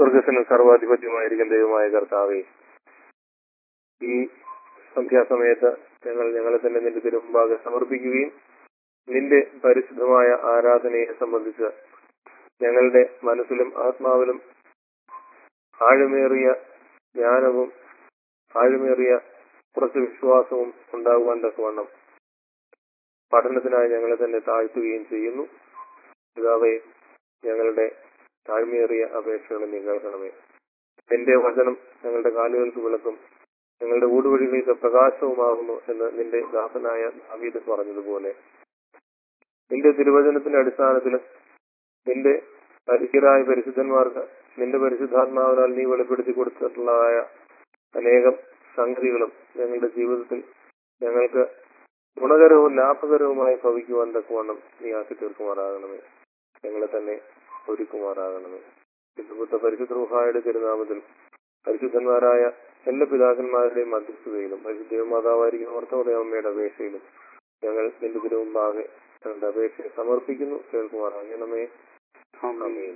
സ്വർഗത്തിനും സർവാധിപത്യമായിരിക്കും ദൈവമായ കർത്താവെ ഈ സന്ധ്യാസമയത്ത് ഞങ്ങൾ ഞങ്ങളെ തന്നെ നിന്റെ തിരുമുമ്പാകെ സമർപ്പിക്കുകയും നിന്റെ പരിശുദ്ധമായ ആരാധനയെ സംബന്ധിച്ച് ഞങ്ങളുടെ മനസ്സിലും ആത്മാവിലും ആഴമേറിയ ജ്ഞാനവും ആഴമേറിയ കുറച്ച് വിശ്വാസവും ഉണ്ടാകുവാൻ തക്കവണ്ണം പഠനത്തിനായി ഞങ്ങളെ തന്നെ താഴ്ത്തുകയും ചെയ്യുന്നു പിതാവേ ഞങ്ങളുടെ താഴ്മയേറിയ അപേക്ഷകളെ നീ കേൾക്കണമേ നിന്റെ വചനം ഞങ്ങളുടെ കാലുകൾക്ക് വിളക്കും ഞങ്ങളുടെ ഊടുവഴികൾക്ക് പ്രകാശവുമാകുന്നു എന്ന് നിന്റെ ദാസനായ ദാവീദ് പറഞ്ഞതുപോലെ നിന്റെ തിരുവചനത്തിന്റെ അടിസ്ഥാനത്തിൽ നിന്റെ പരിചിതരായ പരിശുദ്ധന്മാർക്ക് നിന്റെ പരിശുദ്ധാത്മാവിനാൽ നീ വെളിപ്പെടുത്തി കൊടുത്തിട്ടുള്ളതായ അനേകം സംഗതികളും ഞങ്ങളുടെ ജീവിതത്തിൽ ഞങ്ങൾക്ക് ഗുണകരവും ലാഭകരവുമായി ഭവിക്കുവാൻ തക്കവണ്ണം നീ ആക്കി തീർക്കുമാറാകണമേ ഞങ്ങളെ തന്നെ ഒരുക്കുമാറാകണമേ വിശുദ്ധ പരിശുദ്ധ റുഹായുടെ തിരുനാമത്തിൽ പരിശുദ്ധന്മാരായ എല്ലാ പിതാക്കന്മാരുടെയും മധ്യസ്ഥതയിലും പരിശുദ്ധ മാതാവായിരിക്കുന്ന ഓർത്തോടെ അമ്മയുടെ അപേക്ഷയിലും ഞങ്ങൾ നിന്റെ തിരുമുമ്പാകെ ഞങ്ങളുടെ അപേക്ഷയെ സമർപ്പിക്കുന്നു കേൾക്കുമാറാകണമേ ആമേൻ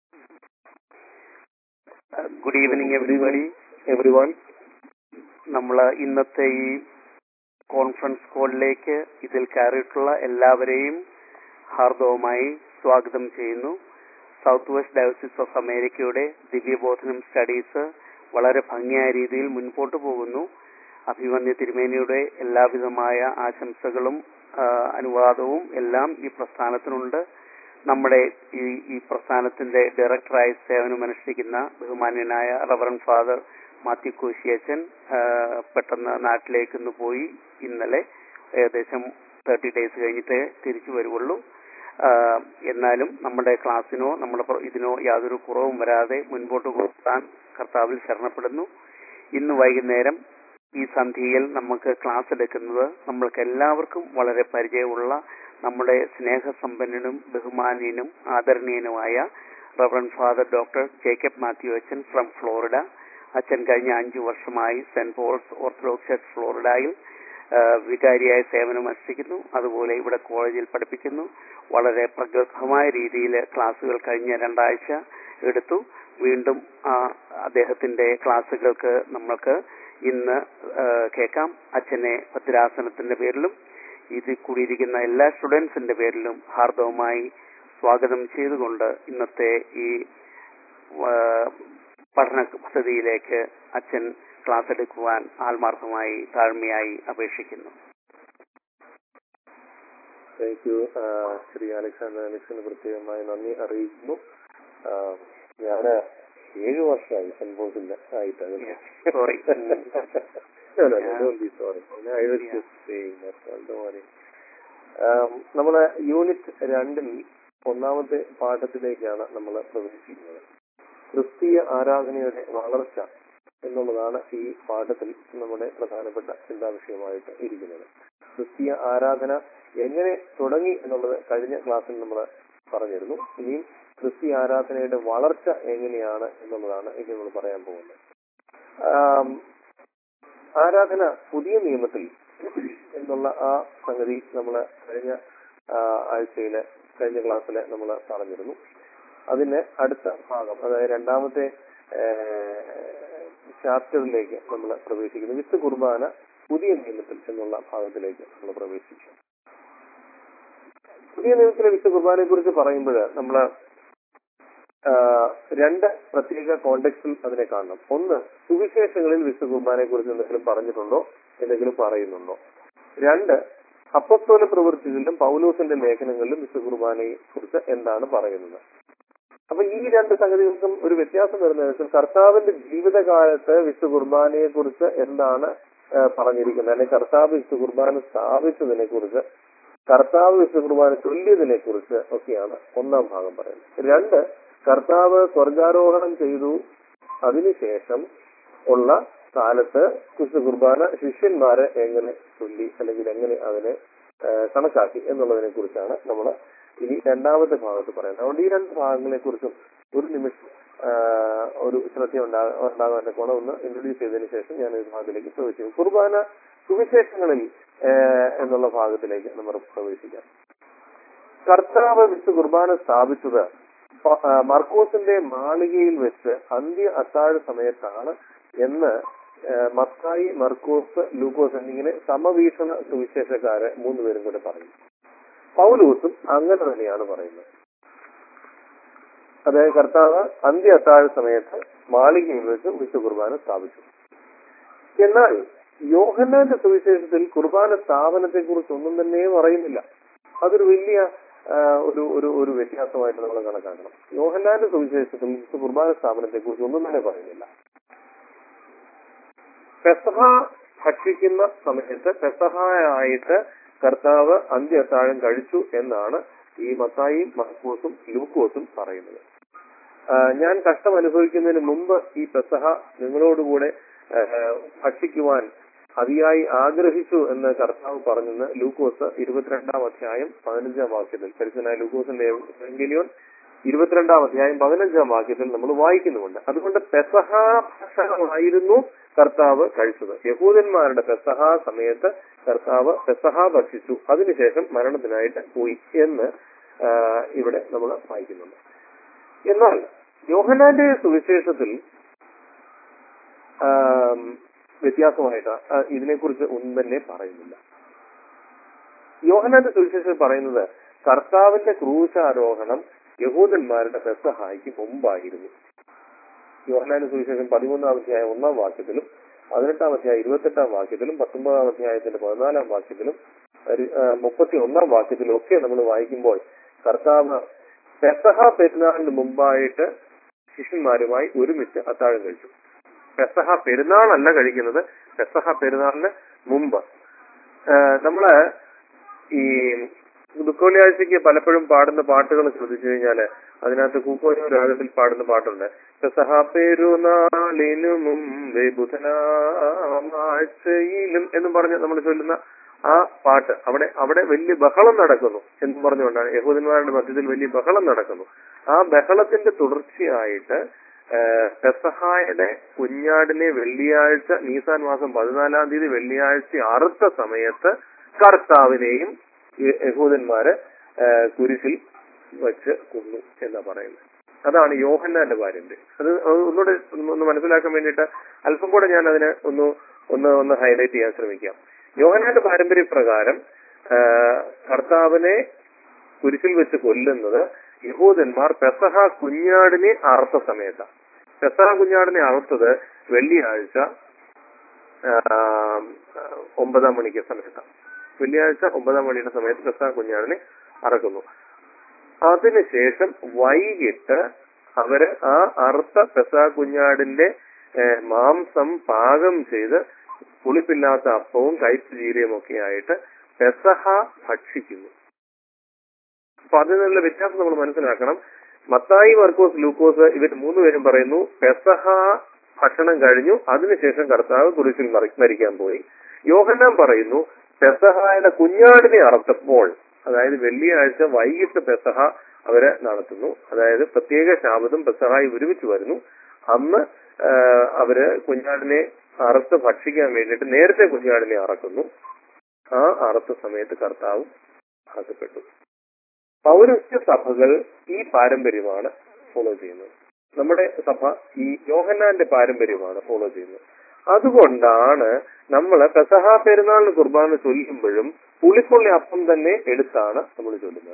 good evening everybody every one നമ്മൾ ഇന്നത്തെ ഈ കോൺഫറൻസ് കോളിലേക്ക് ഇതിൽ കയറിയിട്ടുള്ള എല്ലാവരെയും ഹാർദവമായി സ്വാഗതം ചെയ്യുന്നു സൗത്ത് വെസ്റ്റ് ഡയോസിസ് ഓഫ് അമേരിക്കയുടെ ദിവ്യബോധനം സ്റ്റഡീസ് വളരെ ഭംഗിയായ രീതിയിൽ മുൻപോട്ട് പോകുന്നു അഭിമന്യ തിരുമേനിയുടെ എല്ലാവിധമായ ആശംസകളും ആ, അനുവാദവും എല്ലാം ഈ പ്രസ്ഥാനത്തിനുണ്ട് നമ്മുടെ ഈ ഈ പ്രസ്ഥാനത്തിന്റെ ഡയറക്ടറായി സേവനമനുഷ്ഠിക്കുന്ന ബഹുമാന്യനായ റവറൻ ഫാദർ മാത്യു കോശിയച്ചൻ ആ, പെട്ടെന്ന് നാട്ടിലേക്ക് ഒന്ന് പോയി ഇന്നലെ ഏകദേശം തേർട്ടി ഡേയ്സ് കഴിഞ്ഞിട്ട് തിരിച്ചു വരുവുള്ളൂ ആ, എന്നാലും നമ്മുടെ ക്ലാസ്സിനോ നമ്മുടെ പ്ര- ഇതിനോ യാതൊരു കുറവും വരാതെ മുൻപോട്ട് കൊണ്ടുപോകാൻ കർത്താവിൽ ശരണപ്പെടുന്നു ഇന്ന് വൈകുന്നേരം ഈ സന്ധ്യയിൽ നമുക്ക് ക്ലാസ് എടുക്കുന്നത് നമ്മൾക്ക് എല്ലാവർക്കും വളരെ പരിചയമുള്ള നമ്മുടെ സ്നേഹസമ്പന്നനും ബഹുമാനീയനും ആദരണീയനുമായ Reverend father doctor Jacob Mathew അച്ഛൻ ഫ്രം ഫ്ലോറിഡ അച്ഛൻ കഴിഞ്ഞ അഞ്ചു വർഷമായി സെന്റ് പോൾസ് ഓർത്തഡോക്സ് ചർച്ച് ഫ്ലോറിഡയിൽ ആ, വികാരിയായി സേവനം അനുഷ്ഠിക്കുന്നു അതുപോലെ ഇവിടെ കോളേജിൽ പഠിപ്പിക്കുന്നു വളരെ പ്രഗത്ഭമായ രീതിയിൽ ക്ലാസ്സുകൾ കഴിഞ്ഞ രണ്ടാഴ്ച എടുത്തു വീണ്ടും ആ, അദ്ദേഹത്തിന്റെ ക്ലാസ്സുകൾക്ക് നമ്മൾക്ക് ഇന്ന് ആ, കേൾക്കാം അച്ഛനെ ഭദ്രാസനത്തിന്റെ പേരിലും ഇതിൽ കൂടിയിരിക്കുന്ന എല്ലാ സ്റ്റുഡൻസിന്റെ പേരിലും ഹാർദവമായി സ്വാഗതം ചെയ്തുകൊണ്ട് ഇന്നത്തെ ഈ ആ, പഠന പദ്ധതിയിലേക്ക് അച്ഛൻ ക്ലാസ് എടുക്കുവാൻ ആത്മാർത്ഥമായി താഴ്മയായി അപേക്ഷിക്കുന്നു താങ്ക് യു ശ്രീ അലക്സാണ്ടർ അലക്സിന് പ്രത്യേകമായി നന്ദി അറിയിക്കുന്നു ഞാൻ ഏഴ് വർഷമായി സെന്റ് പോസിൽ ആയിട്ട് അത് Sorry. No, no, no, don't be sorry. No, I was Yeah. just saying that. Don't worry. Um, നമ്മളെ യൂണിറ്റ് രണ്ടിൽ ഒന്നാമത്തെ പാഠത്തിലേക്കാണ് നമ്മൾ പ്രവേശിക്കുന്നത് ക്രിസ്തീയ ആരാധനയുടെ വളർച്ച എന്നുള്ളതാണ് ഈ പാഠത്തിൽ നമ്മുടെ പ്രധാനപ്പെട്ട ചിന്താവിഷയമായിട്ട് ഇരിക്കുന്നത് ക്രിസ്തീയ ആരാധന എങ്ങനെ തുടങ്ങി എന്നുള്ളത് കഴിഞ്ഞ ക്ലാസ്സിൽ നമ്മൾ പറഞ്ഞിരുന്നു ഇനിയും ക്രിസ്തീയ ആരാധനയുടെ വളർച്ച എങ്ങനെയാണ് എന്നുള്ളതാണ് ഇനി നമ്മൾ പറയാൻ പോകുന്നത് ആം, ആരാധന പുതിയ നിയമത്തിൽ എന്നുള്ള ആ സംഗതി നമ്മൾ കഴിഞ്ഞ ആ, ആഴ്ചയില് കഴിഞ്ഞ ക്ലാസ്സില് നമ്മൾ പറഞ്ഞിരുന്നു അതിന് അടുത്ത ഭാഗം അതായത് രണ്ടാമത്തെ ചാപ്റ്ററിലേക്ക് നമ്മൾ പ്രവേശിക്കുന്നു വിത്ത് കുർബാന പുതിയ നിയമത്തിൽ എന്നുള്ള ഭാഗത്തിലേക്ക് നമ്മൾ പ്രവേശിച്ചു പുതിയ നിയമത്തിലെ വിത്ത് കുർബാനയെ കുറിച്ച് പറയുമ്പോൾ നമ്മൾ രണ്ട് പ്രത്യേക കോണ്ടെക്സ്റ്റിൽ അതിനെ കാണണം ഒന്ന് സുവിശേഷങ്ങളിൽ വിശുദ്ധ കുർബാനയെ കുറിച്ച് എന്തെങ്കിലും പറഞ്ഞിട്ടുണ്ടോ എന്തെങ്കിലും പറയുന്നുണ്ടോ രണ്ട് അപ്പസ്തോല പ്രവൃത്തികളിലും പൗലോസിന്റെ ലേഖനങ്ങളിലും വിശുദ്ധ കുർബാനയെ കുറിച്ച് എന്താണ് പറയുന്നത് അപ്പൊ ഈ രണ്ട് സംഗതികൾക്കും ഒരു വ്യത്യാസം വരുന്നത് വെച്ചാൽ കർത്താവിന്റെ ജീവിതകാലത്ത് വിശുദ്ധ കുർബാനയെ കുറിച്ച് എന്താണ് ആ, പറഞ്ഞിരിക്കുന്നത് അല്ലെങ്കിൽ കർത്താവ് വിശുദ്ധ കുർബാന സ്ഥാപിച്ചതിനെ കുറിച്ച് കർത്താവ് വിശുദ്ധ കുർബാന ചൊല്ലിയതിനെ കുറിച്ച് ഒക്കെയാണ് ഒന്നാം ഭാഗം പറയുന്നത് രണ്ട് കർത്താവ് സ്വർഗാരോഹണം ചെയ്തു അതിനുശേഷം ഉള്ള കാലത്ത് വിശുദ്ധ കുർബാന ശിഷ്യന്മാരെ എങ്ങനെ ചൊല്ലി അല്ലെങ്കിൽ എങ്ങനെ അതിനെ ആ, കണക്കാക്കി എന്നുള്ളതിനെ കുറിച്ചാണ് നമ്മൾ ഇനി രണ്ടാമത്തെ ഭാഗത്ത് പറയുന്നത് അതുകൊണ്ട് ഈ രണ്ട് ഭാഗങ്ങളെ കുറിച്ചും ഒരു നിമിഷം ആ, ഒരു ശ്രദ്ധ ഉണ്ടാ- ഉണ്ടാകാൻ ഗുണം ഒന്ന് ഇൻട്രൊഡ്യൂസ് ചെയ്തതിനു ശേഷം ഞാൻ ഈ ഭാഗത്തിലേക്ക് പ്രവേശിക്കും കുർബാന സുവിശേഷങ്ങളിൽ ആ, എന്നുള്ള ഭാഗത്തിലേക്ക് നമ്മൾ പ്രവേശിക്കാം കർത്താവ് വിശുദ്ധ കുർബാന സ്ഥാപിച്ചത് പ- ആ, മർക്കോസിന്റെ മാളികയിൽ വെച്ച് അന്ത്യ അത്താഴ സമയത്താണ് എന്ന് ആ, മത്തായി മർക്കോസ് ലൂക്കോസ് എന്നിങ്ങനെ സമവീക്ഷണ സുവിശേഷക്കാരെ മൂന്നുപേരും കൂടെ പറയും പൗലൂസും അങ്ങനെ തന്നെയാണ് പറയുന്നത് അതായത് കർത്താവ് അന്ത്യ അത്താഴ സമയത്ത് മാളികയിൽ വെച്ച് വിശു കുർബാന സ്ഥാപിച്ചു എന്നാൽ യോഹന്നാന്റെ സുവിശേഷത്തിൽ കുർബാന സ്ഥാപനത്തെ കുറിച്ച് ഒന്നും തന്നെ പറയുന്നില്ല അതൊരു വലിയ ആ, ഒരു ഒരു ഒരു വ്യത്യാസമായിട്ട് നമ്മൾ കണക്കാക്കണം യോഹന്നാന്റെ സുവിശേഷത്തിൽ വിശുദ്ധ കുർബാന സ്ഥാപനത്തെ കുറിച്ച് ഒന്നും തന്നെ പറയുന്നില്ല പെസഹ ഭക്ഷിക്കുന്ന സമയത്ത് പെസഹായിട്ട് കർത്താവ് അന്ത്യ അത്താഴം കഴിച്ചു എന്നാണ് ഈ മത്തായിയും മഹക്കൂസും ലൂക്കോസും പറയുന്നത് ആ, ഞാൻ കഷ്ടം അനുഭവിക്കുന്നതിന് മുമ്പ് ഈ പെസഹ നിങ്ങളോടുകൂടെ ആ, ഭക്ഷിക്കുവാൻ അതിയായി ആഗ്രഹിച്ചു എന്ന് കർത്താവ് പറഞ്ഞെന്ന് ലൂക്കോസ് ഇരുപത്തിരണ്ടാം അധ്യായം പതിനഞ്ചാം വാക്യത്തിൽ പരിശുദ്ധനായ ലൂക്കോസിന്റെ എവങ്കലിയോൻ ഇരുപത്തിരണ്ടാം അധ്യായം പതിനഞ്ചാം വാക്യത്തിൽ നമ്മൾ വായിക്കുന്നുമുണ്ട് അതുകൊണ്ട് പെസഹ ഭക്ഷണമായിരുന്നു കർത്താവ് കഴിച്ചത് യഹൂദന്മാരുടെ പെസഹ സമയത്ത് കർത്താവ് പെസഹ ഭക്ഷിച്ചു അതിനുശേഷം മരണത്തിനായിട്ട് പോയി എന്ന് ആ, ഇവിടെ നമ്മൾ വായിക്കുന്നുണ്ട് എന്നാൽ യോഹനാന്റെ സുവിശേഷത്തിൽ ആം, വ്യത്യാസമായിട്ട് ആ, ഇതിനെക്കുറിച്ച് ഒന്നും തന്നെ പറയുന്നില്ല യോഹനാന്റെ സുവിശേഷത്തിൽ പറയുന്നത് കർത്താവിന്റെ ക്രൂശാരോഹണം യഹൂദന്മാരുടെ പെസഹായിക്ക് മുമ്പായിരുന്നു യോഹനാന്റെ സുവിശേഷം പതിമൂന്നാം അധ്യായം ഒന്നാം വാക്യത്തിലും പതിനെട്ടാം അധ്യായം ഇരുപത്തെട്ടാം വാക്യത്തിലും പത്തൊമ്പതാം അധ്യായത്തിന്റെ പതിനാലാം വാക്യത്തിലും മുപ്പത്തി ഒന്നാം വാക്യത്തിലും ഒക്കെ നമ്മൾ വായിക്കുമ്പോൾ കർത്താവ് പെസഹ പെരുന്നാളിന് മുമ്പായിട്ട് ശിഷ്യന്മാരുമായി ഒരുമിച്ച് അത്താഴം കഴിച്ചു പെസഹ പെരുന്നാളല്ല കഴിക്കുന്നത് പെസഹ പെരുന്നാളിന് മുമ്പ് ആ, നമ്മള് ഈ ദുഃഖവെള്ളിയാഴ്ചക്ക് പലപ്പോഴും പാടുന്ന പാട്ടുകൾ ശ്രദ്ധിച്ചു കഴിഞ്ഞാല് അതിനകത്ത് കൂക്കോനോ രാഗത്തിൽ പാടുന്ന പാട്ടുണ്ട് പെസഹ പെരുന്നാളിനു മുമ്പേ ബുധനാഴ്ചയിലും എന്നും പറഞ്ഞ് നമ്മൾ ചൊല്ലുന്ന ആ പാട്ട് അവിടെ അവിടെ വലിയ ബഹളം നടക്കുന്നു എന്ന് പറഞ്ഞുകൊണ്ടാണ് യഹൂദന്മാരുടെ മധ്യത്തിൽ വലിയ ബഹളം നടക്കുന്നു ആ ബഹളത്തിന്റെ തുടർച്ചയായിട്ട് ഏഹ്, പെസഹായുടെ കുഞ്ഞാടിനെ വെള്ളിയാഴ്ച നീസാൻ മാസം പതിനാലാം തീയതി വെള്ളിയാഴ്ച അറുത്ത സമയത്ത് കർത്താവിനെയും യ- യഹൂദന്മാര് ഏഹ്, കുരിശിൽ വെച്ച് കൊന്നു എന്നാ പറയുന്നത് അതാണ് യോഹന്നാന്റെ പാരമ്പര്യം അത് ഒന്നുകൂടെ ഒന്ന് മനസ്സിലാക്കാൻ വേണ്ടിയിട്ട് അല്പം കൂടെ ഞാൻ അതിനെ ഒന്ന് ഒന്ന് ഒന്ന് ഹൈലൈറ്റ് ചെയ്യാൻ ശ്രമിക്കാം യോഹന്നാന്റെ പാരമ്പര്യ പ്രകാരം ആഹ്, കർത്താവിനെ കുരിശിൽ വെച്ച് കൊല്ലുന്നത് യഹൂദന്മാർ പെസഹ കുഞ്ഞാടിനെ അറുത്ത സമയത്താണ് പെസഹ കുഞ്ഞാടിനെ അറുത്തത് വെള്ളിയാഴ്ച ആഹ്, ഒമ്പതാം മണിക്ക് സമയത്താണ് വെള്ളിയാഴ്ച ഒമ്പതാം മണിയുടെ സമയത്ത് പെസഹ കുഞ്ഞാടിനെ അറക്കുന്നു അതിനുശേഷം വൈകിട്ട് അവര് ആ അറുത്ത പെസഹ കുഞ്ഞാടിന്റെ ഏഹ്, മാംസം പാകം ചെയ്ത് പുളിപ്പില്ലാത്ത അപ്പവും കയ്പ് ചീരയും ഒക്കെ ആയിട്ട് പെസഹ ഭക്ഷിക്കുന്നു അപ്പൊ അതിൽ നിന്നുള്ള വ്യത്യാസം നമ്മൾ മനസ്സിലാക്കണം മത്തായി മർക്കോസ് ലൂക്കോസ് ഇവർ മൂന്നുപേരും പറയുന്നു പെസഹ ഭക്ഷണം കഴിഞ്ഞു അതിനുശേഷം കർത്താവ് കുരിശിൽ മറി- മരിക്കാൻ പോയി യോഹന്നാൻ പറയുന്നു പെസഹായുടെ കുഞ്ഞാടിനെ അറുത്തപ്പോൾ അതായത് വെള്ളിയാഴ്ച വൈകിട്ട് പെസഹ അവര് നടത്തുന്നു അതായത് പ്രത്യേക ശാബദം പെസഹായി ഒരുമിച്ച് വരുന്നു അന്ന് ആ, അവര് കുഞ്ഞാടിനെ അറുത്ത് ഭക്ഷിക്കാൻ വേണ്ടിയിട്ട് നേരത്തെ കുഞ്ഞാടിനെ അറക്കുന്നു ആ അറുത്ത സമയത്ത് കർത്താവ് അറക്കപ്പെട്ടു പൗരസ്ത്യ സഭകൾ ഈ പാരമ്പര്യമാണ് ഫോളോ ചെയ്യുന്നത് നമ്മുടെ സഭ ഈ യോഹന്നാന്റെ പാരമ്പര്യമാണ് ഫോളോ ചെയ്യുന്നത് അതുകൊണ്ടാണ് നമ്മൾ പെസഹ പെരുന്നാളിന് കുർബാന ചൊല്ലുമ്പോഴും പുളിപ്പുള്ളി അപ്പം തന്നെ എടുത്താണ് നമ്മൾ ചൊല്ലുന്നത്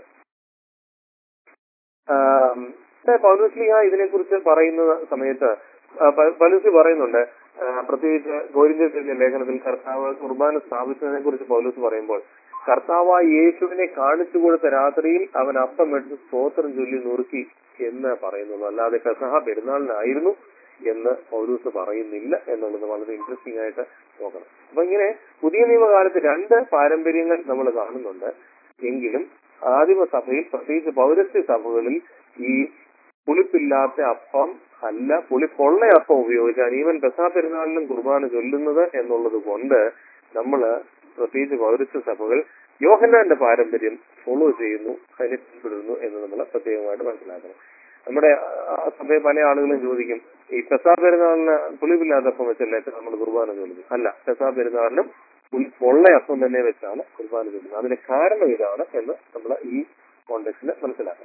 ആം, പൗലോസ്ലിഹ ഇതിനെക്കുറിച്ച് പറയുന്ന സമയത്ത് ആ, പ- പൗലോസ് പറയുന്നുണ്ട് ആ, പ്രത്യേകിച്ച് ഗോരിന്ത്യത്തിന്റെ ലേഖനത്തിൽ കർത്താവ് കുർബാന സ്ഥാപിച്ചതിനെ കുറിച്ച് പൗലോസ് പറയുമ്പോൾ കർത്താവായ യേശുവിനെ കാണിച്ചു കൊടുത്ത രാത്രിയിൽ അവൻ അപ്പം എടുത്ത് സ്തോത്രം ചൊല്ലി നുറുക്കി എന്ന് പറയുന്നത് അല്ലാതെ പെസഹ പെരുന്നാളിനായിരുന്നു എന്ന് പൗലൂസ് പറയുന്നില്ല എന്നുള്ളത് വളരെ ഇൻട്രസ്റ്റിംഗ് ആയിട്ട് നോക്കണം അപ്പൊ ഇങ്ങനെ പുതിയ നിയമകാലത്ത് രണ്ട് പാരമ്പര്യങ്ങൾ നമ്മൾ കാണുന്നുണ്ട് എങ്കിലും ആദിമ സഭയിൽ പ്രത്യേകിച്ച് പൗരസ്ത്യ സഭകളിൽ ഈ പുളിപ്പില്ലാത്ത അപ്പം അല്ല പുളിപ്പുള്ള അപ്പം ഉപയോഗിച്ചാണ് ഈവൻ പെസാ പെരുന്നാളിലും കുർബാന ചൊല്ലുന്നത് എന്നുള്ളത് കൊണ്ട് നമ്മൾ പ്രത്യേകിച്ച് പൗരസ്ത്യ സഭകൾ യോഹന്നാന്റെ പാരമ്പര്യം ഫോളോ ചെയ്യുന്നു അതിനെ പിന്തുടരുന്നു എന്ന് നമ്മൾ പ്രത്യേകമായിട്ട് മനസ്സിലാക്കണം നമ്മുടെ ആ സഭയെ പല ആളുകളും ചോദിക്കും ഈ പെസാ പെരുന്നാളിന് പുളിപ്പില്ലാത്ത അപ്പം വെച്ചല്ലേ നമ്മൾ കുർബാന ചൊല്ലുന്നത് അല്ല പെസാ പെരുന്നാളിനും പുളിപ്പുള്ള അപ്പം തന്നെ വെച്ചാണ് കുർബാന ചൊല്ലുന്നത് അതിന് കാരണം ഇതാണ് എന്ന് നമ്മൾ ഈ കോണ്ടെക്സ്റ്റിൽ മനസ്സിലാക്കണം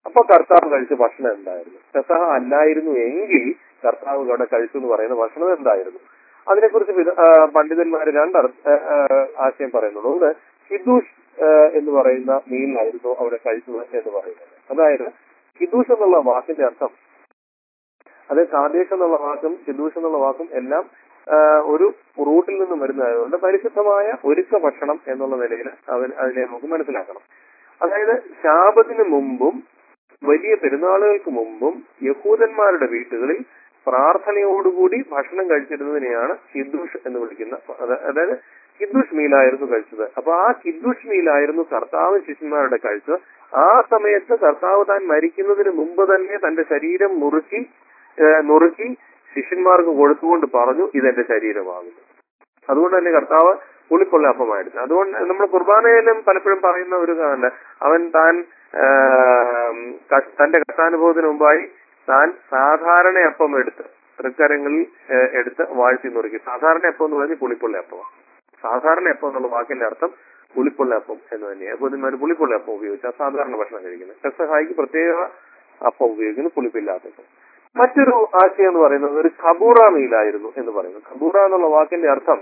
അപ്പൊ കർത്താവ് കഴിച്ച ഭക്ഷണം എന്തായിരുന്നു പെസഹ അല്ലായിരുന്നു എങ്കിൽ കർത്താവ് അവിടെ കഴിച്ചു എന്ന് പറയുന്ന ഭക്ഷണം എന്തായിരുന്നു അതിനെക്കുറിച്ച് വിദ- ആ, പണ്ഡിതന്മാര് രണ്ട് അർത്ഥ- ആ, ആ, ആശയം പറയുന്നുണ്ട് ഒന്ന് ഹിദൂഷ് ആ, എന്ന് പറയുന്ന മീനിലായിരുന്നു അവിടെ കഴിച്ചത് എന്ന് പറയുന്നത് അതായത് ഹിദൂഷ് എന്നുള്ള വാക്കിന്റെ അർത്ഥം അത് കാദേശ് എന്നുള്ള വാക്കും ഹിദൂഷ് എന്നുള്ള വാക്കും എല്ലാം ആ, ഒരു റൂട്ടിൽ നിന്നും വരുന്നതായതുകൊണ്ട് പരിശുദ്ധമായ ഒരുക്ക ഭക്ഷണം എന്നുള്ള നിലയിൽ അവൻ അതിനെ നമുക്ക് മനസ്സിലാക്കണം അതായത് ശാപത്തിന് മുമ്പും വലിയ പെരുന്നാളുകൾക്ക് മുമ്പും യഹൂദന്മാരുടെ വീട്ടുകളിൽ പ്രാർത്ഥനയോടുകൂടി ഭക്ഷണം കഴിച്ചിരുന്നതിനെയാണ് ഹിന്ദുഷ് എന്ന് വിളിക്കുന്ന അത് അതായത് ഹിന്ദുഷ് മീലായിരുന്നു കഴിച്ചത് അപ്പൊ ആ ഹിന്ദുഷ് മീലായിരുന്നു കർത്താവ് ശിഷ്യന്മാരുടെ കഴിച്ചത് ആ സമയത്ത് കർത്താവ് താൻ മരിക്കുന്നതിന് മുമ്പ് തന്നെ തന്റെ ശരീരം മുറുക്കി ഏഹ്, നുറുക്കി ശിഷ്യന്മാർക്ക് കൊടുത്തുകൊണ്ട് പറഞ്ഞു ഇതെന്റെ ശരീരമാകുന്നു അതുകൊണ്ട് തന്നെ കർത്താവ് പുളിപ്പുള്ള അപ്പമായിരുന്നു അതുകൊണ്ട് നമ്മൾ കുർബാനയിലും പലപ്പോഴും പറയുന്ന ഒരു കാരണ അവൻ താൻ ആം, ക- തന്റെ കഷ്ടാനുഭവത്തിന് മുമ്പായി താൻ സാധാരണ അപ്പം എടുത്ത് തൃക്കരങ്ങളിൽ ഏഹ്, എടുത്ത് വാഴ്ത്തി നുറുക്കി സാധാരണ അപ്പം എന്ന് പറഞ്ഞാൽ പുളിപ്പുള്ള അപ്പം സാധാരണ അപ്പം എന്നുള്ള വാക്കിന്റെ അർത്ഥം പുളിപ്പുള്ള അപ്പം എന്ന് തന്നെയാണ് അപ്പോൾ ഇതിന്മാര് പുളിപ്പുള്ള അപ്പം ഉപയോഗിച്ചാൽ സാധാരണ ഭക്ഷണം കഴിക്കുന്നത് പെസഹായിക്ക് പ്രത്യേക അപ്പം ഉപയോഗിക്കുന്നു പുളിപ്പില്ലാത്തത് മറ്റൊരു ആശയം എന്ന് പറയുന്നത് ഒരു ഖബൂറ മീലായിരുന്നു എന്ന് പറയുന്നു ഖബൂറ എന്നുള്ള വാക്കിന്റെ അർത്ഥം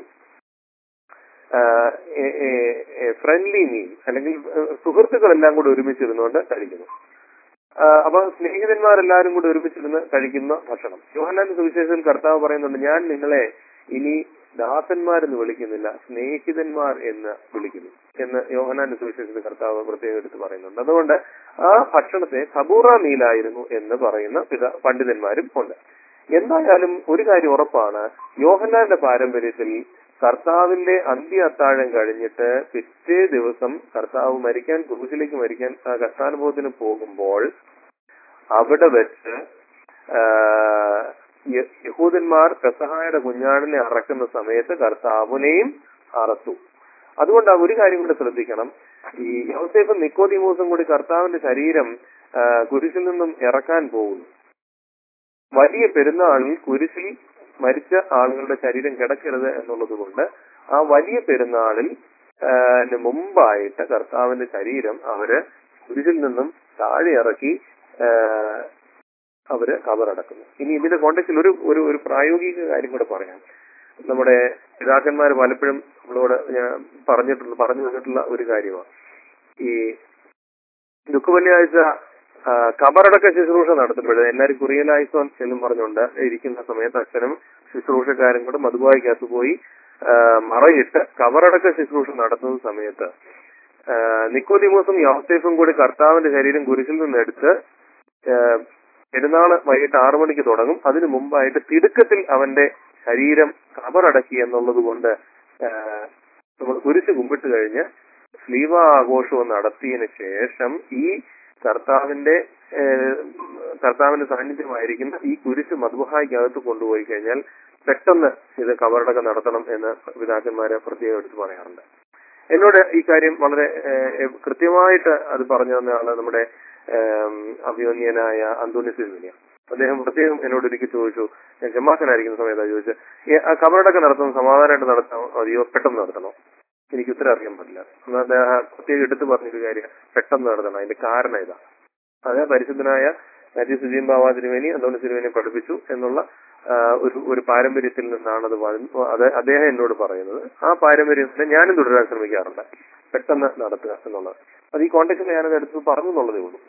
ഫ്രണ്ട്ലി മീൽ അല്ലെങ്കിൽ ഏഹ്, സുഹൃത്തുക്കളെല്ലാം കൂടി ഒരുമിച്ചിരുന്നുകൊണ്ട് കഴിക്കുന്നു ആ, അപ്പൊ സ്നേഹിതന്മാരെല്ലാരും കൂടി ഒരുമിച്ചിരുന്ന് കഴിക്കുന്ന ഭക്ഷണം യോഹന്നാന്റെ സുവിശേഷത്തിൽ കർത്താവ് പറയുന്നുണ്ട് ഞാൻ നിങ്ങളെ ഇനി ദാസന്മാരെന്ന് വിളിക്കുന്നില്ല സ്നേഹിതന്മാർ എന്ന് വിളിക്കുന്നു എന്ന് യോഹന്നാന്റെ സുവിശേഷത്തിൽ കർത്താവ് പ്രത്യേകം എടുത്ത് പറയുന്നുണ്ട് അതുകൊണ്ട് ആ ഭക്ഷണത്തെ ഖബൂറ മീലായിരുന്നു എന്ന് പറയുന്ന പിത പണ്ഡിതന്മാരും ഉണ്ട് എന്തായാലും ഒരു കാര്യം ഉറപ്പാണ് യോഹന്നാന്റെ പാരമ്പര്യത്തിൽ കർത്താവിന്റെ അന്ത്യ അത്താഴം കഴിഞ്ഞിട്ട് പിറ്റേ ദിവസം കർത്താവ് മരിക്കാൻ ക്രൂശിലേക്ക് മരിക്കാൻ ആ കഷ്ടാനുഭവത്തിന് പോകുമ്പോൾ അവിടെ വെച്ച് ആ, യ- യഹൂദന്മാർ പെസഹായുടെ കുഞ്ഞാടിനെ അറക്കുന്ന സമയത്ത് കർത്താവിനെയും അറത്തു അതുകൊണ്ട് ആ ഒരു കാര്യം കൂടെ ശ്രദ്ധിക്കണം ഈ യോസേഫും നിക്കോദിമോസും കൂടി കർത്താവിന്റെ ശരീരം ആ, കുരിശിൽ നിന്നും ഇറക്കാൻ പോകുന്നു വലിയ പെരുന്നാളിൽ കുരിശിൽ മരിച്ച ആളുകളുടെ ശരീരം കിടക്കരുത് എന്നുള്ളത് കൊണ്ട് ആ വലിയ പെരുന്നാളിൽ ആ, ന് മുമ്പായിട്ട് കർത്താവിന്റെ ശരീരം അവര് കുരിശിൽ നിന്നും താഴെ ഇറക്കി ആ, അവര് കബറടക്കുന്നു ഇനി ഇതിന്റെ കോണ്ടക്സിൽ ഒരു ഒരു ഒരു പ്രായോഗിക കാര്യം കൂടെ പറയാം നമ്മുടെ പിതാക്കന്മാർ പലപ്പോഴും നമ്മളോട് ഞാൻ പറഞ്ഞിട്ടുള്ള പറഞ്ഞു തന്നിട്ടുള്ള ഒരു കാര്യമാണ് ഈ ദുഃഖവെള്ളിയാഴ്ച ആ, കബറടക്ക ശുശ്രൂഷ നടത്തുമ്പോൾ എല്ലാവരും കുറിയലായിസോൻ എന്നും പറഞ്ഞുകൊണ്ട് ഇരിക്കുന്ന സമയത്ത് അച്ഛനും ശുശ്രൂഷക്കാരും കൂടെ മധുബായിക്കകത്ത് പോയി ആ, മറയിട്ട് കബറടക്ക ശുശ്രൂഷ നടത്തുന്ന സമയത്ത് ആ, നിക്കോദിമോസും യോസേഫും കൂടി കർത്താവിന്റെ ശരീരം കുരിശിൽ നിന്നെടുത്ത് ആ, പെരുന്നാള് വൈകിട്ട് ആറു മണിക്ക് തുടങ്ങും അതിനു മുമ്പായിട്ട് തിടുക്കത്തിൽ അവന്റെ ശരീരം കബറടക്കി എന്നുള്ളത് കൊണ്ട് ആ, നമ്മൾ കുരിശ് കുമ്പിട്ട് കഴിഞ്ഞ് സ്ലീവ ആഘോഷവും നടത്തിയതിനു ശേഷം ഈ കർത്താവിന്റെ ഏഹ്, കർത്താവിന്റെ സാന്നിധ്യമായിരിക്കുന്ന ഈ കുരിശ് മധുഹായിക്കകത്ത് കൊണ്ടുപോയി കഴിഞ്ഞാൽ പെട്ടെന്ന് ഇത് കബറടക്കം നടത്തണം എന്ന് പിതാക്കന്മാരെ പ്രത്യേകം എടുത്ത് പറയാറുണ്ട് എന്നോട് ഈ കാര്യം വളരെ ഏഹ്, കൃത്യമായിട്ട് അത് പറഞ്ഞു തന്ന ആള് നമ്മുടെ ഏഹ്, അഭിമന്യനായ അന്തോണി സിൽവിനിയ അദ്ദേഹം പ്രത്യേകം എന്നോട് ഒരിക്കൽ ചോദിച്ചു ഞാൻ ജമാക്കനായിരിക്കുന്ന സമയത്താണ് ചോദിച്ചത് "ഏ, ആ കബറടക്കം നടത്തുന്നത് സമാധാനമായിട്ട് നടത്താൻ മതിയോ പെട്ടെന്ന് നടത്തണോ എനിക്ക് ഉത്തരം അറിയാൻ പറ്റില്ല എന്നാൽ അദ്ദേഹം പ്രത്യേകം എടുത്തു പറഞ്ഞൊരു കാര്യം പെട്ടെന്ന് നടത്തണം അതിന്റെ കാരണം ഇതാ അത് പരിശുദ്ധനായ മാത്യു സുജീൻ ബാബ തിരുവേനി അന്തോണി തിരുവേനി പഠിപ്പിച്ചു എന്നുള്ള ആ, ഒരു ഒരു പാരമ്പര്യത്തിൽ നിന്നാണ് അത് വന്ന് അത് അദ്ദേഹം എന്നോട് പറയുന്നത് ആ പാരമ്പര്യത്തിൽ ഞാനും തുടരാൻ ശ്രമിക്കാറുണ്ട് പെട്ടെന്ന് നടത്തുക എന്നുള്ളത് അത് ഈ കോണ്ടക്സ്റ്റിൽ ഞാനത് എടുത്ത് പറഞ്ഞു എന്നുള്ളതേ ഉള്ളൂ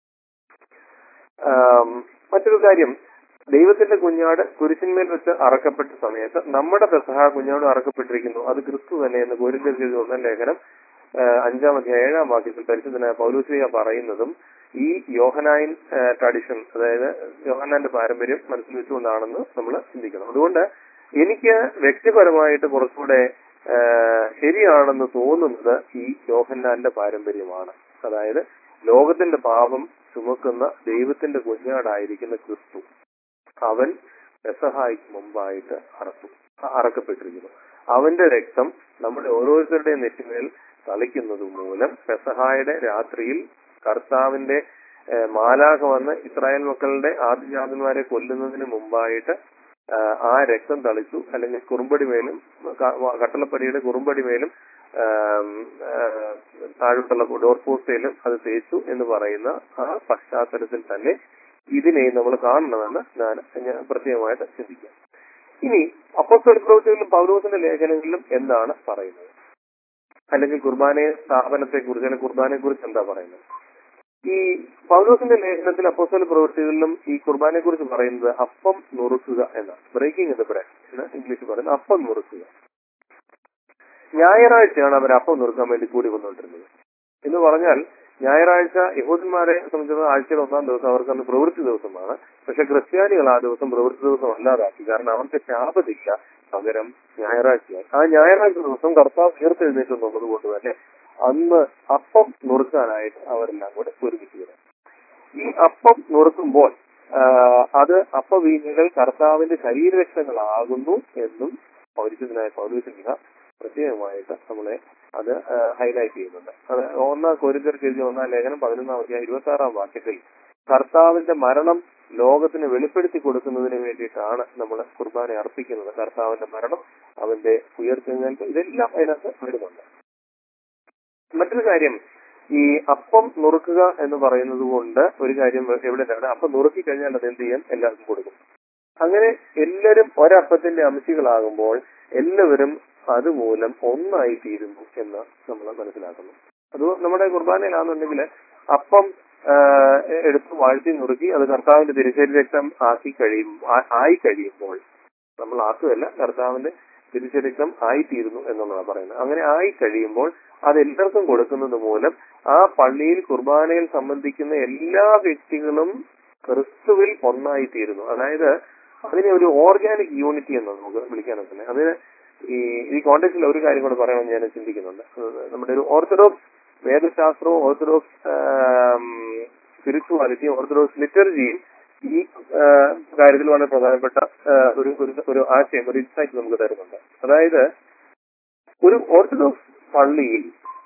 ആം, മറ്റൊരു കാര്യം ദൈവത്തിന്റെ കുഞ്ഞാട് കുരിശിന്മേൽ വെച്ച് അറക്കപ്പെട്ട സമയത്ത് നമ്മുടെ പെസഹ കുഞ്ഞാട് അറക്കപ്പെട്ടിരിക്കുന്നു അത് ക്രിസ്തു തന്നെ എന്ന് കോരിന്തരിച്ച് ഒന്നാം ലേഖനം ആ, അഞ്ചാം അധ്യായം ഏഴാം വാക്യത്തിൽ പരിശുദ്ധനായ പൗലൂസിയ പറയുന്നതും ഈ യോഹനായൻ ട്രഡിഷൻ അതായത് യോഹനാന്റെ പാരമ്പര്യം മനസ്സിൽ വെച്ചുകൊണ്ടാണെന്ന് നമ്മൾ ചിന്തിക്കണം അതുകൊണ്ട് എനിക്ക് വ്യക്തിപരമായിട്ട് കുറച്ചുകൂടെ ആ, ശരിയാണെന്ന് തോന്നുന്നത് ഈ യോഹന്നാന്റെ പാരമ്പര്യമാണ് അതായത് ലോകത്തിന്റെ പാപം ചുമക്കുന്ന ദൈവത്തിന്റെ കുഞ്ഞാടായിരിക്കുന്ന ക്രിസ്തു അവൻ പെസഹായിക്ക് മുമ്പായിട്ട് അറക്കും അറക്കപ്പെട്ടിരിക്കുന്നു അവന്റെ രക്തം നമ്മുടെ ഓരോരുത്തരുടെയും നെറ്റിമേൽ തളിക്കുന്നത് മൂലം പെസഹായുടെ രാത്രിയിൽ കർത്താവിന്റെ ഏഹ്, മാലാഖ വന്ന് ഇസ്രായേൽ മക്കളുടെ ആദിജാതന്മാരെ കൊല്ലുന്നതിന് മുമ്പായിട്ട് ആഹ്, ആ രക്തം തളിച്ചു അല്ലെങ്കിൽ കുറുമ്പടി മേലും ക- കട്ടളപ്പടിയുടെ കുറുമ്പടി മേലും ആം, ആ, താഴോട്ടുള്ള ഡോർ പോസ്റ്റയിലും അത് തേച്ചു എന്ന് പറയുന്ന ആ പശ്ചാത്തലത്തിൽ തന്നെ ഇതിനെയും നമ്മൾ കാണണമെന്ന് ഞാൻ ഞാൻ പ്രത്യേകമായിട്ട് ചിന്തിക്കാം ഇനി അപ്പോസ്തല പ്രവൃത്തികളിലും പൗലോസിന്റെ ലേഖനങ്ങളിലും എന്താണ് പറയുന്നത് അല്ലെങ്കിൽ കുർബാനയെ സ്ഥാപനത്തെ കുറിച്ച് അല്ലെങ്കിൽ കുർബാനയെ കുറിച്ച് എന്താ പറയുന്നത് ഈ പൗലോസിന്റെ ലേഖനത്തിൽ അപ്പോസ്തല പ്രവൃത്തികളിലും ഈ കുർബാനയെ കുറിച്ച് പറയുന്നത് അപ്പം നുറുക്കുക എന്നാണ് ബ്രേക്കിംഗ് ദ ബ്രെഡ് എന്ന് ഇംഗ്ലീഷ് പറയുന്നത് അപ്പം നുറുക്കുക ഞായറാഴ്ചയാണ് അവർ അപ്പം നുറുക്കാൻ വേണ്ടി കൂടി വന്നുകൊണ്ടിരുന്നത് എന്ന് പറഞ്ഞാൽ ഞായറാഴ്ച യഹൂദന്മാരെ സംബന്ധിച്ചിടത്തോളം ആഴ്ചയുടെ ഒന്നാം ദിവസം അവർക്ക് അന്ന് പ്രവൃത്തി ദിവസമാണ് പക്ഷെ ക്രിസ്ത്യാനികൾ ആ ദിവസം പ്രവൃത്തി ദിവസം അല്ലാതാക്കി കാരണം അവർക്ക് ശാപതില്ല പകരം ഞായറാഴ്ചയായി ആ ഞായറാഴ്ച ദിവസം കർത്താവ് ഉയർത്തെഴുന്നേറ്റ് എന്നുള്ളത് കൊണ്ട് തന്നെ അന്ന് അപ്പം നുറുക്കാനായിട്ട് അവരെല്ലാം കൂടെ ഒരുമിച്ച് വരും ഈ അപ്പം നുറുക്കുമ്പോൾ ആ, അത് അപ്പവീഞ്ഞുകൾ കർത്താവിന്റെ ശരീരരക്ഷകളാകുന്നു എന്നും പൗരിശനായ പൗരവിശിക പ്രത്യേകമായിട്ട് നമ്മളെ അത് ഹൈലൈറ്റ് ചെയ്യുന്നുണ്ട് അത് ഒന്നാം കോരിന്തർക്ക് എഴുതിയ ഒന്നാം ലേഖനം പതിനൊന്നാം അധ്യായം ഇരുപത്തി ആറാം വാക്യത്തിൽ കർത്താവിന്റെ മരണം ലോകത്തിന് വെളിപ്പെടുത്തി കൊടുക്കുന്നതിന് വേണ്ടിയിട്ടാണ് നമ്മൾ കുർബാന അർപ്പിക്കുന്നത് കർത്താവിന്റെ മരണം അവന്റെ ഉയർത്തെഴുന്നേൽപ്പ് ഇതെല്ലാം അതിനകത്ത് വരുന്നുണ്ട് മറ്റൊരു കാര്യം ഈ അപ്പം നുറുക്കുക എന്ന് പറയുന്നത് കൊണ്ട് ഒരു കാര്യം എവിടെയാണ് അപ്പം നുറുക്കി കഴിഞ്ഞാൽ അത് എന്ത് ചെയ്യാൻ എല്ലാവർക്കും കൊടുക്കും അങ്ങനെ എല്ലാവരും ഒരപ്പത്തിന്റെ അംശികളാകുമ്പോൾ എല്ലാവരും അതുമൂലം ഒന്നായി തീരുന്നു എന്ന് നമ്മൾ മനസ്സിലാക്കുന്നു അത് നമ്മുടെ കുർബാനയിലാണെന്നുണ്ടെങ്കിൽ അപ്പം ആ, എടുത്ത് വാഴ്ത്തി നുറുക്കി അത് കർത്താവിന്റെ തിരിച്ചരി രക്തം ആക്കി കഴിയും ആ- ആയി കഴിയുമ്പോൾ നമ്മൾ ആക്കുകയല്ല കർത്താവിന്റെ തിരിച്ചരക്തം ആയിത്തീരുന്നു എന്നുള്ളതാണ് പറയുന്നത് അങ്ങനെ ആയി കഴിയുമ്പോൾ അത് എല്ലാവർക്കും കൊടുക്കുന്നത് മൂലം ആ പള്ളിയിൽ കുർബാനയിൽ സംബന്ധിക്കുന്ന എല്ലാ വ്യക്തികളും ക്രിസ്തുവിൽ ഒന്നായി തീരുന്നു അതായത് അതിനെ ഒരു ഓർഗാനിക് യൂണിറ്റി എന്ന് നമുക്ക് വിളിക്കാൻ പറ്റുന്നത് അതിന് ഈ ഈ കോണ്ടെക്സ്റ്റിൽ ഒരു കാര്യം കൂടെ പറയണമെന്ന് ഞാൻ ചിന്തിക്കുന്നുണ്ട് അത് നമ്മുടെ ഒരു ഓർത്തഡോക്സ് വേദശാസ്ത്രവും ഓർത്തഡോക്സ് സ്പിരിച്വാലിറ്റിയും ഓർത്തഡോക്സ് ലിറ്റർജിയും ഈ ആ, കാര്യത്തിൽ വളരെ പ്രധാനപ്പെട്ട ആ, ഒരു ഒരു- ഒരു ആശയം ഒരു ഇൻസൈറ്റ് നമുക്ക് തരുന്നുണ്ട് അതായത് ഒരു ഓർത്തഡോക്സ് പള്ളിയിൽ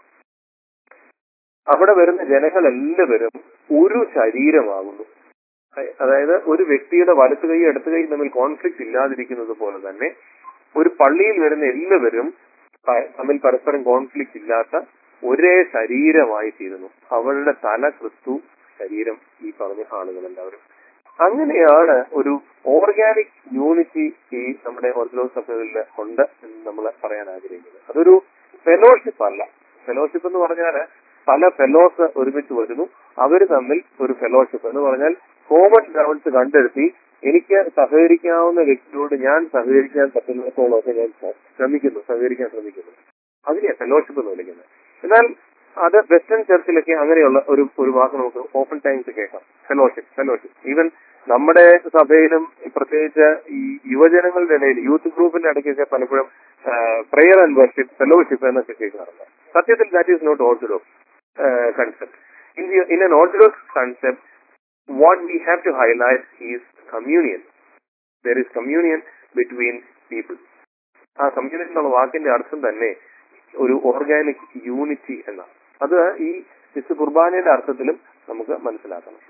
അവിടെ വരുന്ന ജനങ്ങൾ എല്ലാവരും ഒരു ശരീരമാകുന്നു അ- അതായത് ഒരു വ്യക്തിയുടെ വലത്ത് കൈ ഇടത്ത് കൈ തമ്മിൽ കോൺഫ്ലിക്ട് ഇല്ലാതിരിക്കുന്നത് പോലെ തന്നെ ഒരു പള്ളിയിൽ വരുന്ന എല്ലാവരും പ- തമ്മിൽ പരസ്പരം കോൺഫ്ലിക്ട് ഇല്ലാത്ത ഒരേ ശരീരമായി തീരുന്നു അവരുടെ തല ക്രിസ്തു ശരീരം ഈ പറഞ്ഞ ആളുകൾ എല്ലാവരും അങ്ങനെയാണ് ഒരു ഓർഗാനിക് യൂണിറ്റി ഈ നമ്മുടെ ഓർത്തഡോക്സ് സഭകളിൽ ഉണ്ട് എന്ന് നമ്മൾ പറയാൻ ആഗ്രഹിക്കുന്നത് അതൊരു ഫെലോഷിപ്പ് അല്ല ഫെലോഷിപ്പ് എന്ന് പറഞ്ഞാൽ പല ഫെലോസ് ഒരുമിച്ച് വരുന്നു അവർ തമ്മിൽ ഒരു ഫെലോഷിപ്പ് എന്ന് പറഞ്ഞാൽ കോമൺ ഗ്രൗണ്ട്സ് കണ്ടെടുത്തി എനിക്ക് സഹകരിക്കാവുന്ന വ്യക്തിയോട് ഞാൻ സഹകരിക്കാൻ പറ്റുന്നിടത്തോളം ഒക്കെ ഞാൻ ശ്രമിക്കുന്നു സഹകരിക്കാൻ ശ്രമിക്കുന്നു അതിനെ ഫെലോഷിപ്പ് എന്ന് വിളിക്കുന്നത് എന്നാൽ അത് വെസ്റ്റേൺ ചർച്ചിലൊക്കെ അങ്ങനെയുള്ള ഒരു ഒരു വാക്ക് നമുക്ക് ഓപ്പൺ ടൈംസ് കേൾക്കാം ഫെലോഷിപ്പ് ഫെലോഷിപ്പ് ഈവൻ നമ്മുടെ സഭയിലും പ്രത്യേകിച്ച് ഈ യുവജനങ്ങളുടെ ഇടയിൽ യൂത്ത് ഗ്രൂപ്പിന്റെ ഇടയ്ക്കൊക്കെ പലപ്പോഴും പ്രെയർ ആൻഡ് വർഷിപ്പ് ഫെലോഷിപ്പ് എന്നൊക്കെ കേൾക്കാറുണ്ട് സത്യത്തിൽ that is not orthodox concept in in an orthodox concept what we have to highlight is communion there is communion between people ആ കമ്മ്യൂണിയൻ എന്നുള്ള വാക്കിന്റെ അർത്ഥം തന്നെ ഒരു ഓർഗാനിക് യൂണിറ്റി എന്നാണ് അത് ഈ വിശു കുർബാനയുടെ അർത്ഥത്തിലും നമുക്ക് മനസ്സിലാക്കണം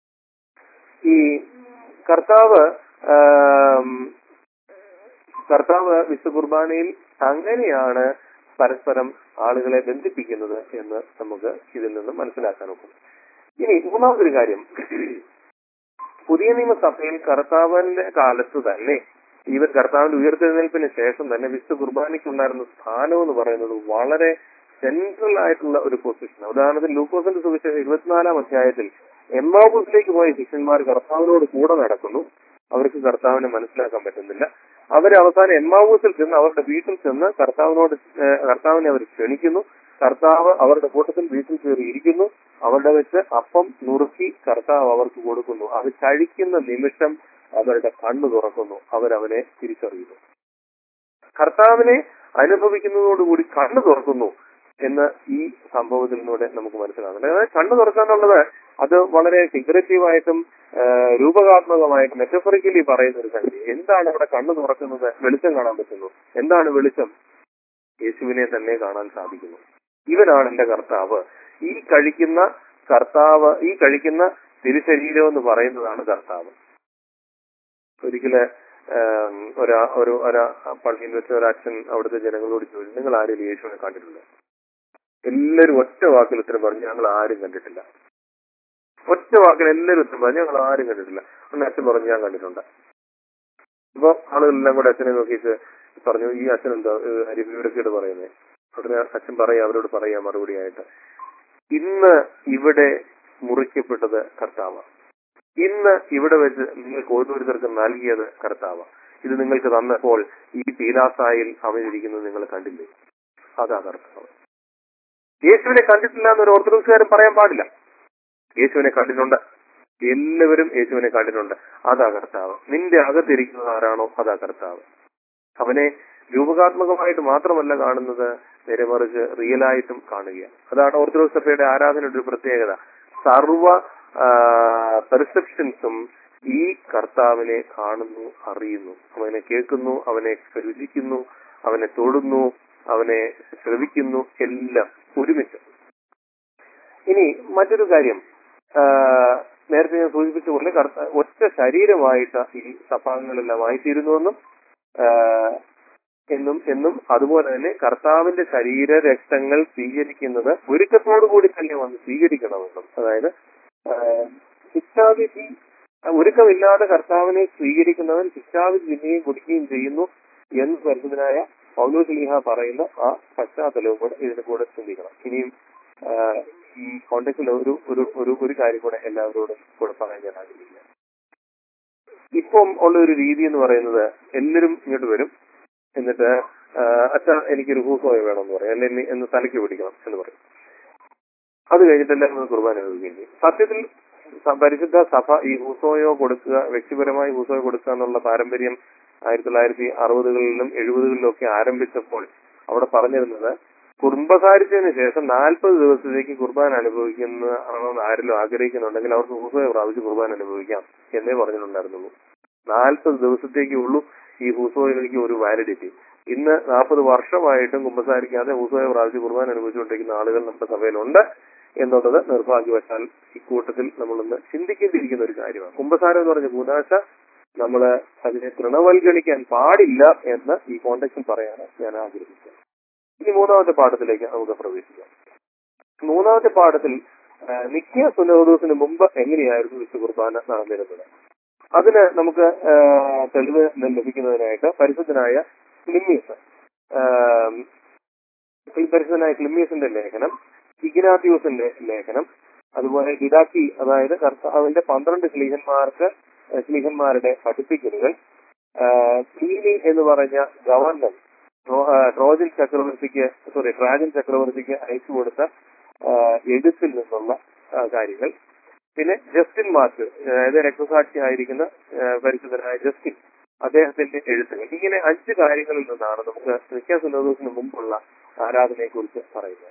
ഈ കർത്താവ് ആം, കർത്താവ് വിശു കുർബാനയിൽ അങ്ങനെയാണ് പരസ്പരം ആളുകളെ ബന്ധിപ്പിക്കുന്നത് എന്ന് നമുക്ക് ഇതിൽ നിന്ന് മനസ്സിലാക്കാൻ ഒക്കും ഇനി മൂന്നാമതൊരു കാര്യം പുതിയ നിയമസഭയിൽ കർത്താവിന്റെ കാലത്ത് തന്നെ ഈവൻ കർത്താവിന്റെ ഉയർത്തെഴുന്നേൽപ്പിന് ശേഷം തന്നെ വിശുദ്ധ കുർബാനയ്ക്കുണ്ടായിരുന്ന സ്ഥാനം എന്ന് പറയുന്നത് വളരെ സെൻട്രൽ ആയിട്ടുള്ള ഒരു പൊസിഷൻ ഉദാഹരണത്തിന് ലൂക്കോസിന്റെ സുവിശേഷം ഇരുപത്തിനാലാം അധ്യായത്തിൽ എമ്മാബൂസിലേക്ക് പോയ ശിഷ്യന്മാർ കർത്താവിനോട് കൂടെ നടക്കുന്നു അവർക്ക് കർത്താവിനെ മനസ്സിലാക്കാൻ പറ്റുന്നില്ല അവർ അവസാനം എമ്മാവൂസിൽ ചെന്ന് അവരുടെ വീട്ടിൽ ചെന്ന് കർത്താവിനോട് ഏഹ് കർത്താവിനെ അവർ ക്ഷണിക്കുന്നു കർത്താവ് അവരുടെ കൂട്ടത്തിൽ വീട്ടിൽ കയറി ഇരിക്കുന്നു അവരുടെ വെച്ച് അപ്പം നുറുക്കി കർത്താവ് അവർക്ക് കൊടുക്കുന്നു അത് കഴിക്കുന്ന നിമിഷം അവരുടെ കണ്ണു തുറക്കുന്നു അവരവനെ തിരിച്ചറിയുന്നു കർത്താവിനെ അനുഭവിക്കുന്നതോടുകൂടി കണ്ണു തുറക്കുന്നു എന്ന് ഈ സംഭവത്തിലൂടെ നമുക്ക് മനസ്സിലാകുന്നുണ്ട് അതായത് കണ്ണു തുറക്കുക എന്നുള്ളത് അത് വളരെ ഫിഗറേറ്റീവായിട്ടും രൂപകാത്മകമായിട്ടും മെറ്റഫറിക്കലി പറയുന്ന ഒരു സംഗതി എന്താണ് അവിടെ കണ്ണു തുറക്കുന്നത് വെളിച്ചം കാണാൻ പറ്റുന്നു എന്താണ് വെളിച്ചം യേശുവിനെ തന്നെ കാണാൻ സാധിക്കുന്നു ഇവനാണ് എന്റെ കർത്താവ് ഈ കഴിക്കുന്ന കർത്താവ് ഈ കഴിക്കുന്ന തിരുശരീരം എന്ന് പറയുന്നതാണ് കർത്താവ് ഒരിക്കല് ആം, ഒരാ ഒരു ഒരാ പള്ളിയിൽ വെച്ച് ഒരു അച്ഛൻ അവിടുത്തെ ജനങ്ങളോട് ചോദിച്ചു നിങ്ങൾ ആരെങ്കിലും യേശുവിനെ കണ്ടിട്ടുണ്ട് എല്ലാവരും ഒറ്റ വാക്കിൽ ഉത്തരം പറഞ്ഞു ഞങ്ങൾ ആരും കണ്ടിട്ടില്ല ഒറ്റ വാക്കിൽ എല്ലാവരും ഉത്തരം പറഞ്ഞു ഞങ്ങൾ ആരും കണ്ടിട്ടില്ല ഒന്ന് അച്ഛൻ പറഞ്ഞു ഞാൻ കണ്ടിട്ടുണ്ട് അപ്പൊ ആളുകളെല്ലാം കൂടെ അച്ഛനെ നോക്കിയിട്ട് പറഞ്ഞു ഈ അച്ഛൻ എന്താ വിവരക്കേട് പറയുന്നത് ഉടനെ അച്ഛൻ പറയാ അവരോട് പറയാ മറുപടിയായിട്ട് ഇന്ന് ഇവിടെ മുറിക്കപ്പെട്ടത് കർത്താവ് ഇന്ന് ഇവിടെ വെച്ച് നിങ്ങൾക്ക് ഓരോരുത്തർക്കും നൽകിയത് കർത്താവ് ഇത് നിങ്ങൾക്ക് തന്നപ്പോൾ ഈ പീലാസായിൽ അവനിരിക്കുന്നത് നിങ്ങൾ കണ്ടില്ലേ അതാ കർത്താവ് യേശുവിനെ കണ്ടിട്ടില്ല എന്നൊരു ഓർത്തഡോക്സുകാരൻ പറയാൻ പാടില്ല യേശുവിനെ കണ്ടിട്ടുണ്ട് എല്ലാവരും യേശുവിനെ കണ്ടിട്ടുണ്ട് അതാ കർത്താവ് നിന്റെ അകത്തിരിക്കുന്നത് ആരാണോ അതാ കർത്താവ് അവനെ രൂപകാത്മകമായിട്ട് മാത്രമല്ല കാണുന്നത് നേരെ മറിച്ച് റിയലായിട്ടും കാണുക അതാണ് ഓർത്തഡോക്സ് സഭയുടെ ആരാധനയുടെ ഒരു പ്രത്യേകത സർവ പെർസെപ്ഷൻസും ഈ കർത്താവിനെ കാണുന്നു അറിയുന്നു അവനെ കേൾക്കുന്നു അവനെ രുചിക്കുന്നു അവനെ തൊടുന്നു അവനെ ശ്രവിക്കുന്നു എല്ലാം ഒരുമിച്ച് ഇനി മറ്റൊരു കാര്യം ആ, നേരത്തെ ഞാൻ സൂചിപ്പിച്ച പോലെ കർത്ത- ഒറ്റ ശരീരമായിട്ട് ഈ സഭാംഗങ്ങളെല്ലാം ആയിത്തീരുന്നുവെന്നും ആ, എന്നും എന്നും അതുപോലെ തന്നെ കർത്താവിന്റെ ശരീര രക്തങ്ങൾ സ്വീകരിക്കുന്നത് ഒരുക്കത്തോടു കൂടി തന്നെ വന്ന് സ്വീകരിക്കണമെന്നും അതായത് ആ, ശിക്ഷാവിധി ഒരുക്കമില്ലാതെ കർത്താവിനെ സ്വീകരിക്കുന്നവൻ ശിക്ഷാവിധി തിന്നുകയും കുടിക്കുകയും ചെയ്യുന്നു എന്ന് പരിശുദ്ധനായ പൗലോസ് ലീഹ പറയുന്ന ആ പശ്ചാത്തലവും കൂടെ ഇതിന് കൂടെ ചിന്തിക്കണം ഇനിയും ആ, ഈ കോണ്ടക്സിൽ ഒരു ഒരു ഒരു ഒരു കാര്യം കൂടെ എല്ലാവരോടും കൂടെ പറയാൻ ഞാൻ ആഗ്രഹിക്കുക ഇപ്പം ഉള്ള ഒരു രീതി എന്ന് പറയുന്നത് എല്ലാവരും ഇങ്ങോട്ട് വരും എന്നിട്ട് അച്ഛ എനിക്കൊരു ഹൂസോയ വേണമെന്ന് പറയും അല്ലെ എന്നെ എന്ന് തലയ്ക്ക് പിടിക്കണം എന്ന് പറയും അത് കഴിഞ്ഞിട്ട് എല്ലാവരും കുർബാന അനുഭവിക്കുകയും ചെയ്യും സത്യത്തിൽ സ- പരിശുദ്ധ സഭ ഈ ഹൂസോയോ കൊടുക്കുക വ്യക്തിപരമായി ഹൂസോയോ കൊടുക്കുക എന്നുള്ള പാരമ്പര്യം ആയിരത്തി തൊള്ളായിരത്തി അറുപതുകളിലും എഴുപതുകളിലും ഒക്കെ ആരംഭിച്ചപ്പോൾ അവിടെ പറഞ്ഞിരുന്നത് കുടുംബകാര്യത്തിന് ശേഷം നാൽപ്പത് ദിവസത്തേക്ക് കുർബാന അനുഭവിക്കുന്ന ആണെന്ന് ആരെങ്കിലും ആഗ്രഹിക്കുന്നുണ്ടെങ്കിൽ അവർക്ക് ഹൂസോയെ പ്രാപിച്ച് കുർബാന അനുഭവിക്കാം എന്നേ പറഞ്ഞിട്ടുണ്ടായിരുന്നുള്ളൂ നാൽപ്പത് ദിവസത്തേക്കേ ഉള്ളൂ ഈ ഹൂസോയിലേക്ക് ഒരു വാലിഡിറ്റി ഇന്ന് നാൽപ്പത് വർഷമായിട്ടും കുമ്പസാരിക്കാതെ ഹൂസോയെ പ്രാപിച്ച് കുർബാന അനുഭവിച്ചുകൊണ്ടിരിക്കുന്ന ആളുകൾ നമ്മുടെ സഭയിലുണ്ട് എന്നുള്ളത് നിർഭാഗ്യവശാൽ ഇക്കൂട്ടത്തിൽ നമ്മളൊന്ന് ചിന്തിക്കേണ്ടിയിരിക്കുന്ന ഒരു കാര്യമാണ് കുമ്പസാരം എന്ന് പറഞ്ഞ കൂതാശ നമ്മൾ അതിനെ തൃണവൽഗണിക്കാൻ പാടില്ല എന്ന് ഈ കോണ്ടക്സിൽ പറയാനാണ് ഞാൻ ആഗ്രഹിക്കുന്നത് ഇനി മൂന്നാമത്തെ പാഠത്തിലേക്ക് നമുക്ക് പ്രവേശിക്കാം മൂന്നാമത്തെ പാഠത്തിൽ ആ, നിത്യ സുനോദോസിന് മുമ്പ് എങ്ങനെയായിരുന്നു വിശു കുർബാന നടന്നിരുന്നത് അതിന് നമുക്ക് ആ, തെളിവ് ലഭിക്കുന്നതിനായിട്ട് പരിശുദ്ധനായ ക്ലിമ്മീസ് ആ, ഈ പരിശുദ്ധനായ ക്ലിമ്മീസിന്റെ ലേഖനം ഇഗ്നാത്യൂസിന്റെ ലേഖനം അതുപോലെ ഡിഡാക്കി അതായത് കർത്താവിന്റെ പന്ത്രണ്ട് സ്ലീഹന്മാർക്ക് സ്ലീഹന്മാരുടെ പഠിപ്പിക്കലുകൾ ക്ലീനി എന്ന് പറഞ്ഞ ഗവർണർ ട്രോ- ആ, ട്രോജൻ ചക്രവർത്തിക്ക് സോറി ട്രാജൻ ചക്രവർത്തിക്ക് അയച്ചു കൊടുത്ത ആ, എഴുത്തിൽ നിന്നുള്ള ആ, കാര്യങ്ങൾ പിന്നെ ജസ്റ്റിൻ മാർക്ക് അതായത് രക്തസാക്ഷിയായിരിക്കുന്ന ആ, പരിശുദ്ധനായ ജസ്റ്റിൻ അദ്ദേഹത്തിന്റെ എഴുത്തുകൾ ഇങ്ങനെ അഞ്ച് കാര്യങ്ങളിൽ നിന്നാണ് നമുക്ക് മിക്ക സുനോദോസിന് മുമ്പുള്ള ആരാധനയെ കുറിച്ച് പറയുന്നത്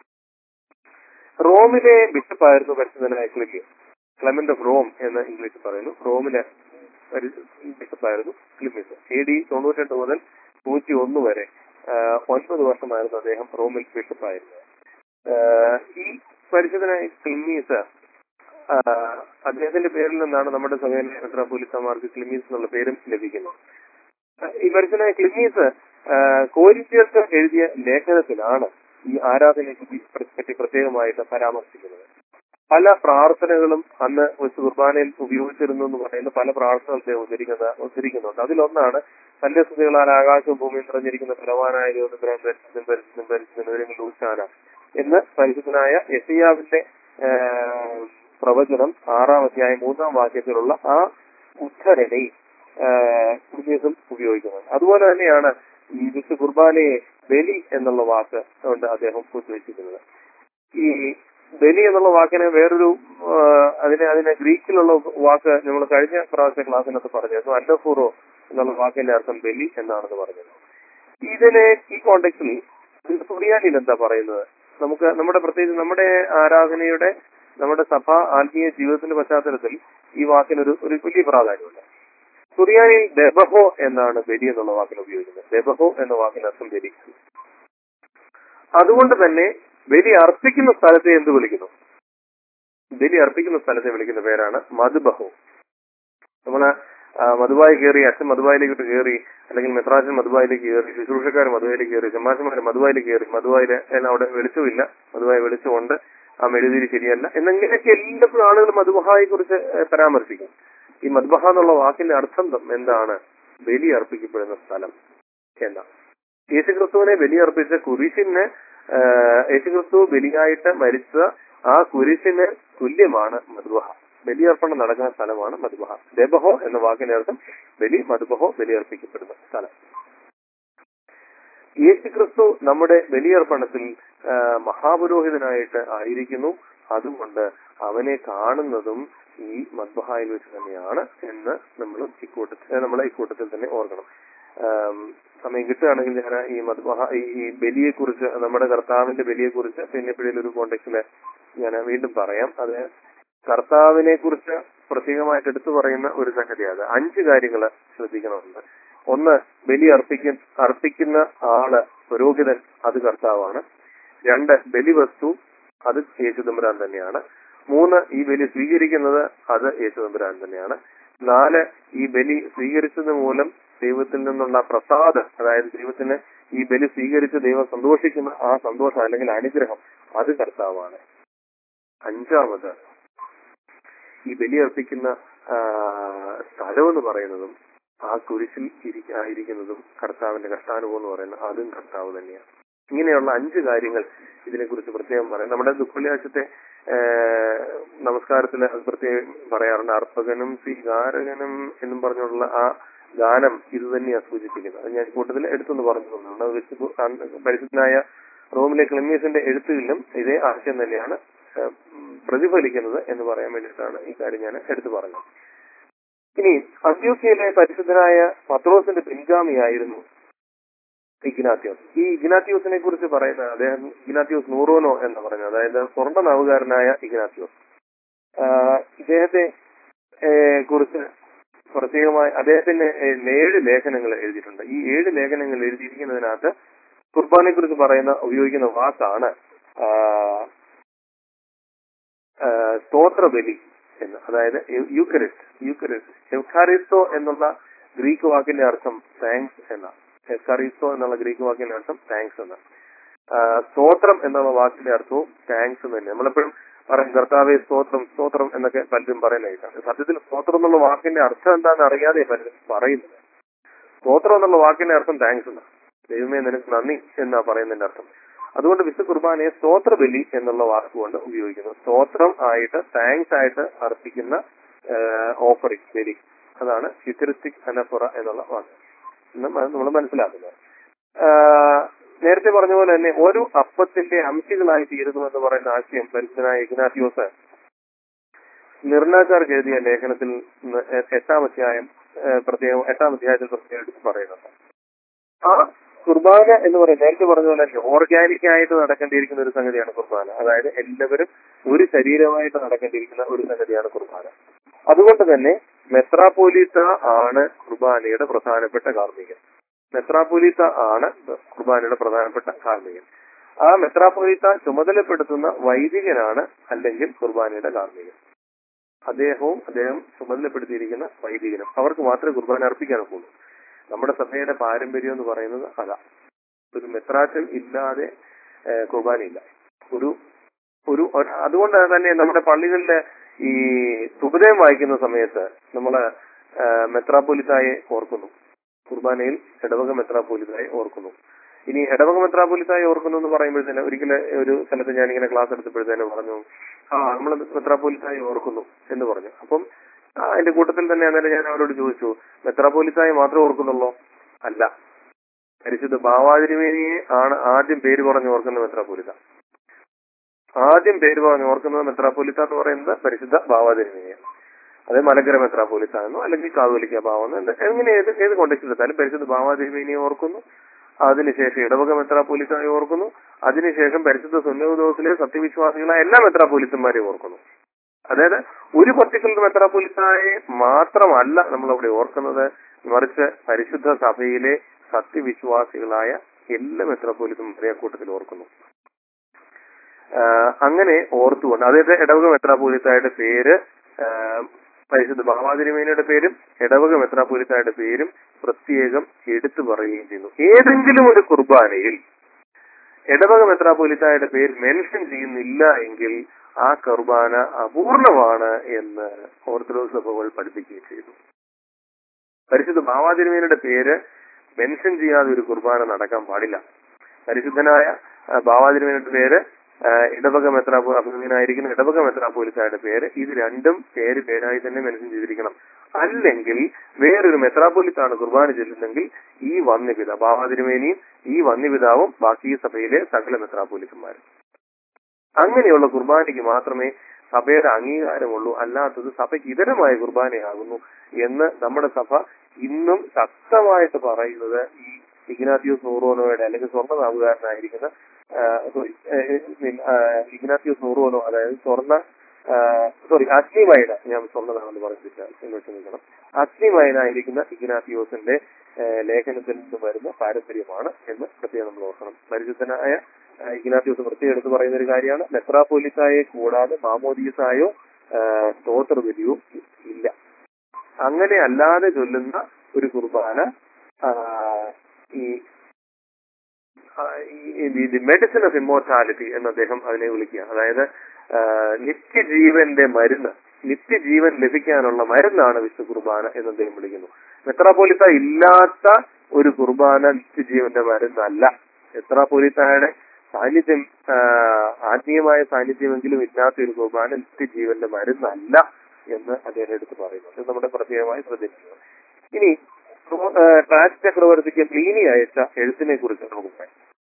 റോമിലെ ബിഷപ്പായിരുന്നു പരിശുദ്ധനായ ക്ലിമിയൻ ക്ലെമന്റ് ഓഫ് റോം എന്ന് ഇംഗ്ലീഷിൽ പറയുന്നു റോമിലെ ഒരു ബിഷപ്പായിരുന്നു ക്ലിമിയസ് എ ഡി തൊണ്ണൂറ്റെട്ട് മുതൽ നൂറ്റി ഒന്ന് വരെ ആ, ഒൻപത് വർഷമായിരുന്നു അദ്ദേഹം റോമിൽ ബിഷപ്പായിരുന്നത് ആ, ഈ പരിശുദ്ധനായ ക്ലിമീസ് ആ, അദ്ദേഹത്തിന്റെ പേരിൽ നിന്നാണ് നമ്മുടെ സഭയിലെ മെത്രാപോലിത്തമാർക്ക് ക്ലിമീസ് എന്നുള്ള പേരും ലഭിക്കുന്നത് ആ, ഈ പരിശുദ്ധനായ ക്ലിമീസ് കോരിന്ത്യർക്ക് എഴുതിയ ലേഖനത്തിലാണ് ഈ ആരാധനയെ പറ്റി പ്രത്യേകമായിട്ട് പരാമർശിക്കുന്നത് പല പ്രാർത്ഥനകളും അന്ന് വെച്ച് കുർബാനയിൽ ഉപയോഗിച്ചിരുന്നു എന്ന് പറയുന്ന പല പ്രാർത്ഥനകൾ അദ്ദേഹം ഉദ്ധരിക്കുന്ന ഉദ്ധരിക്കുന്നുണ്ട് അതിലൊന്നാണ് തന്റെ സ്തുതികളാൽ ആകാശവും ഭൂമിയും നിറഞ്ഞിരിക്കുന്ന ഫലവാനായ ദൈവത്തിനും പരിശുദ്ധം പരിശുദ്ധം പരിശുദ്ധം വിവരങ്ങൾ ഊശാന എന്ന് പരിശുദ്ധനായ യസിയാവിന്റെ പ്രവചനം ആറാം അധ്യായം മൂന്നാം വാക്യത്തിലുള്ള ആ ഉദ്ധരണി കുഞ്ഞും ഉപയോഗിക്കുന്നത് അതുപോലെ തന്നെയാണ് ഈ വിശു കുർബാനയെ ബലി എന്നുള്ള വാക്ക് കൊണ്ട് അദ്ദേഹം ഉദ്ദേശിക്കുന്നത് ഈ ബലി എന്നുള്ള വാക്കിന് വേറൊരു ആ, അതിനെ അതിനെ ഗ്രീക്കിലുള്ള വാക്ക് നമ്മൾ കഴിഞ്ഞ പ്രാവശ്യ ക്ലാസ്സിനകത്ത് പറഞ്ഞിരുന്നു അന്നഫൂറോ എന്നുള്ള വാക്കിന്റെ അർത്ഥം ബലി എന്നാണെന്ന് പറഞ്ഞത് ഇതിനെ ഈ കോണ്ടെക്സിൽ സുറിയാനിൽ എന്താ പറയുന്നത് നമുക്ക് നമ്മുടെ പ്രത്യേകിച്ച് നമ്മുടെ ആരാധനയുടെ നമ്മുടെ സഭ ആത്മീയ ജീവിതത്തിന്റെ പശ്ചാത്തലത്തിൽ ഈ വാക്കിനൊരു ഒരു വലിയ പ്രാധാന്യമുണ്ട് സുറിയാനിൽ ദബഹോ എന്നാണ് ബലി എന്നുള്ള വാക്കിന് ഉപയോഗിക്കുന്നത് ദബഹോ എന്ന വാക്കിന് അർത്ഥം ബലി അതുകൊണ്ട് തന്നെ ബലി അർപ്പിക്കുന്ന സ്ഥലത്തെ എന്ത് വിളിക്കുന്നു ബലി അർപ്പിക്കുന്ന സ്ഥലത്തെ വിളിക്കുന്ന പേരാണ് മധുബഹു നമ്മള് ആ, മധുവായി കയറി അച്ഛൻ മധുവായിലേക്ക് കയറി അല്ലെങ്കിൽ മെത്രാച്ചൻ മധുവായിലേക്ക് കയറി ശുശ്രൂഷക്കാർ മധുവായിലേക്ക് കയറി ചെമ്മാശന്മാർ മധുവായിലേക്ക് കയറി മധുവായില് എല്ലാം അവിടെ വെളിച്ചമില്ല മധുവായി വെളിച്ചമുണ്ട് ആ മെഴുതിരി ശരിയല്ല എന്നിങ്ങനെയൊക്കെ എല്ലാപ്പോഴും ആളുകൾ മധുബഹായെ കുറിച്ച് പരാമർശിക്കും ഈ മദ്ബഹ എന്നുള്ള വാക്കിന്റെ അർത്ഥം ത- എന്താണ് ബലി അർപ്പിക്കപ്പെടുന്ന സ്ഥലം എന്നാ യേശുക്രിസ്തുവിനെ ബലിയർപ്പിച്ച കുരിശിന് ആ, യേശുക്രിസ്തു ബലിയായിട്ട് മരിച്ച ആ കുരിശിന് തുല്യമാണ് മധുബഹ ബലിയർപ്പണം നടക്കുന്ന സ്ഥലമാണ് മധുബഹ ദബഹോ എന്ന വാക്കിന്റെ അർത്ഥം ബലി മധുബഹോ ബലിയർപ്പിക്കപ്പെടുന്ന സ്ഥലം യേശുക്രിസ്തു നമ്മുടെ ബലിയർപ്പണത്തിൽ ആ, മഹാപുരോഹിതനായിട്ട് ആയിരിക്കുന്നു അതുകൊണ്ട് അവനെ കാണുന്നതും ഈ മദ്ബഹായിൽ വെച്ച് തന്നെയാണ് എന്ന് നമ്മൾ ഇക്കൂട്ടത്തിൽ നമ്മൾ ഇക്കൂട്ടത്തിൽ തന്നെ ഓർക്കണം ആം, സമയം കിട്ടുകയാണെങ്കിൽ ഞാൻ ഈ മദ്ബഹ ഈ ഈ ബലിയെ കുറിച്ച് നമ്മുടെ കർത്താവിന്റെ ബലിയെ കുറിച്ച് പിന്നെ എപ്പോഴേലും ഒരു കോണ്ടെക്സില് ഞാൻ വീണ്ടും പറയാം അത് കർത്താവിനെ കുറിച്ച് പ്രത്യേകമായിട്ട് എടുത്തു പറയുന്ന ഒരു സംഗതിയാണ് അഞ്ച് കാര്യങ്ങൾ ശ്രദ്ധിക്കണമെന്ന് ഒന്ന് ബലി അർപ്പിക്ക അർപ്പിക്കുന്ന ആള് പുരോഹിതൻ അത് കർത്താവാണ് രണ്ട് ബലിവസ്തു അത് യേശുദമ്പുരാൻ തന്നെയാണ് മൂന്ന് ഈ ബലി സ്വീകരിക്കുന്നത് അത് യേശുദമ്പുരാൻ തന്നെയാണ് നാല് ഈ ബലി സ്വീകരിച്ചത് മൂലം ദൈവത്തിൽ നിന്നുള്ള പ്രസാദം അതായത് ദൈവത്തിന് ഈ ബലി സ്വീകരിച്ച് ദൈവം സന്തോഷിക്കുന്ന ആ സന്തോഷം അല്ലെങ്കിൽ അനുഗ്രഹം അത് കർത്താവാണ് അഞ്ചാമത് ഈ ബലി അർപ്പിക്കുന്ന ആ, സ്ഥലം എന്ന് പറയുന്നതും ആ കുരിശിൽ ഇരി- ആയിരിക്കുന്നതും കർത്താവിന്റെ കഷ്ടാനുഭവം എന്ന് പറയുന്നത് അതും കർത്താവ് തന്നെയാണ് ഇങ്ങനെയുള്ള അഞ്ച് കാര്യങ്ങൾ ഇതിനെക്കുറിച്ച് പ്രത്യേകം പറയാം നമ്മുടെ ദുഃഖുള്ളിയാഴ്ചത്തെ നമസ്കാരത്തിൽ അത് പ്രത്യേകം പറയാറുണ്ട് അർപ്പകനും സ്വീകാരകനും എന്നും പറഞ്ഞുള്ള ആ ഗാനം ഇത് തന്നെയാണ് സൂചിപ്പിക്കുന്നത് അത് ഞാൻ കൂട്ടത്തിൽ എടുത്തൊന്ന് പറഞ്ഞു തന്നുണ്ട് അത് വെച്ച് പു- അന്ന് പരിശുദ്ധനായ റോമിലെ ക്ലെമീസിന്റെ എഴുത്തുകളിലും ഇതേ ആശയം തന്നെയാണ് ഏഹ്, ഉം, പ്രതിഫലിക്കുന്നത് എന്ന് പറയാൻ വേണ്ടിയിട്ടാണ് ഈ കാര്യം ഞാൻ എടുത്തു പറഞ്ഞത് ഇനി അന്ത്യോസിയയിലെ പരിശുദ്ധനായ പത്രോസിന്റെ പിൻഗാമിയായിരുന്നു ഇഗ്നാത്യോസ് ഈ ഇഗ്നാത്യോസിനെ കുറിച്ച് പറയുന്ന അദ്ദേഹം ഇഗ്നാത്യോസ് നൂറോനോ എന്ന് പറഞ്ഞത് അതായത് സ്വർണ്ണ നവുകാരനായ ഇഗ്നാത്യോസ് ആഹ് ഇദ്ദേഹത്തെ ഏഹ്, കുറിച്ച് പ്രത്യേകമായി അദ്ദേഹത്തിന് ഏഹ്, ഏഴ് ലേഖനങ്ങൾ എഴുതിയിട്ടുണ്ട് ഈ ഏഴ് ലേഖനങ്ങൾ എഴുതിയിരിക്കുന്നതിനകത്ത് കുർബാനെ കുറിച്ച് പറയുന്ന ഉപയോഗിക്കുന്ന വാക്കാണ് ആഹ്, ആഹ്, സ്തോത്രബലി എന്ന് അതായത് യു- യൂക്കറിസ്റ്റ് യൂക്കറിസ്റ്റ് എവ്കാരിസ്തോ എന്നുള്ള ഗ്രീക്ക് വാക്കിന്റെ അർത്ഥം താങ്ക്സ് എന്നാണ് എവ്കാരിസ്തോ എന്നുള്ള ഗ്രീക്ക് വാക്കിന്റെ അർത്ഥം താങ്ക്സ് എന്ന് ആഹ്, സ്തോത്രം എന്നുള്ള വാക്കിന്റെ അർത്ഥവും താങ്ക്സ് എന്ന് തന്നെ നമ്മളെപ്പോഴും പറയും കർത്താവെ സ്തോത്രം സ്തോത്രം എന്നൊക്കെ പലരും പറയുന്നതായിട്ടാണ് സത്യത്തിൽ സ്തോത്രം എന്നുള്ള വാക്കിന്റെ അർത്ഥം എന്താണെന്ന് അറിയാതെ പലരും പറയുന്നത് സ്തോത്രം എന്നുള്ള വാക്കിന്റെ അർത്ഥം താങ്ക്സ് എന്നാണ് ദൈവമേ നിനക്ക് നന്ദി എന്നാ പറയുന്നതിന്റെ അർത്ഥം അതുകൊണ്ട് വിശുദ്ധ കുർബാനയെ സ്തോത്ര ബലി എന്നുള്ള വാക്കുകൊണ്ട് ഉപയോഗിക്കുന്നു സ്തോത്രം ആയിട്ട് താങ്ക്സ് ആയിട്ട് അർപ്പിക്കുന്ന ഓഫറിംഗ് ബലി അതാണ് ഫ്യൂച്ചറിസ്റ്റിക് അനഫുറ എന്നുള്ള വാക്ക് നമ്മൾ മനസ്സിലാക്കുന്നത് ആഹ് നേരത്തെ പറഞ്ഞ പോലെ തന്നെ ഒരു അപ്പത്തിന്റെ അംശികളായി തീരുന്നു എന്ന് പറയുന്ന ആശയം പരിശുദ്ധനായ ഇഗ്നാത്യോസ് നിർണാക്കാർക്ക് എഴുതിയ ലേഖനത്തിൽ നിന്ന് എ- എട്ടാം അധ്യായം ഏഹ് പ്രത്യേകം എട്ടാം അധ്യായത്തിൽ പ്രത്യേകം എടുത്ത് പറയുന്നുണ്ട് ആ കുർബാന എന്ന് പറയുന്നത് നേരത്തെ പറഞ്ഞ പോലെ തന്നെ ഓർഗാനിക് ആയിട്ട് നടക്കേണ്ടിയിരിക്കുന്ന ഒരു സംഗതിയാണ് കുർബാന അതായത് എല്ലാവരും ഒരു ശരീരമായിട്ട് നടക്കേണ്ടിയിരിക്കുന്ന ഒരു സംഗതിയാണ് കുർബാന അതുകൊണ്ട് തന്നെ മെത്രാപോലീത്ത ആണ് കുർബാനയുടെ പ്രധാനപ്പെട്ട കാർമ്മികൻ മെത്രാപോലീത്ത ആണ് കുർബാനയുടെ പ്രധാനപ്പെട്ട കാർമ്മികൻ ആ മെത്രാപോലീത്ത ചുമതലപ്പെടുത്തുന്ന വൈദികനാണ് അല്ലെങ്കിൽ കുർബാനയുടെ കാർമ്മികൻ അദ്ദേഹവും അദ്ദേഹം ചുമതലപ്പെടുത്തിയിരിക്കുന്ന വൈദികനും അവർക്ക് മാത്രമേ കുർബാന അർപ്പിക്കാനൊക്കുള്ളൂ നമ്മുടെ സഭയുടെ പാരമ്പര്യം എന്ന് പറയുന്നത് അതാ ഒരു മെത്രാച്ചൻ ഇല്ലാതെ ഏഹ്, കുർബാനയില്ല ഒരു ഒരു ഒരു- അതുകൊണ്ട് തന്നെ നമ്മുടെ പള്ളികളിലെ ഈ സുബുദയം വായിക്കുന്ന സമയത്ത് നമ്മള് ഏഹ്, മെത്രാപ്പൊലിത്തായെ ഓർക്കുന്നു കുർബാനയിൽ ഇടവക മെത്രാപ്പൊലിത്തായെ ഓർക്കുന്നു ഇനി ഇടവക മെത്രാപ്പൊലിത്തായെ ഓർക്കുന്നു എന്ന് പറയുമ്പോഴത്തേന് ഒരിക്കലും ഒരു സ്ഥലത്ത് ഞാനിങ്ങനെ ക്ലാസ് എടുത്തപ്പോഴത്തേന് പറഞ്ഞു ആ നമ്മൾ മെത്രാപ്പൊലിത്തായെ ഓർക്കുന്നു എന്ന് പറഞ്ഞു അപ്പം ആ, അതിന്റെ കൂട്ടത്തിൽ തന്നെ അന്നേരം ഞാൻ അവരോട് ചോദിച്ചു മെത്രാപ്പൊലിത്തായെ മാത്രമേ ഓർക്കുന്നുള്ളൂ അല്ല പരിശുദ്ധ ബാവാതിരുമേനിയെ ആണ് ആദ്യം പേര് പറഞ്ഞ് ഓർക്കുന്ന മെത്രാപ്പൊലിത്ത ആദ്യം പേര് പറഞ്ഞ് ഓർക്കുന്നത് മെത്രാപ്പൊലിത്ത എന്ന് പറയുന്നത് പരിശുദ്ധ ബാവാതിരുമേനിയാണ് അത് മലങ്കര മെത്രാപ്പൊലിത്ത എന്നോ അല്ലെങ്കിൽ കാതോലിക്ക ഭാവം എന്ന് എങ്ങനെ ഏത് ഏത് കോണ്ടക്സ്റ്റ് എടുത്താലും പരിശുദ്ധ ബാവാതിരുമേനിയെ ഓർക്കുന്നു അതിനുശേഷം ഇടവക മെത്രാപ്പൊലിത്തായെ ഓർക്കുന്നു അതിനുശേഷം പരിശുദ്ധ സുന്നതോസിലെ സത്യവിശ്വാസികളായ എല്ലാ മെത്രാപ്പൊലിത്തന്മാരെയും ഓർക്കുന്നു അതായത് ഒരു പർട്ടിക്കുലർ മെത്രാപ്പൊലിത്തായെ മാത്രമല്ല നമ്മൾ അവിടെ ഓർക്കുന്നത് മറിച്ച് പരിശുദ്ധ സഭയിലെ സത്യവിശ്വാസികളായ എല്ലാ മെത്രാപ്പൊലിത്തന്മാരെ ആ കൂട്ടത്തിൽ ഓർക്കുന്നു ആഹ് അങ്ങനെ ഓർത്തുകൊണ്ട് അതായത് ഇടവക മെത്രാപ്പൊലിത്തായുടെ പേര് ആഹ് പരിശുദ്ധ ബാവാതിരിമേനയുടെ പേരും ഇടവക മെത്രാപൊലിത്തായുടെ പേരും പ്രത്യേകം എടുത്തു പറയുകയും ചെയ്യുന്നു ഏതെങ്കിലും ഒരു കുർബാനയിൽ ഇടവക മെത്രാപൊലിത്തായുടെ പേര് മെൻഷൻ ചെയ്യുന്നില്ല എങ്കിൽ ആ കുർബാന അപൂർണമാണ് എന്ന് ഓർത്തഡോക്സ് സഭകൾ പഠിപ്പിക്കുകയും ചെയ്തു പരിശുദ്ധ ബാവാതിരുമേനയുടെ പേര് മെൻഷൻ ചെയ്യാതെ ഒരു കുർബാന നടക്കാൻ പാടില്ല പരിശുദ്ധനായ ആ, ബാവാതിരുമേനയുടെ പേര് ആ, ഇടവക മെത്രാപോ അഭിമുഖനായിരിക്കുന്ന ഇടവക മെത്രാപോലിസായുടെ പേര് ഇത് രണ്ടും പേര് പേരായി തന്നെ മെൻഷൻ ചെയ്തിരിക്കണം അല്ലെങ്കിൽ വേറൊരു മെത്രാപോലിത്താണ് കുർബാന ചെല്ലുന്നെങ്കിൽ ഈ വന്യപിത ബാവാതിരുമേനിയും ഈ വന്യപിതാവും ബാക്കി സഭയിലെ സകല മെത്രാപോലിത്തന്മാരും അങ്ങനെയുള്ള കുർബാനയ്ക്ക് മാത്രമേ സഭയുടെ അംഗീകാരമുള്ളൂ അല്ലാത്തത് സഭയ്ക്ക് ഇതരമായ കുർബാനയാകുന്നു എന്ന് നമ്മുടെ സഭ ഇന്നും ശക്തമായിട്ട് പറയുന്നത് ഈ ഇഗ്നാത്തിയോസ് നൂറോനോയുടെ അല്ലെങ്കിൽ സ്വർണ്ണ നാമകാരനായിരിക്കുന്ന സോറി ഇഗ്നാത്തിയോസ് നൂറോനോ അതായത് സ്വർണ്ണ സോറി അഗ്നിമയന ഞാൻ സ്വർണ്ണനാമെന്ന് പറഞ്ഞിട്ടില്ല എന്ന് ക്ഷമിക്കണം അഗ്നിമയനായിരിക്കുന്ന ഇഗ്നാത്തിയോസിന്റെ ആ, ലേഖനത്തിൽ നിന്ന് വരുന്ന പാരമ്പര്യമാണ് എന്ന് പ്രത്യേകം നമ്മൾ ഓർക്കണം പരിശുദ്ധനായ ആ, ഇഗ്നാത്തിയോസ് പ്രത്യേകം എടുത്ത് പറയുന്ന ഒരു കാര്യമാണ് മെത്രാപോലിസായെ കൂടാതെ മാമോദീസായോ ആ, സ്തോത്രബലിയോ ഇല്ല അങ്ങനെ അല്ലാതെ ചൊല്ലുന്ന ഒരു കുർബാന ആ, ഈ ദി മെഡിസിൻ ഓഫ് ഇമ്മോർട്ടാലിറ്റി എന്ന് അദ്ദേഹം അതിനെ വിളിക്കുക അതായത് ആ, നിത്യജീവന്റെ മരുന്ന് നിത്യജീവൻ ലഭിക്കാനുള്ള മരുന്നാണ് വിശുദ്ധ കുർബാന എന്ന് അദ്ദേഹം വിളിക്കുന്നു മെത്രാപോലിത്ത ഇല്ലാത്ത ഒരു കുർബാന നിത്യജീവന്റെ മരുന്നല്ല മെത്രാപോലിത്തയുടെ സാന്നിധ്യം ആ, ആത്മീയമായ സാന്നിധ്യമെങ്കിലും ഇല്ലാത്ത ഒരു കുർബാന നിത്യജീവന്റെ മരുന്നല്ല എന്ന് അദ്ദേഹം എടുത്ത് പറയുന്നു ഇത് നമ്മുടെ പ്രത്യേകമായി ശ്രദ്ധിക്കുന്നത് ഇനി ട്രാൻസ് ചക്രവർത്തിക്ക് പ്ലീനി അയച്ച എഴുത്തിനെ കുറിച്ച് നമുക്ക് പറയാം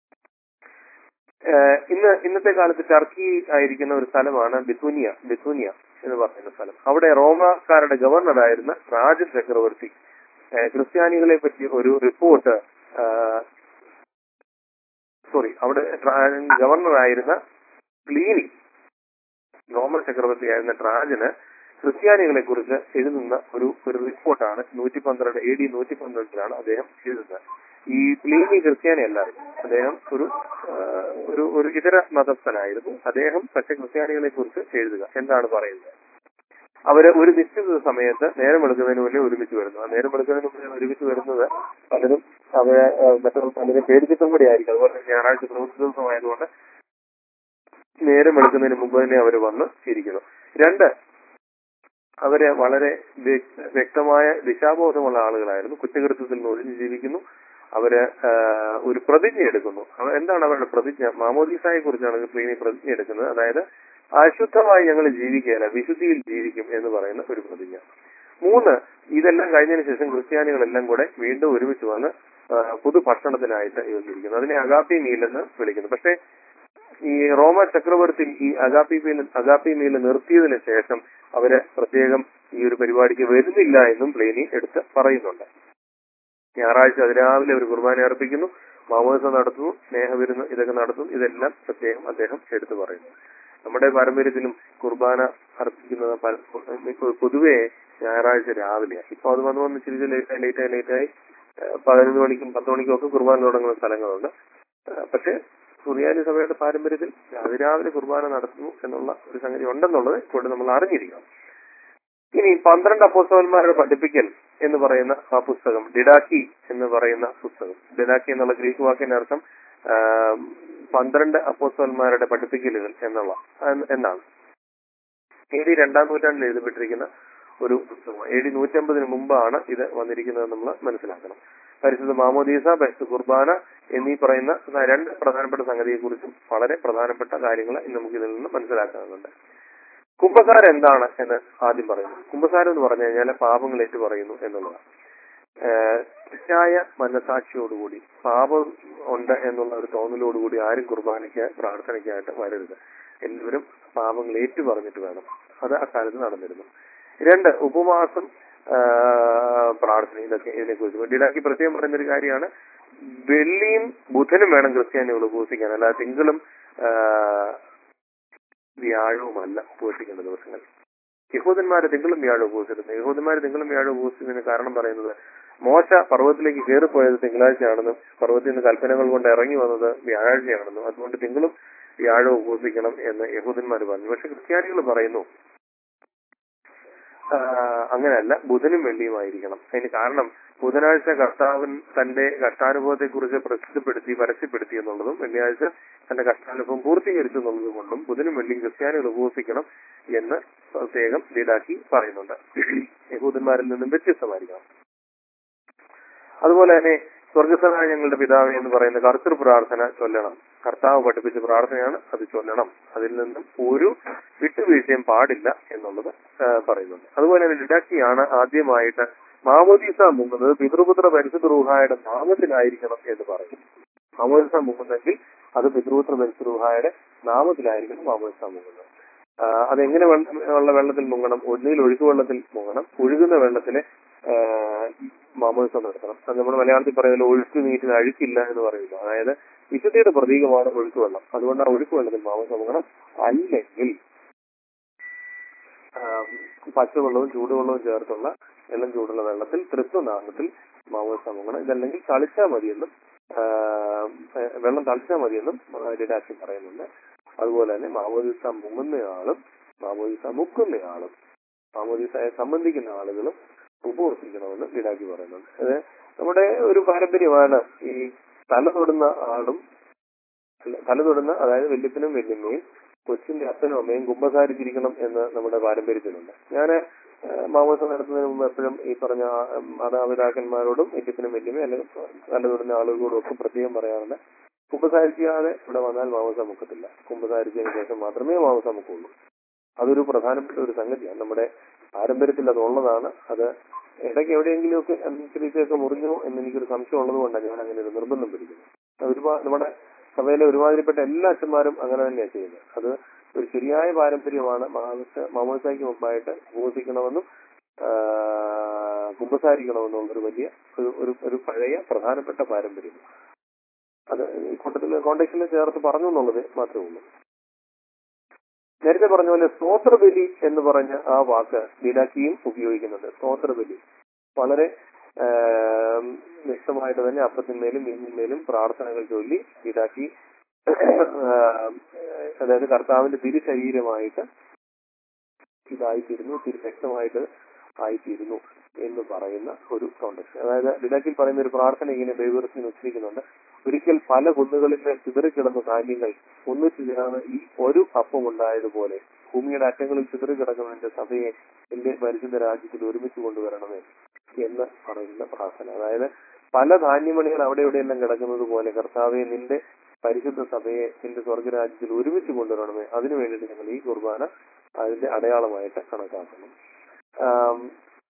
ഏഹ് ഇന്ന് ഇന്നത്തെ കാലത്ത് ടർക്കി ആയിരിക്കുന്ന ഒരു സ്ഥലമാണ് ബിഥൂനിയ ബിഥൂനിയ എന്ന് പറയുന്ന സ്ഥലം അവിടെ റോമക്കാരുടെ ഗവർണറായിരുന്ന രാജൻ ചക്രവർത്തി ഏഹ് ക്രിസ്ത്യാനികളെ പറ്റി ഒരു റിപ്പോർട്ട് സോറി അവിടെ ട്രാ- ഗവർണറായിരുന്ന പ്ലീനി റോമൻ ചക്രവർത്തിയായിരുന്ന ട്രാജന് ക്രിസ്ത്യാനികളെ കുറിച്ച് എഴുതുന്ന ഒരു ഒരു റിപ്പോർട്ടാണ് നൂറ്റി പന്ത്രണ്ട് എ ഡി നൂറ്റി പന്ത്രണ്ടിലാണ് അദ്ദേഹം എഴുതുന്നത് ഈ പ്ലീനി ക്രിസ്ത്യാനി അല്ലായിരുന്നു അദ്ദേഹം ഒരു ആ, ഒരു ഒരു ഇതര മതസ്ഥനായിരുന്നു അദ്ദേഹം പക്ഷെ ക്രിസ്ത്യാനികളെ കുറിച്ച് എഴുതുക എന്താണ് പറയുന്നത് അവര് ഒരു നിശ്ചിത സമയത്ത് നേരം വെളുക്കുന്നതിന് മുന്നേ ഒരുമിച്ച് വരുന്നു ആ നേരം വെളുക്കുന്നതിന് മുന്നേ ഒരുമിച്ച് വരുന്നത് പലരും അവരെ ആ, മറ്റുള്ള പലരും പേടിച്ചിട്ടും കൂടി ആയിരിക്കും അതുപോലെ ഞായറാഴ്ച പ്രവൃത്തി ദിവസമായതുകൊണ്ട് നേരം വെളുക്കുന്നതിന് മുമ്പ് തന്നെ അവർ വന്ന് ഇരിക്കുന്നു രണ്ട് അവര് വളരെ വ്യ- വ്യക്തമായ ദിശാബോധമുള്ള ആളുകളായിരുന്നു കുറ്റകൃത്യത്തിൽ നിന്ന് ഒഴിഞ്ഞു ജീവിക്കുന്നു അവര് ആ, ഒരു പ്രതിജ്ഞ എടുക്കുന്നു അവ- എന്താണ് അവരുടെ പ്രതിജ്ഞ മാമോദീസായെ കുറിച്ചാണ് പ്രീണി പ്രതിജ്ഞ എടുക്കുന്നത് അതായത് അശുദ്ധമായി ഞങ്ങൾ ജീവിക്കുകയല്ല വിശുദ്ധിയിൽ ജീവിക്കും എന്ന് പറയുന്ന ഒരു പ്രതിജ്ഞ മൂന്ന് ഇതെല്ലാം കഴിഞ്ഞതിന് ശേഷം ക്രിസ്ത്യാനികളെല്ലാം കൂടെ വീണ്ടും ഒരുമിച്ച് വന്ന് ആ, പുതുഭക്ഷണത്തിനായിട്ട് യോജിച്ചിരിക്കുന്നു അതിനെ അഗാപ്പി മീൽ എന്ന് വിളിക്കുന്നു പക്ഷേ ഈ റോമ ചക്രവർത്തി ഈ അഗാപ്പി മീൽ അഗാപ്പി മീൽ നിർത്തിയതിനു ശേഷം അവര് പ്രത്യേകം ഈ ഒരു പരിപാടിക്ക് വരുന്നില്ല എന്നും പ്ലേനി എടുത്ത് പറയുന്നുണ്ട് ഞായറാഴ്ച അതിരാവിലെ ഒരു കുർബാന അർപ്പിക്കുന്നു മാമോദിസ നടത്തുന്നു സ്നേഹവിരുന്ന് ഇതൊക്കെ നടത്തുന്നു ഇതെല്ലാം പ്രത്യേകം അദ്ദേഹം എടുത്തു പറയുന്നു നമ്മുടെ പാരമ്പര്യത്തിലും കുർബാന അർപ്പിക്കുന്നത് പല- പൊതുവെ ഞായറാഴ്ച രാവിലെയാണ് ഇപ്പൊ അത് വന്ന് വന്ന് ചിരിച്ച് ലേറ്റായി ലേറ്റായി ലേറ്റായി ഏഹ് പതിനൊന്ന് മണിക്കും പത്ത് മണിക്കും ഒക്കെ കുർബാന തുടങ്ങുന്ന സ്ഥലങ്ങളുണ്ട് ഏഹ് പക്ഷെ സുറിയാനി സഭയുടെ പാരമ്പര്യത്തിൽ അതിരാവിലെ കുർബാന നടത്തുന്നു എന്നുള്ള ഒരു സംഗതി ഉണ്ടെന്നുള്ളത് ഇപ്പോൾ നമ്മൾ അറിഞ്ഞിരിക്കണം ഇനി പന്ത്രണ്ട് അപ്പോസ്തവന്മാരുടെ പഠിപ്പിക്കൽ എന്ന് പറയുന്ന ആ പുസ്തകം ഡിഡാക്കി എന്ന് പറയുന്ന പുസ്തകം ഡിഡാക്കി എന്നുള്ള ഗ്രീക്ക് വാക്കിന്റെ അർത്ഥം ആ, പന്ത്രണ്ട് അപ്പോസ്തവന്മാരുടെ പഠിപ്പിക്കലുകൾ എന്നുള്ള എന്ന് എന്നാണ് എ ഡി രണ്ടാം നൂറ്റാണ്ടിൽ എഴുതപ്പെട്ടിരിക്കുന്ന ഒരു പുസ്തകം എ ഡി നൂറ്റമ്പതിന് മുമ്പാണ് ഇത് വന്നിരിക്കുന്നത് നമ്മൾ മനസ്സിലാക്കണം പരിശുദ്ധ മാമോദീസ പരിശുദ്ധ കുർബാന എന്നീ പറയുന്ന രണ്ട് പ്രധാനപ്പെട്ട സംഗതിയെക്കുറിച്ചും വളരെ പ്രധാനപ്പെട്ട കാര്യങ്ങൾ ഇന്ന് നമുക്ക് ഇതിൽ നിന്ന് മനസ്സിലാക്കാനുണ്ട് കുംഭസാരം എന്താണ് എന്ന് ആദ്യം പറയുന്നു കുംഭസാരം എന്ന് പറഞ്ഞു കഴിഞ്ഞാൽ പാപങ്ങൾ ഏറ്റു പറയുന്നു എന്നുള്ളതാണ് ഏഹ് തെറ്റായ മനസാക്ഷിയോടുകൂടി പാപം ഉണ്ട് എന്നുള്ള ഒരു തോന്നലോടുകൂടി ആരും കുർബാനയ്ക്ക് പ്രാർത്ഥനയ്ക്കായിട്ട് വരരുത് എല്ലാവരും പാപങ്ങൾ ഏറ്റു പറഞ്ഞിട്ട് വേണം അത് അക്കാലത്ത് നടന്നിരുന്നു രണ്ട് ഉപവാസം ആഹ് പ്രാർത്ഥന ഇതൊക്കെ ഇതിനെ കുറിച്ച് ഡിഡാക്കി പ്രത്യേകം പറയുന്ന ഒരു കാര്യമാണ് വെള്ളിയും ബുധനും വേണം ക്രിസ്ത്യാനികൾ ഉപവസിക്കാൻ അല്ലാതെ തിങ്കളും ആഹ് വ്യാഴവുമല്ല ഉപവസിക്കേണ്ട ദിവസങ്ങൾ യഹൂദന്മാരെ തിങ്കളും വ്യാഴം ഉപവസിക്കുന്നു യഹൂദന്മാര് തിങ്കളും വ്യാഴം ഉപവസിക്കുന്നതിന് കാരണം പറയുന്നത് മോശ പർവ്വതത്തിലേക്ക് കയറിപ്പോയത് തിങ്കളാഴ്ചയാണെന്നും പർവ്വതത്തിൽ നിന്ന് കൽപ്പനകൾ കൊണ്ട് ഇറങ്ങി വന്നത് വ്യാഴാഴ്ചയാണെന്നും അതുകൊണ്ട് തിങ്കളും വ്യാഴവും ഉപവസിക്കണം എന്ന് യഹൂദന്മാർ പറഞ്ഞു പക്ഷെ ക്രിസ്ത്യാനികൾ പറയുന്നു ആ, അങ്ങനെയല്ല ബുധനും വെള്ളിയുമായിരിക്കണം അതിന് കാരണം ബുധനാഴ്ച കർത്താവൻ തന്റെ കഷ്ടാനുഭവത്തെ കുറിച്ച് പ്രസിദ്ധപ്പെടുത്തി പരസ്യപ്പെടുത്തി എന്നുള്ളതും വെള്ളിയാഴ്ച തന്റെ കഷ്ടാനുഭവം പൂർത്തീകരിച്ചു എന്നുള്ളതും കൊണ്ടും ബുധനും വെള്ളിയും ക്രിസ്ത്യാനികൾ ഉപവസിക്കണം എന്ന് പ്രത്യേകം ലീഡാക്കി പറയുന്നുണ്ട് യഹൂദന്മാരിൽ നിന്നും വ്യത്യസ്തമായിരിക്കണം അതുപോലെ തന്നെ സ്വർഗസ്ഥനായ ഞങ്ങളുടെ പിതാവ് എന്ന് പറയുന്ന കർത്തൃ പ്രാർത്ഥന ചൊല്ലണം കർത്താവ് പഠിപ്പിച്ച പ്രാർത്ഥനയാണ് അത് ചൊല്ലണം അതിൽ നിന്നും ഒരു വിട്ടുവീഴ്ചയും പാടില്ല എന്നുള്ളത് ആ, പറയുന്നുണ്ട് അതുപോലെ തന്നെ ലിഡാക്കിയാണ് ആദ്യമായിട്ട് മാമോദീസ മുങ്ങുന്നത് പിതൃപുത്ര പരിശുദ്ധ റൂഹായുടെ നാമത്തിലായിരിക്കണം എന്ന് പറയും മാമോദീസ മുങ്ങുന്നെങ്കിൽ അത് പിതൃപുത്ര പരിശുദ്ധ റൂഹായുടെ നാമത്തിലായിരിക്കണം മാമോദീസ മുങ്ങുന്നത് ആ, അതെങ്ങനെ വെള്ള- ഉള്ള വെള്ളത്തിൽ മുങ്ങണം ഒന്നുകിൽ ഒഴുക്ക് വെള്ളത്തിൽ മുങ്ങണം ഒഴുകുന്ന വെള്ളത്തിലെ ആ, മാമോദിസം നടത്തണം അത് നമ്മൾ മലയാളത്തിൽ പറയുന്നത് ഒഴുക്ക് നീറ്റിന് അഴുക്കില്ല എന്ന് പറയുന്നു അതായത് വിശുദ്ധിയുടെ പ്രതീകമാണ് ഒഴുക്ക് വെള്ളം അതുകൊണ്ട് ആ ഒഴുക്ക് വെള്ളത്തിൽ മാമോദിസം മുങ്ങണം അല്ലെങ്കിൽ ആ, പച്ചവെള്ളവും ചൂടുവെള്ളവും ചേർത്തുള്ള എല്ലാം ചൂടുള്ള വെള്ളത്തിൽ തൃത്വനാമത്തിൽ മാമോദിസം മുങ്ങണം ഇതല്ലെങ്കിൽ തളിച്ചാൽ മതിയെന്നും ആ, വെള്ളം തളിച്ചാൽ മതിയെന്നും ലിഡാക്കി പറയുന്നുണ്ട് അതുപോലെ തന്നെ മാമോദിസ മുങ്ങുന്നയാളും മാമോദിസ മുക്കുന്നയാളും മാമോദിസയെ സംബന്ധിക്കുന്ന ആളുകളും ഉപവർത്തിക്കണമെന്ന് ലിഡാക്കി പറയുന്നുണ്ട് അത് നമ്മുടെ ഒരു പാരമ്പര്യമാണ് ഈ തല തൊടുന്ന ആളും തല തൊടുന്ന അതായത് വല്യപ്പനും വല്യമ്മയും കൊച്ചിന്റെ അപ്പനും അമ്മയും കുമ്പസാരിച്ചിരിക്കണം എന്ന് നമ്മുടെ പാരമ്പര്യത്തിലുണ്ട് ഞാൻ മാമോസം നടത്തുന്നതിന് മുമ്പ് എപ്പോഴും ഈ പറഞ്ഞ ആ, മാതാപിതാക്കന്മാരോടും വല്യപ്പനും വല്യമ്മയും അല്ലെങ്കിൽ തല തൊടുന്ന ആളുകളോടും ഒക്കെ പ്രത്യേകം പറയാറുണ്ട് കുമ്പസാരിക്കാതെ ഇവിടെ വന്നാൽ മാമോസം മുക്കത്തില്ല കുമ്പസാരിച്ചതിന് ശേഷം മാത്രമേ മാമോസം മുക്കുള്ളൂ അതൊരു പ്രധാനപ്പെട്ട ഒരു സംഗതിയാണ് നമ്മുടെ പാരമ്പര്യത്തിൽ അതുള്ളതാണ് അത് ഇടയ്ക്ക് എവിടെയെങ്കിലുമൊക്കെ അനുസരിച്ചൊക്കെ മുറിഞ്ഞോ എന്ന് എനിക്കൊരു സംശയം ഉള്ളത് കൊണ്ടാണ് ഞാൻ അങ്ങനെ ഒരു നിർബന്ധം പിടിക്കുന്നത് ഒരുപാട് നമ്മുടെ സഭയിലെ ഒരുമാതിരിപ്പെട്ട എല്ലാ അച്ഛന്മാരും അങ്ങനെ തന്നെയാണ് ചെയ്യുന്നത് അത് ഒരു ശരിയായ പാരമ്പര്യമാണ് മാമോസ മാമോസായ്ക്ക് മുമ്പായിട്ട് ഉപവസിക്കണമെന്നും ആ, കുമ്പസാരിക്കണമെന്നുള്ള ഒരു വലിയ ഒരു- ഒരു ഒരു പഴയ പ്രധാനപ്പെട്ട പാരമ്പര്യം അത് ഈ കൂട്ടത്തിൽ കോണ്ടാക്റ്റിൽ ചേർത്ത് പറഞ്ഞു എന്നുള്ളത് മാത്രമേ ഉള്ളൂ നേരത്തെ പറഞ്ഞ പോലെ സ്തോത്രബലി എന്ന് പറഞ്ഞ ആ വാക്ക് ലീലാക്കിയും ഉപയോഗിക്കുന്നുണ്ട് സ്തോത്രബലി വളരെ ആം, വ്യക്തമായിട്ട് തന്നെ അപ്പത്തിന്മേലും മീനിന്മേലും പ്രാർത്ഥനകൾ ചൊല്ലി ലീലാക്കി ആം, അതായത് കർത്താവിന്റെ തിരുശരീരമായിട്ട് ഇതായിത്തീരുന്നു തിരുരക്തമായിട്ട് ആയിത്തീരുന്നു എന്ന് പറയുന്ന ഒരു കോണ്ടക്സ്റ്റ് അതായത് ലിഡാക്കിൽ പറയുന്ന ഒരു പ്രാർത്ഥന ഇങ്ങനെ ദൈവത്തിന് ഉച്ചരിക്കുന്നുണ്ട് ഒരിക്കൽ പല കുന്നുകളിലെ ചിതറിക്കിടന്ന ധാന്യങ്ങൾ ഒന്നിച്ചു ചേർന്ന് ഈ ഒരു അപ്പം ഉണ്ടായതുപോലെ ഭൂമിയുടെ അറ്റങ്ങളിൽ ചിതറിക്കിടക്കുന്ന എന്റെ സഭയെ എന്റെ പരിശുദ്ധ രാജ്യത്തിൽ ഒരുമിച്ച് കൊണ്ടുവരണമേ എന്ന് പറയുന്ന പ്രാർത്ഥന അതായത് പല ധാന്യമണികൾ അവിടെ ഇവിടെയെല്ലാം കിടക്കുന്നത് പോലെ കർത്താവെ നിന്റെ പരിശുദ്ധ സഭയെ നിന്റെ സ്വർഗരാജ്യത്തിൽ ഒരുമിച്ച് കൊണ്ടുവരണമേ അതിനു വേണ്ടിയിട്ട് ഞങ്ങൾ ഈ കുർബാന അതിന്റെ അടയാളമായിട്ട് കണക്കാക്കുന്നു ആം,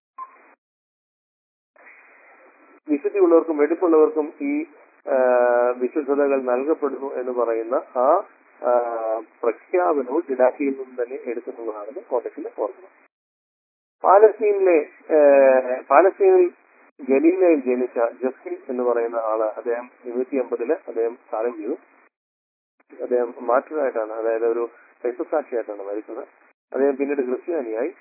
വിശുദ്ധിയുള്ളവർക്കും വെടിപ്പുള്ളവർക്കും ഈ ആ, വിശുദ്ധതകൾ നൽകപ്പെടുന്നു എന്ന് പറയുന്ന ആ ആ, പ്രഖ്യാപനവും ജിഡാക്കിയിൽ നിന്നും തന്നെ എടുക്കുന്നതാണെന്ന് കോട്ടത്തിൽ ഓർക്കണം പാലസ്തീനിലെ ആ, പാലസ്തീനിൽ ഗലീലയിൽ ജനിച്ച ജസ്റ്റിൻ എന്ന് പറയുന്ന ആള് അദ്ദേഹം ഇരുന്നൂറ്റി അമ്പതില് അദ്ദേഹം കാലം ചെയ്തു അദ്ദേഹം മാറ്ററായിട്ടാണ് അതായത് ഒരു രക്തസാക്ഷിയായിട്ടാണ് മരിച്ചത് അദ്ദേഹം പിന്നീട് ക്രിസ്ത്യാനിയായി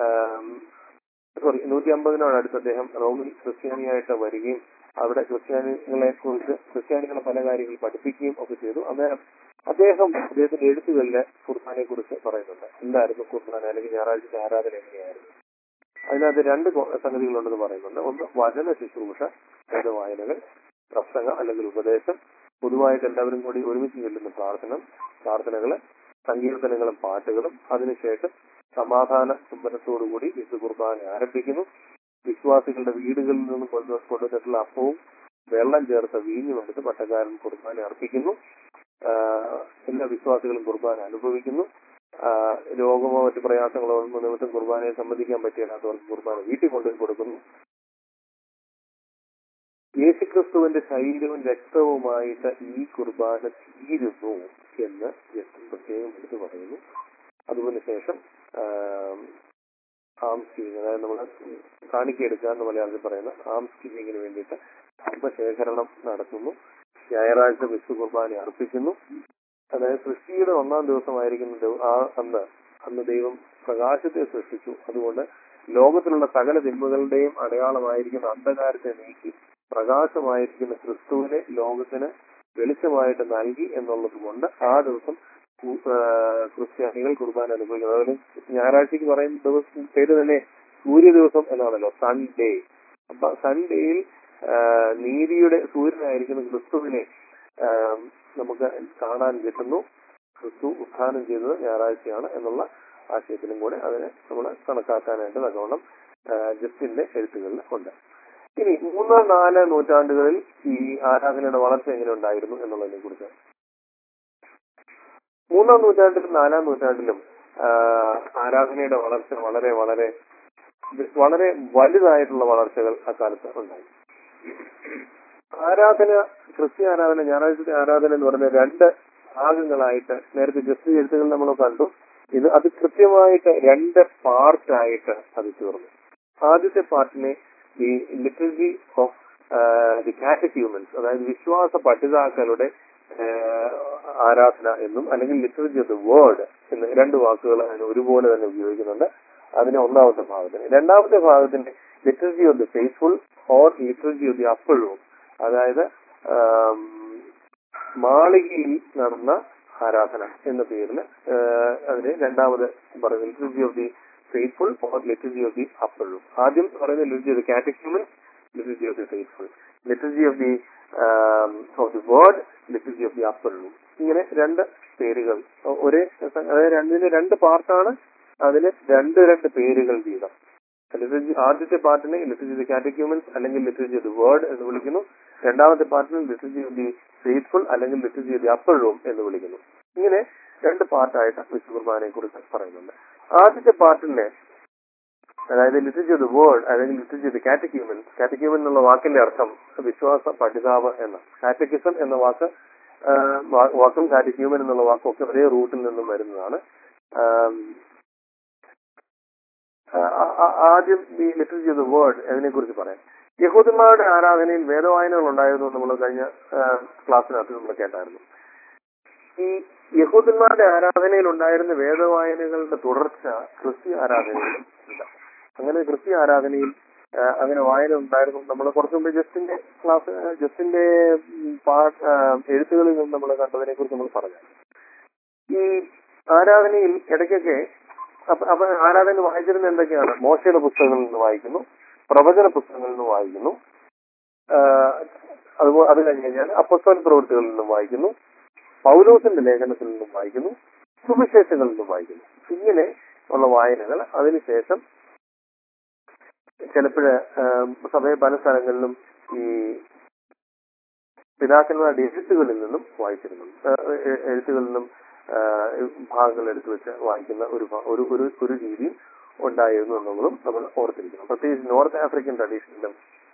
സോറി നൂറ്റി അമ്പതിനോട് അടുത്ത് അദ്ദേഹം റോമിൽ ക്രിസ്ത്യാനിയായിട്ട് വരികയും അവിടെ ക്രിസ്ത്യാനികളെ കുറിച്ച് ക്രിസ്ത്യാനികളെ പല കാര്യങ്ങൾ പഠിപ്പിക്കുകയും ഒക്കെ ചെയ്തു അദ്ദേഹം അദ്ദേഹം അദ്ദേഹത്തിന്റെ എഴുത്തുകളിലെ കുർബാനെ കുറിച്ച് പറയുന്നുണ്ട് എന്തായിരുന്നു കുർബാന അല്ലെങ്കിൽ ഞായറാഴ്ച ആരാധന എങ്ങനെയായിരുന്നു അതിനകത്ത് രണ്ട് കൊ- സംഗതികളുണ്ടെന്ന് പറയുന്നുണ്ട് ഒന്ന് വചന ശുശ്രൂഷ വേദ വായനകൾ പ്രസംഗം അല്ലെങ്കിൽ ഉപദേശം പൊതുവായിട്ട് എല്ലാവരും കൂടി ഒരുമിച്ച് ചെല്ലുന്ന പ്രാർത്ഥന പ്രാർത്ഥനകള് സങ്കീർത്തനങ്ങളും പാട്ടുകളും അതിനുശേഷം സമാധാന ചുംബനത്തോടുകൂടി വിശു കുർബാന ആരംഭിക്കുന്നു വിശ്വാസികളുടെ വീടുകളിൽ നിന്ന് കൊണ്ടു കൊണ്ടുവന്നിട്ടുള്ള അപ്പവും വെള്ളം ചേർത്ത വീഞ്ഞും എടുത്ത് പട്ടക്കാരൻ കുർബാന അർപ്പിക്കുന്നു ആഹ് എല്ലാ വിശ്വാസികളും കുർബാന അനുഭവിക്കുന്നു ആഹ് രോഗമോ മറ്റു പ്രയാസങ്ങളോ ഒന്നും നിമിത്തം കുർബാനയെ സംബന്ധിക്കാൻ പറ്റിയാത്തവർക്ക് കുർബാന വീട്ടിൽ കൊണ്ടുപോയി കൊടുക്കുന്നു യേശുക്രിസ്തുവിന്റെ ശരീരവും രക്തവുമായിട്ട് ഈ കുർബാന തീരുന്നു എന്ന് ജസ്റ്റ് പ്രത്യേകം എടുത്തു പറയുന്നു അതുപോലെ ശേഷം ആംസ് ഗിവിങ് അതായത് നമ്മൾ കാണിക്കെടുക്കുക എന്ന് മലയാളത്തിൽ പറയുന്ന ആംസ് ഗിവിങ്ങിന് വേണ്ടിയിട്ട് ധർമ്മശേഖരണം നടത്തുന്നു ഞായറാഴ്ച വിശു കുർബാന അർപ്പിക്കുന്നു അതായത് സൃഷ്ടിയുടെ ഒന്നാം ദിവസമായിരിക്കുന്ന ദിവ- ആ അന്ന് അന്ന് ദൈവം പ്രകാശത്തെ സൃഷ്ടിച്ചു അതുകൊണ്ട് ലോകത്തിലുള്ള സകല തിന്മകളുടെയും അടയാളമായിരിക്കുന്ന അന്ധകാരത്തെ നീക്കി പ്രകാശമായിരിക്കുന്ന ക്രിസ്തുവിനെ ലോകത്തിന് വെളിച്ചമായിട്ട് നൽകി എന്നുള്ളത് കൊണ്ട് ആ ദിവസം കു- ആ, ക്രിസ്ത്യാനികൾ കുർബാന അനുഭവിക്കുന്നത് അതുപോലെ ഞായറാഴ്ചക്ക് പറയുന്ന ദിവസം പേര് തന്നെ സൂര്യ ദിവസം എന്നാണല്ലോ സൺഡേ അപ്പൊ സൺഡേയിൽ നീതിയുടെ സൂര്യനായിരിക്കുന്ന ക്രിസ്തുവിനെ ആ, നമുക്ക് കാണാൻ കിട്ടുന്നു ക്രിസ്തു ഉത്ഥാനം ചെയ്തത് ഞായറാഴ്ചയാണ് എന്നുള്ള ആശയത്തിലും കൂടെ അതിനെ നമ്മൾ കണക്കാക്കാനായിട്ട് തക്കവണ്ണം ആ, ജസ്റ്റിന്റെ എഴുത്തുകളിൽ ഉണ്ട് ഇനി മൂന്ന് നാല് നൂറ്റാണ്ടുകളിൽ ഈ ആരാധനയുടെ വളർച്ച എങ്ങനെ ഉണ്ടായിരുന്നു എന്നുള്ളതിനെ കുറിച്ച് മൂന്നാം നൂറ്റാണ്ടിലും നാലാം നൂറ്റാണ്ടിലും ആ, ആരാധനയുടെ വളർച്ച വളരെ വളരെ വളരെ വലുതായിട്ടുള്ള വളർച്ചകൾ അക്കാലത്ത് ഉണ്ടായി ആരാധന ക്രിസ്ത്യ ആരാധന ഞായറാഴ്ചത്തെ ആരാധന എന്ന് പറയുന്ന രണ്ട് ഭാഗങ്ങളായിട്ട് നേരത്തെ ജസ്റ്റ് എഴുത്തുകൾ നമ്മൾ കണ്ടു ഇത് അത് കൃത്യമായിട്ട് രണ്ട് പാർട്ടായിട്ട് അത് തീർന്നു ആദ്യത്തെ പാർട്ടിനെ ഈ ലിറ്ററജി ഓഫ് ദി കാറ്റക്യൂമൻസ് അതായത് വിശ്വാസ പഠിതാക്കളുടെ ആഹ്, ആരാധന എന്നും അല്ലെങ്കിൽ ലിറ്ററജി ഓഫ് ദി വേർഡ് എന്ന് രണ്ട് വാക്കുകൾ അതിന് ഒരുപോലെ തന്നെ ഉപയോഗിക്കുന്നുണ്ട് അതിന് ഒന്നാമത്തെ ഭാഗത്തിന് രണ്ടാമത്തെ ഭാഗത്തിന്റെ liturgy of the faithful or liturgy of the upper room അതായത് ആം, മാളികയിൽ നടന്ന ആരാധന എന്ന പേരിൽ അതിന് രണ്ടാമത് പറയുന്നത് liturgy of the faithful or liturgy of the upper room ആദ്യം പറയുന്നത് liturgy of the catechumen liturgy of the faithful liturgy of the of the word liturgy of the upper room ഇങ്ങനെ രണ്ട് പേരുകൾ ഒ- ഒരേ അതായത് രണ്ടിന് രണ്ട് പാർട്ടാണ് അതിന് രണ്ട് രണ്ട് പേരുകൾ വീതം ലിറ്ററജി ആദ്യത്തെ പാർട്ടിനെ ലിറ്ററജി ഓഫ് ദി കാറ്റക്യൂമൻസ് അല്ലെങ്കിൽ ലിറ്ററജി ഓഫ് ദി വേർഡ് എന്ന് വിളിക്കുന്നു രണ്ടാമത്തെ പാർട്ടിനെ ലിറ്ററജി ഓഫ് ദി ഫെയ്ത്ത്ഫുൾ അല്ലെങ്കിൽ liturgy of the upper room എന്ന് വിളിക്കുന്നു ഇങ്ങനെ രണ്ട് പാർട്ടായിട്ട് വിശുദ്ധ കുർബാനയെ കുറിച്ച് പറയുന്നുണ്ട് ആദ്യത്തെ പാർട്ടിനെ അതായത് ലിറ്ററജി ഓഫ് ദി വേർഡ് അല്ലെങ്കിൽ ലിറ്ററജി ഓഫ് ദി കാറ്റക്യൂമൻ കാറ്റക്യൂമൻ എന്നുള്ള വാക്കിന്റെ അർത്ഥം വിശ്വാസ പഠിതാവ് എന്ന കാറ്റക്കിസം എന്ന വാക്ക് ആ, വാ- വാക്കും കാറ്റക്യൂമൻ എന്നുള്ള വാക്കും ഒക്കെ ഒരേ റൂട്ടിൽ നിന്നും വരുന്നതാണ് ആം, ആ- ആ- ആദ്യം ഈ ലിറ്ററജി ഓഫ് ദി വേർഡ് അതിനെ കുറിച്ച് പറയാം യഹൂദന്മാരുടെ ആരാധനയിൽ വേദവായനകൾ ഉണ്ടായിരുന്നു നമ്മൾ കഴിഞ്ഞ ആ, ക്ലാസ്സിനകത്ത് നമ്മൾ കേട്ടായിരുന്നു ഈ യഹൂദന്മാരുടെ ആരാധനയിൽ ഉണ്ടായിരുന്ന വേദവായനകളുടെ തുടർച്ച ക്രിസ്ത്യ ആരാധനയിലും ഉണ്ട് അങ്ങനെ ക്രിസ്ത്യ ആരാധനയിൽ ആ, അങ്ങനെ വായന ഉണ്ടായിരുന്നു നമ്മൾ കുറച്ചു മുമ്പ് ജസ്റ്റിന്റെ ക്ലാസ് ജസ്റ്റിന്റെ ഉം, പാ- ആ, എഴുത്തുകളിൽ നിന്ന് നമ്മൾ കണ്ടതിനെ കുറിച്ച് നമ്മൾ പറഞ്ഞു ഈ ആരാധനയിൽ ഇടയ്ക്കൊക്കെ അപ്പൊ അപ്പൊ ആരാധന വായിച്ചിരുന്ന എന്തൊക്കെയാണ് മോശയുടെ പുസ്തകങ്ങളിൽ നിന്ന് വായിക്കുന്നു പ്രവചന പുസ്തകങ്ങളിൽ നിന്ന് വായിക്കുന്നു അതുപോലെ അത് കഴിഞ്ഞ് കഴിഞ്ഞാൽ അപ്പസ്തോല പ്രവൃത്തികളിൽ നിന്നും വായിക്കുന്നു പൗലോസിന്റെ ലേഖനത്തിൽ നിന്നും വായിക്കുന്നു സുവിശേഷങ്ങളിൽ നിന്നും വായിക്കുന്നു ഇങ്ങനെ ഉള്ള വായനകൾ അതിനുശേഷം ചിലപ്പോഴ് സഭയെ പല സ്ഥലങ്ങളിലും ഈ പിതാക്കന്മാരുടെ എഴുത്തുകളിൽ നിന്നും വായിച്ചിരുന്നു ആ, എ- എഴുത്തുകളിൽ നിന്നും ആ, ഭാഗങ്ങൾ എടുത്തു വെച്ച് വായിക്കുന്ന ഒരു ഭ- ഒരു ഒരു ഒരു രീതി ഉണ്ടായിരുന്നു എന്നുള്ളതും നമ്മൾ ഓർത്തിരിക്കണം പ്രത്യേകിച്ച് നോർത്ത് ആഫ്രിക്കൻ ട്രഡീഷനിലും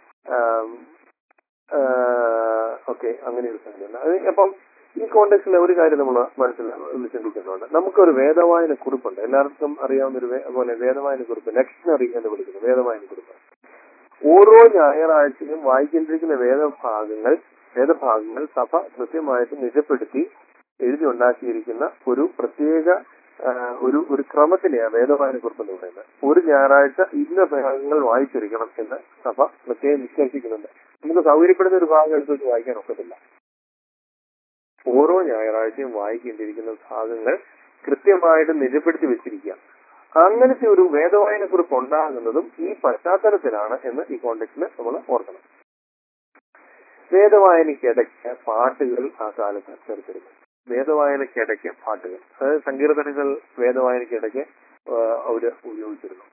ഓക്കെ അങ്ങനെ ഒരു സംഗതിയുണ്ട് അത് അപ്പം ഈ കോണ്ടെക്സ്റ്റിൽ ഒരു കാര്യം നമ്മൾ മനസ്സിൽ ചിന്തിക്കുന്നുണ്ട് നമുക്കൊരു വേദവായന കുറിപ്പുണ്ട് എല്ലാവർക്കും അറിയാവുന്ന ഒരു വേ- പോലെ വേദവായന കുറിപ്പ് ലെക്ഷണറി എന്ന് വിളിക്കുന്നു വേദവായന കുറിപ്പ് ഓരോ ഞായറാഴ്ചയും വായിക്കേണ്ടിരിക്കുന്ന വേദഭാഗങ്ങൾ വേദഭാഗങ്ങൾ സഭ കൃത്യമായിട്ട് നിജപ്പെടുത്തി എഴുതി ഉണ്ടാക്കിയിരിക്കുന്ന ഒരു പ്രത്യേക ആ, ഒരു ഒരു ക്രമത്തിനെയാണ് വേദവായന കുറിപ്പ് എന്ന് പറയുന്നത് ഒരു ഞായറാഴ്ച ഇന്ന ഭാഗങ്ങൾ വായിച്ചിരിക്കണം എന്ന് സഭ പ്രത്യേകം നിശ്ചയിക്കുന്നുണ്ട് നമുക്ക് സൗകര്യപ്പെടുന്ന ഒരു ഭാഗം എടുത്ത് വെച്ച് വായിക്കാൻ ഒക്കത്തില്ല ഓരോ ഞായറാഴ്ചയും വായിക്കേണ്ടിയിരിക്കുന്ന ഭാഗങ്ങൾ കൃത്യമായിട്ട് നിജപ്പെടുത്തി വെച്ചിരിക്കുക അങ്ങനത്തെ ഒരു വേദവായന കുറിപ്പ് ഉണ്ടാകുന്നതും ഈ പശ്ചാത്തലത്തിലാണ് എന്ന് ഈ കോണ്ടെക്സ്റ്റിൽ നമ്മൾ ഓർക്കണം വേദവായനയ്ക്കിടയ്ക്ക് പാട്ടുകൾ ആ കാലത്ത് ചേർത്തിരുന്നു വേദവായനയ്ക്കിടയ്ക്ക് പാട്ടുകൾ അതായത് സങ്കീർത്തനങ്ങൾ വേദവായനയ്ക്കിടയ്ക്ക് ആ, അവര് ഉപയോഗിച്ചിരുന്നു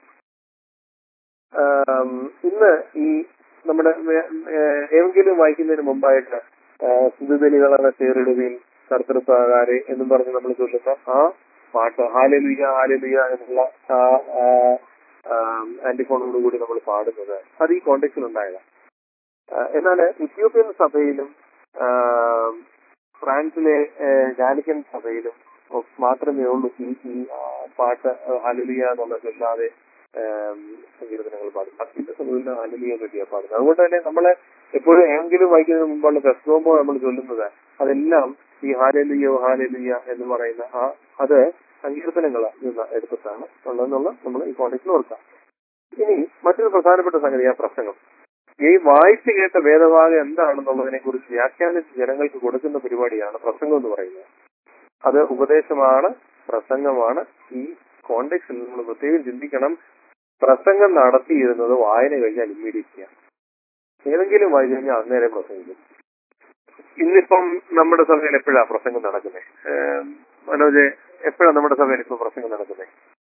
ആം, ഇന്ന് ഈ നമ്മുടെ വേ- ഏഹ് ഏതെങ്കിലും വായിക്കുന്നതിന് മുമ്പായിട്ട് സ്തുതിബലികളെ ചേറിടുകയും കർത്തൃപ്രകാരെ എന്നും പറഞ്ഞ് നമ്മൾ ചൊല്ലുന്ന ആ പാട്ട് ഹാലലുയ ഹാലലുയ എന്നുള്ള ആ ആന്റിഫോണോട് കൂടി നമ്മൾ പാടുന്നത് അത് ഈ കോണ്ടെക്സിൽ ഉണ്ടായതാണ് എന്നാൽ ഇത്യോപ്യൻ സഭയിലും ആ, ഫ്രാൻസിലെ ഗാലിക്കൻ സഭയിലും ഒക്കെ മാത്രമേ ഉള്ളൂ ഈ ഈ ആ, പാട്ട് ഹാലലുയ എന്നുള്ളത് അല്ലാതെ സങ്കീർത്തനങ്ങൾ പാടും ബാക്കിയുള്ള സമയത്ത് ഹാലലുയ പറ്റിയാ പാടുന്നത് അതുകൊണ്ട് തന്നെ നമ്മളെ എപ്പോഴും ഏതെങ്കിലും വായിക്കുന്നതിന് മുമ്പുള്ള പ്രശ്നമോ നമ്മൾ ചൊല്ലുന്നത് അതെല്ലാം ഈ ഹാലലുയോ ഹാലലുയ എന്ന് പറയുന്ന ആ അത് സങ്കീർത്തനങ്ങൾ നിന്ന് എടുത്തിട്ടാണ് ഉള്ളതെന്നുള്ള നമ്മൾ ഈ കോണ്ടക്സിൽ ഓർക്കാം ഇനി മറ്റൊരു പ്രധാനപ്പെട്ട സംഗതി ആ പ്രസംഗം ഈ വായിച്ചു കേട്ട വേദഭാഗം എന്താണെന്നുള്ളതിനെ കുറിച്ച് വ്യാഖ്യാനിച്ച് ജനങ്ങൾക്ക് കൊടുക്കുന്ന പരിപാടിയാണ് പ്രസംഗം എന്ന് പറയുന്നത് അത് ഉപദേശമാണ് പ്രസംഗമാണ് ഈ കോണ്ടെക്സിൽ നമ്മൾ പ്രത്യേകം ചിന്തിക്കണം പ്രസംഗം നടത്തിയിരുന്നത് വായന കഴിഞ്ഞാൽ ഇമ്മീഡിയറ്റ് ചെയ്യാം ഏതെങ്കിലും വായിച്ചു കഴിഞ്ഞാൽ അന്നേരം പ്രസംഗിക്കും ഇന്നിപ്പം നമ്മുടെ സഭയിൽ എപ്പോഴാ പ്രസംഗം നടക്കുന്നത് മനോജ് എപ്പോഴാണ് നമ്മുടെ സഭയിൽ ഇപ്പൊ പ്രസംഗം നടക്കുന്നത്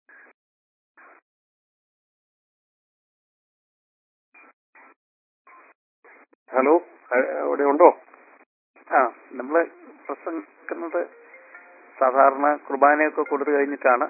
ഹലോ അ- അവിടെ ഉണ്ടോ ആ നമ്മള് പ്രസംഗിക്കുന്നത് സാധാരണ കുർബാനയൊക്കെ കൊടുത്തു കഴിഞ്ഞിട്ടാണ്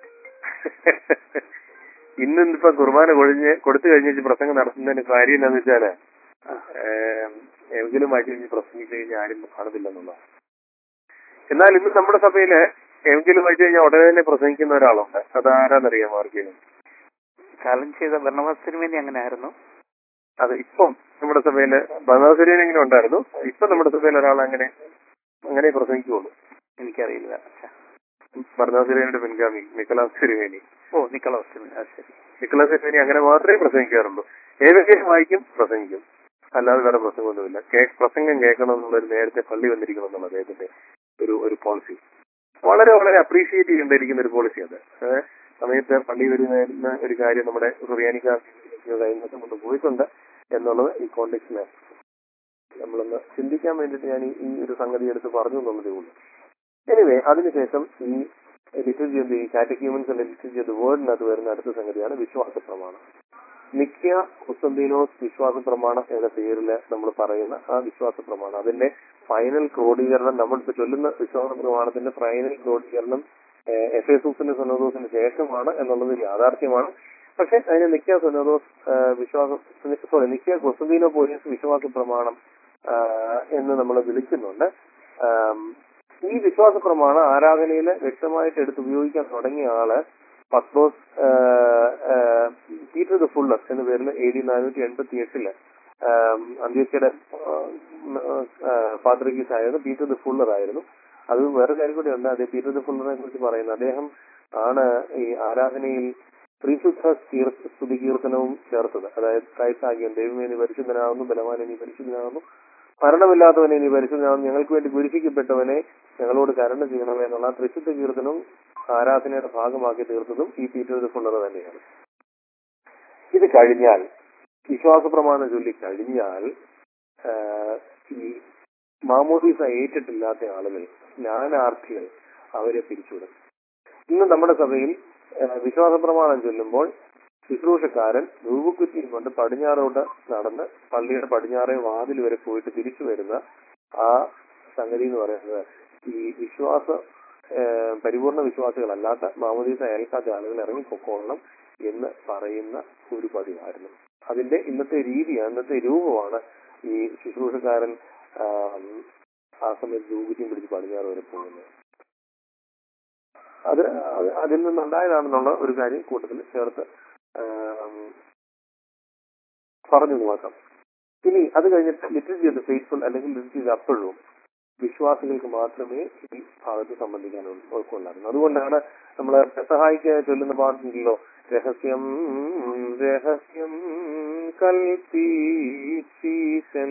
ഇന്നിപ്പോ കുർബാന കൊഴിഞ്ഞ് കൊടുത്തു കഴിഞ്ഞ് പ്രസംഗം നടത്തുന്നതിന് കാര്യം എന്താന്ന് വെച്ചാല് ഏം, എങ്കിലും വായിച്ചു കഴിഞ്ഞ് പ്രസംഗിച്ചു കഴിഞ്ഞാൽ ആരും കാണുന്നില്ലെന്നുള്ള എന്നാൽ ഇന്ന് നമ്മുടെ സഭയില് എങ്കിലും വായിച്ചു കഴിഞ്ഞാൽ ഉടനെ തന്നെ പ്രസംഗിക്കുന്ന ഒരാളുണ്ട് അതാരാന്നറിയാം ആർക്കെങ്കിലും കാലം ചെയ്ത ഭരണവാസത്തിന് വേണ്ടി അങ്ങനെ ആയിരുന്നു അത് ഇപ്പം നമ്മുടെ സഭയില് ഭരണാസുരൻ എങ്ങനെ ഉണ്ടായിരുന്നു ഇപ്പൊ നമ്മുടെ സഭയിൽ ഒരാൾ അങ്ങനെ അങ്ങനെ പ്രസംഗിക്കുള്ളൂ എനിക്കറിയില്ല അച്ഛാ. ഭരണാസുരയുടെ പിൻഗാമി നിക്കലാസ് തിരുവേനി ഓ നിക്കളവാസത്തിന് ആ ശരി നിക്കലാസ് തിരുവേനി അങ്ങനെ മാത്രമേ പ്രസംഗിക്കാറുള്ളൂ ഏതൊക്കെയും വായിക്കും പ്രസംഗിക്കും അല്ലാതെ വേറെ പ്രസംഗമൊന്നുമില്ല കേ- പ്രസംഗം കേൾക്കണം എന്നുള്ളൊരു നേരത്തെ പള്ളി വന്നിരിക്കണം എന്നുള്ള അദ്ദേഹത്തിന്റെ ഒരു ഒരു പോളിസി വളരെ വളരെ അപ്രീഷിയേറ്റ് ചെയ്യേണ്ടിയിരിക്കുന്ന ഒരു പോളിസി അത് ഏഹ് സമയത്ത് പള്ളി വരുന്ന ഒരു കാര്യം നമ്മുടെ ഹൃദയാനിക്കാർ കഴിഞ്ഞ കൊണ്ട് പോയിട്ടുണ്ട് എന്നുള്ളത് ഈ കോണ്ടെക്സിന് നമ്മളൊന്ന് ചിന്തിക്കാൻ വേണ്ടിയിട്ട് ഞാൻ ഈ- ഈ ഒരു സംഗതി എടുത്ത് പറഞ്ഞു എന്നുള്ളതേ ഉള്ളൂ എനിവേ അതിനുശേഷം ഈ ലിറ്റർജി എന്ത് ഈ കാറ്റക്യൂമൻസ് അല്ലെ ലിറ്റർജി ഓഫ് വേർഡിനകത്ത് വരുന്ന അടുത്ത സംഗതിയാണ് വിശ്വാസ പ്രമാണം നിക്യ കുസ്തന്തീനോസ് വിശ്വാസ പ്രമാണം എന്ന പേരിൽ നമ്മൾ പറയുന്ന ആ വിശ്വാസ പ്രമാണം അതിന്റെ ഫൈനൽ ക്രോഡീകരണം നമ്മളിപ്പോ ചൊല്ലുന്ന വിശ്വാസ പ്രമാണത്തിന്റെ ഫൈനൽ ക്രോഡീകരണം എഫ് എസൂസിന്റെ സുനോദോസിന് ശേഷമാണ് എന്നുള്ളത് യാഥാർത്ഥ്യമാണ് പക്ഷെ അതിന് നിക്യ സുനോദോസ് വിശ്വാസ സോറി നിക്യ കുസ്തന്തീനോ പോലീസ് വിശ്വാസ പ്രമാണം ആ, എന്ന് നമ്മൾ വിളിക്കുന്നുണ്ട് ആം, ഈ വിശ്വാസ പ്രമാണം ആരാധനയിൽ വ്യക്തമായിട്ട് എടുത്ത് ഉപയോഗിക്കാൻ തുടങ്ങിയ ആള് പത്രോസ് ആ, ആ, പീറ്റർ ദ ഫുള്ളർ എന്ന പേരിൽ എ ഡി നാനൂറ്റി എൺപത്തി എട്ടില് അന്ത്യോച്ചയുടെ പാത്രികീസ് ആയിരുന്നു പീറ്റർ ദ ഫുള്ളർ ആയിരുന്നു അത് വേറെ കാര്യം കൂടി ഉണ്ട് അതേ പീറ്റർ ദ ഫുള്ളറിനെ കുറിച്ച് പറയുന്നത് അദ്ദേഹം ആണ് ഈ ആരാധനയിൽ ത്രിശുദ്ധ കീർ- സ്തുതി കീർത്തനവും ചേർത്തത് അതായത് ക്രൈസ്താഗ്യം ദൈവമേ നീ പരിശുദ്ധനാകുന്നു ബലവാനെ നീ പരിശുദ്ധനാകുന്നു മരണമില്ലാത്തവനെ നീ പരിശുദ്ധനാകുന്നു ഞങ്ങൾക്ക് വേണ്ടി കുരിശിക്കപ്പെട്ടവനെ ഞങ്ങളോട് കരുണ ചെയ്യണമേ എന്നുള്ള ആ ത്രിശുദ്ധ കീർത്തനവും ആരാധനയുടെ ഭാഗമാക്കി തീർത്തതും ഈ പീറ്റർ ദ ഫുള്ളർ തന്നെയാണ് ഇത് കഴിഞ്ഞാൽ വിശ്വാസ പ്രമാണം ചൊല്ലി കഴിഞ്ഞാൽ ആ, ഈ മാമോദീസ ഏറ്റിട്ടില്ലാത്ത ആളുകൾ ജ്ഞാനാർത്ഥികൾ അവരെ പിരിച്ചുവിടും ഇന്ന് നമ്മുടെ സഭയിൽ ആ, വിശ്വാസ പ്രമാണം ചൊല്ലുമ്പോൾ ശുശ്രൂഷക്കാരൻ രൂപക്കുറ്റിയും കൊണ്ട് പടിഞ്ഞാറോട്ട് നടന്ന് പള്ളിയുടെ പടിഞ്ഞാറേ വാതിൽ വരെ പോയിട്ട് തിരിച്ചു വരുന്ന ആ സംഗതി എന്ന് പറയുന്നത് ഈ വിശ്വാസ ആ, പരിപൂർണ വിശ്വാസികളല്ലാത്ത മാമോദീസ അയൽക്കാത്ത ആളുകൾ ഇറങ്ങിപ്പൊക്കോളണം എന്ന് പറയുന്ന ഒരു പതിവായിരുന്നു അതിന്റെ ഇന്നത്തെ രീതിയാണ് ഇന്നത്തെ രൂപമാണ് ഈ ശുശ്രൂഷക്കാരൻ ആം, ആ സമയത്ത് രൂപത്തിയും പിടിച്ച് പടിഞ്ഞാറ് വരെ പോകുന്നത് അത് അത് അതിൽ നിന്നുണ്ടായതാണെന്നുള്ള ഒരു കാര്യം കൂട്ടത്തിൽ ചേർത്ത് ആം, പറഞ്ഞു നോക്കാം ഇനി അത് കഴിഞ്ഞിട്ട് ലിറ്ററേച്ചർ ചെയ്ത് ഫെയ്ത്ത്ഫുൾ അല്ലെങ്കിൽ ലിറ്ററേച്ചർ ചെയ്ത് അപ്പോഴും വിശ്വാസികൾക്ക് മാത്രമേ ഈ ഭാഗത്ത് സംബന്ധിക്കാനുള്ളൂ ഉൾക്കൊള്ളാറുള്ളൂ അതുകൊണ്ടാണ് നമ്മൾ സഹായിക്ക് ചൊല്ലുന്ന പാട്ടുണ്ടല്ലോ രഹസ്യം രഹസ്യം കൽപ്പീശൻ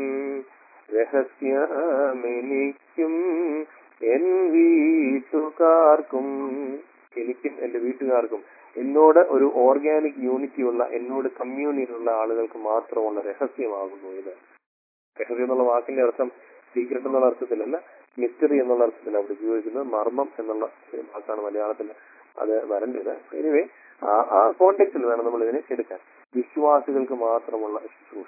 രഹസ്യമെനിക്കും എൻ വീട്ടുകാർക്കും എനിക്കും എന്റെ വീട്ടുകാർക്കും എന്നോട് ഒരു ഓർഗാനിക് യൂണിറ്റി ഉള്ള എന്നോട് കമ്മ്യൂണിറ്റിയുള്ള ആളുകൾക്ക് മാത്രമുള്ള രഹസ്യമാകുന്നു ഇത് രഹസ്യം എന്നുള്ള വാക്കിന്റെ അർത്ഥം സീക്രട്ട് എന്നുള്ള അർത്ഥത്തിലല്ല മിസ്റ്ററി എന്നുള്ള അർത്ഥത്തിൽ അവിടെ ഉപയോഗിക്കുന്നത് മർമ്മം എന്നുള്ള ഒരു വാക്കാണ് മലയാളത്തിൽ അത് വരേണ്ടത് എനിവേ ആ ആ കോണ്ടെക്സിൽ വേണം നമ്മൾ ഇതിനെ എടുക്കാൻ വിശ്വാസികൾക്ക് മാത്രമുള്ള ശുശ്രൂഷ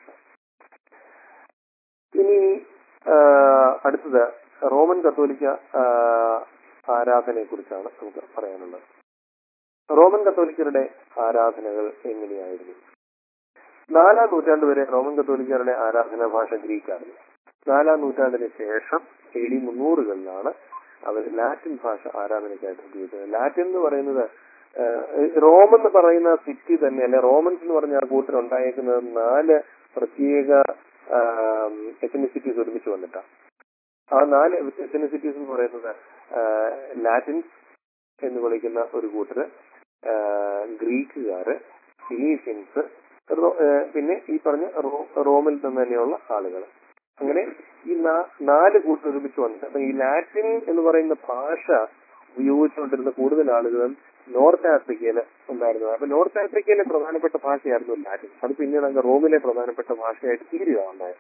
ഇനി ആ, അടുത്തത് റോമൻ കത്തോലിക്ക ആരാധനയെ കുറിച്ചാണ് നമുക്ക് പറയാനുള്ളത് റോമൻ കത്തോലിക്കരുടെ ആരാധനകൾ എങ്ങനെയായിരുന്നു നാലാം നൂറ്റാണ്ട് വരെ റോമൻ കത്തോലിക്കരുടെ ആരാധനാ ഭാഷ ഗ്രീക്കായിരുന്നു നാലാം നൂറ്റാണ്ടിന് ശേഷം എ ഡി മുന്നൂറുകളിലാണ് അവർ ലാറ്റിൻ ഭാഷ ആരാധനയ്ക്കായിട്ട് ഉപയോഗിച്ചത് ലാറ്റിൻ എന്ന് പറയുന്നത് ആഹ്, റോം എന്ന് പറയുന്ന സിറ്റി തന്നെ അല്ലെ റോമൻസ് എന്ന് പറഞ്ഞ ആ കൂട്ടർ ഉണ്ടായേക്കുന്നത് നാല് പ്രത്യേക എത്തനിസിറ്റീസ് ഒരുമിച്ച് വന്നിട്ടാണ് ആ നാല് എത്തനിസിറ്റീസ് എന്ന് പറയുന്നത് ആഹ്, ലാറ്റിൻസ് എന്ന് വിളിക്കുന്ന ഒരു കൂട്ടര് ആഹ്, ഗ്രീക്കുകാര് ഫിലീഷ്യൻസ് റോ- ആഹ്, പിന്നെ ഈ പറഞ്ഞ റോ- റോമിൽ നിന്ന് തന്നെയുള്ള ആളുകൾ അങ്ങനെ ഈ നാ- നാല് കൂട്ടർ ഒരുമിച്ച് വന്നിട്ട് അപ്പൊ ഈ ലാറ്റിൻ എന്ന് പറയുന്ന ഭാഷ ഉപയോഗിച്ചുകൊണ്ടിരുന്ന കൂടുതൽ ആളുകളും നോർത്ത് ആഫ്രിക്കയിൽ ഉണ്ടായിരുന്നത് അപ്പൊ നോർത്ത് ആഫ്രിക്കയിലെ പ്രധാനപ്പെട്ട ഭാഷയായിരുന്നു ലാറ്റിൻ അത് പിന്നീട് അങ്ങ് റോമിലെ പ്രധാനപ്പെട്ട ഭാഷയായിട്ട് തീരുകയാണ് ഉണ്ടായത്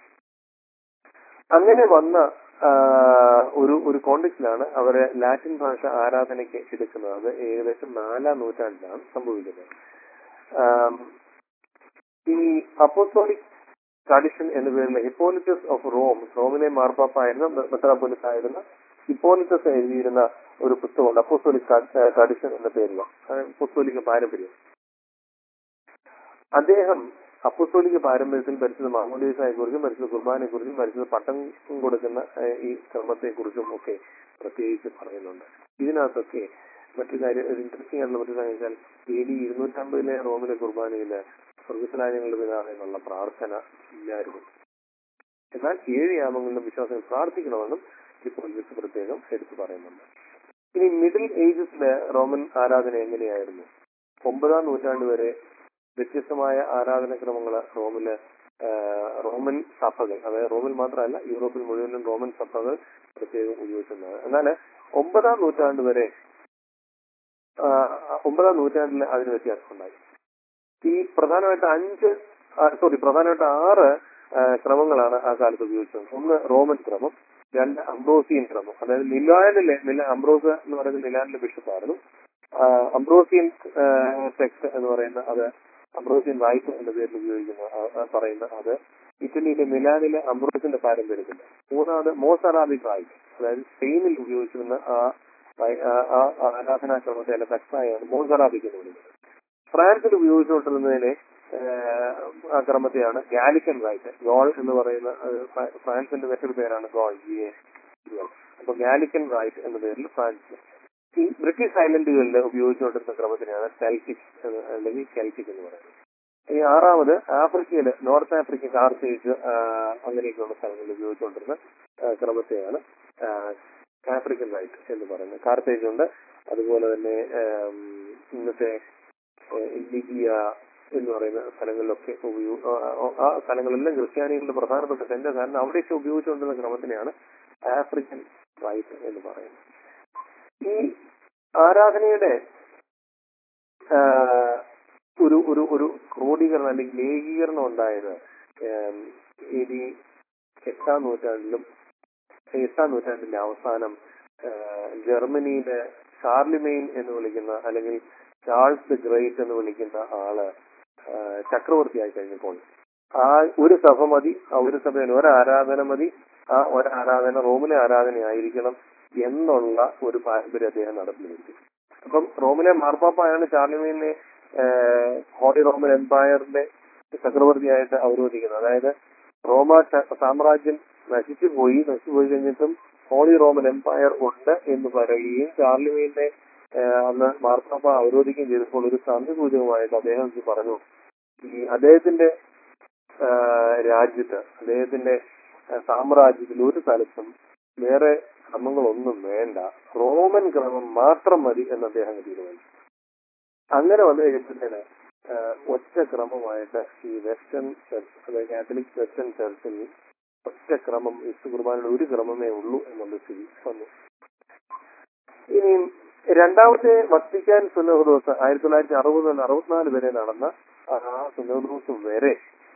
അങ്ങനെ വന്ന ആ, ഒരു ഒരു കോണ്ടെക്സ്റ്റിലാണ് അവര് ലാറ്റിൻ ഭാഷ ആരാധനയ്ക്ക് എടുക്കുന്നത് അത് ഏകദേശം നാലാം നൂറ്റാണ്ടിലാണ് സംഭവിക്കുന്നത് ആം, ഈ അപ്പോസ്തോളിക് ട്രഡിഷൻ എന്ന പേരിൽ ഹിപ്പോലിറ്റസ് ഓഫ് റോം റോമിലെ മാർപ്പാപ്പായിരുന്ന മെത്രാപ്പൊലിസ് ആയിരുന്ന ഹിപ്പോലിറ്റസ് എഴുതിയിരുന്ന ഒരു പുസ്തകമുണ്ട് അപ്പോസ്തോലിക് ട്രഡിഷൻ എന്ന പേരിൽ അപ്പോസ്തോലിക പാരമ്പര്യം അദ്ദേഹം അപ്പോസ്തോലിക പാരമ്പര്യത്തിൽ പരിശുദ്ധ മാമോദീസായെ കുറിച്ചും പരിശുദ്ധ കുർബാനെ കുറിച്ചും പരിശുദ്ധ പട്ടം കൊടുക്കുന്ന ഏഹ്, ഈ ക്രമത്തെ കുറിച്ചും ഒക്കെ പ്രത്യേകിച്ച് പറയുന്നുണ്ട് ഇതിനകത്തൊക്കെ മറ്റു കാര്യം ഒരു ഇൻട്രസ്റ്റിംഗ് ആയിട്ടുള്ള മറ്റു കാര്യം വെച്ചാൽ എ ഡി ഇരുന്നൂറ്റമ്പതിലെ റോമിലെ കുർബാനയില് സ്വർഗസ്വരാജ്യങ്ങളുടെ പിതാവ് എന്നുള്ള പ്രാർത്ഥന ഇല്ലായിരുന്നു എന്നാൽ ഏഴ് യാമങ്ങളിലും വിശ്വാസികൾ പ്രാർത്ഥിക്കണമെന്നും ഇപ്പോൾ വിത്ത് പ്രത്യേകം എടുത്തു പറയുന്നുണ്ട് ഇനി മിഡിൽ ഏജസിലെ റോമൻ ആരാധന എങ്ങനെയായിരുന്നു ഒമ്പതാം നൂറ്റാണ്ട് വരെ വ്യത്യസ്തമായ ആരാധനക്രമങ്ങൾ റോമില് ആ, റോമൻ സഭകൾ അതായത് റോമിൽ മാത്രമല്ല യൂറോപ്പിൽ മുഴുവനും റോമൻ സഭകൾ പ്രത്യേകം ഉപയോഗിച്ചിരുന്നത് എന്നാൽ ഒമ്പതാം നൂറ്റാണ്ട് വരെ ആ, ഒമ്പതാം നൂറ്റാണ്ടിൽ അതിന് വ്യത്യാസമുണ്ടായി ഈ പ്രധാനമായിട്ട് അഞ്ച് സോറി പ്രധാനമായിട്ട് ആറ് ആ, ക്രമങ്ങളാണ് ആ കാലത്ത് ഉപയോഗിച്ചത് ഒന്ന് റോമൻ ക്രമം രണ്ട് അംബ്രോസിയൻ ക്രമം അതായത് മിലാനിലെ മില അംബ്രോസ് എന്ന് പറയുന്ന മിലാനിലെ ബിഷപ്പായിരുന്നു ആ, അംബ്രോസിയൻ ടെക്സ്റ്റ് എന്ന് പറയുന്ന അത് അംബ്രോസിയൻ വായ്പ എന്ന പേരിൽ ഉപയോഗിക്കുന്ന ആ, ആ പറയുന്ന അത് ഇറ്റലിയിലെ മിലാനിലെ അംബ്രോസിന്റെ പാരമ്പര്യത്തിൽ മൂന്നാമത് മോസറാബിക് വായ്പ അതായത് സ്പെയിനിൽ ഉപയോഗിച്ചിരുന്ന ആ വൈ- ആ- ആ ആരാധനാക്രമത്തെ അല്ല ടെക്സ്റ്റായാണ് മോസറാബിക് എന്ന് വിളിക്കുന്നത് ഫ്രാൻസിൽ ഉപയോഗിച്ചുകൊണ്ടിരുന്നതിനെ ഏഹ്, ആ ക്രമത്തെയാണ് ഗാലിക്കൻ റൈറ്റ് ഗോൾ എന്ന് പറയുന്ന അത് ഫ്രാ- ഫ്രാൻസിന്റെ മറ്റൊരു പേരാണ് ഗോൾ ജി എ അപ്പൊ ഗാലിക്കൻ റൈറ്റ് എന്ന പേരിൽ ഫ്രാൻസിൽ ഈ ബ്രിട്ടീഷ് ഐലൻഡുകളിൽ ഉപയോഗിച്ചുകൊണ്ടിരുന്ന ക്രമത്തിനെയാണ് സെൽറ്റിക് എന്ന് അല്ലെങ്കിൽ കെൽറ്റിക് എന്ന് പറയുന്നത് ഈ ആറാമത് ആഫ്രിക്കയില് നോർത്ത് ആഫ്രിക്ക കാർത്തേജ് അങ്ങനെയൊക്കെയുള്ള സ്ഥലങ്ങളിൽ ഉപയോഗിച്ചുകൊണ്ടിരുന്ന ആ, ക്രമത്തെയാണ് ആഫ്രിക്കൻ റൈറ്റ് എന്ന് പറയുന്നത് കാർത്തേജ് ഉണ്ട് അതുപോലെ തന്നെ ആം, ഇന്നത്തെ ഏഹ്, ലിബിയ എന്ന് പറയുന്ന സ്ഥലങ്ങളിലൊക്കെ ഉപയോഗ ആ സ്ഥലങ്ങളെല്ലാം ക്രിസ്ത്യാനികളുടെ പ്രധാനപ്പെട്ട സെന്റർ കാരണം അവിടെയൊക്കെ ഉപയോഗിച്ചുകൊണ്ടിരുന്ന ക്രമത്തിനെയാണ് ആഫ്രിക്കൻ റൈറ്റ് എന്ന് പറയുന്നത് ഈ ആരാധനയുടെ ആ, ഒരു ഒരു ഒരു ക്രോഡീകരണം അല്ലെങ്കിൽ ലേഖീകരണം ഉണ്ടായത് ഏം, ഇനി എട്ടാം നൂറ്റാണ്ടിലും എട്ടാം നൂറ്റാണ്ടിന്റെ അവസാനം ആ, ജർമ്മനിയിലെ ഷാർലിമെയിൻ എന്ന് വിളിക്കുന്ന അല്ലെങ്കിൽ ചാൾസ് ദ ഗ്രേറ്റ് എന്ന് വിളിക്കുന്ന ആള് ആ, ചക്രവർത്തിയായി കഴിഞ്ഞപ്പോൾ ആ ഒരു സഭ മതി ആ ഒരു സഭയിൽ ഒരു ആരാധന മതി ആ ഒരു ആരാധന റോമിലെ ആരാധനയായിരിക്കണം എന്നുള്ള ഒരു പാരമ്പര്യം അദ്ദേഹം നടപ്പിലാക്കി അപ്പം റോമിലെ മാർപ്പാപ്പയാണ് ചാർലിമീനെ ഹോളി റോമൻ എംപയറിന്റെ ചക്രവർത്തിയായിട്ട് അവരോധിക്കുന്നത് അതായത് റോമ ച- സാമ്രാജ്യം നശിച്ചു പോയി നശിച്ചു പോയി കഴിഞ്ഞിട്ടും ഹോളി റോമൻ എംപയർ ഉണ്ട് എന്ന് പറയുകയും ചാർലിമീനെ അന്ന് മാർപ്പാപ്പ അവരോധിക്കുകയും ചെയ്തപ്പോൾ ഒരു സന്ധി സൂചകമായിട്ട് അദ്ദേഹം ഇത് പറഞ്ഞു ഈ അദ്ദേഹത്തിന്റെ ആ, രാജ്യത്ത് അദ്ദേഹത്തിന്റെ ആ, സാമ്രാജ്യത്തിൽ ഒരു സ്ഥലത്തും വേറെ ക്രമങ്ങളൊന്നും വേണ്ട റോമൻ ക്രമം മാത്രം മതി എന്ന് അദ്ദേഹം തീരുമാനിച്ചു അങ്ങനെ വന്നു കഴിഞ്ഞപ്പോഴത്തേന് ആ, ഒറ്റ ക്രമമായിട്ട് ഈ വെസ്റ്റേൺ ചർച്ച് അതായത് കാത്തലിക് വെസ്റ്റേൺ ചർച്ചിൽ ഒറ്റ ക്രമം വിശു കുർബാനയുടെ ഒരു ക്രമമേ ഉള്ളൂ എന്നുള്ള സ്ഥിതി വന്നു ഇനി രണ്ടാമത്തെ വത്തിക്കാൻ സുനഹദോസ് ആയിരത്തി തൊള്ളായിരത്തി അറുപത് മുതൽ അറുപത്തിനാല് വരെ നടന്ന ആ സുനഹദോസ് വരെ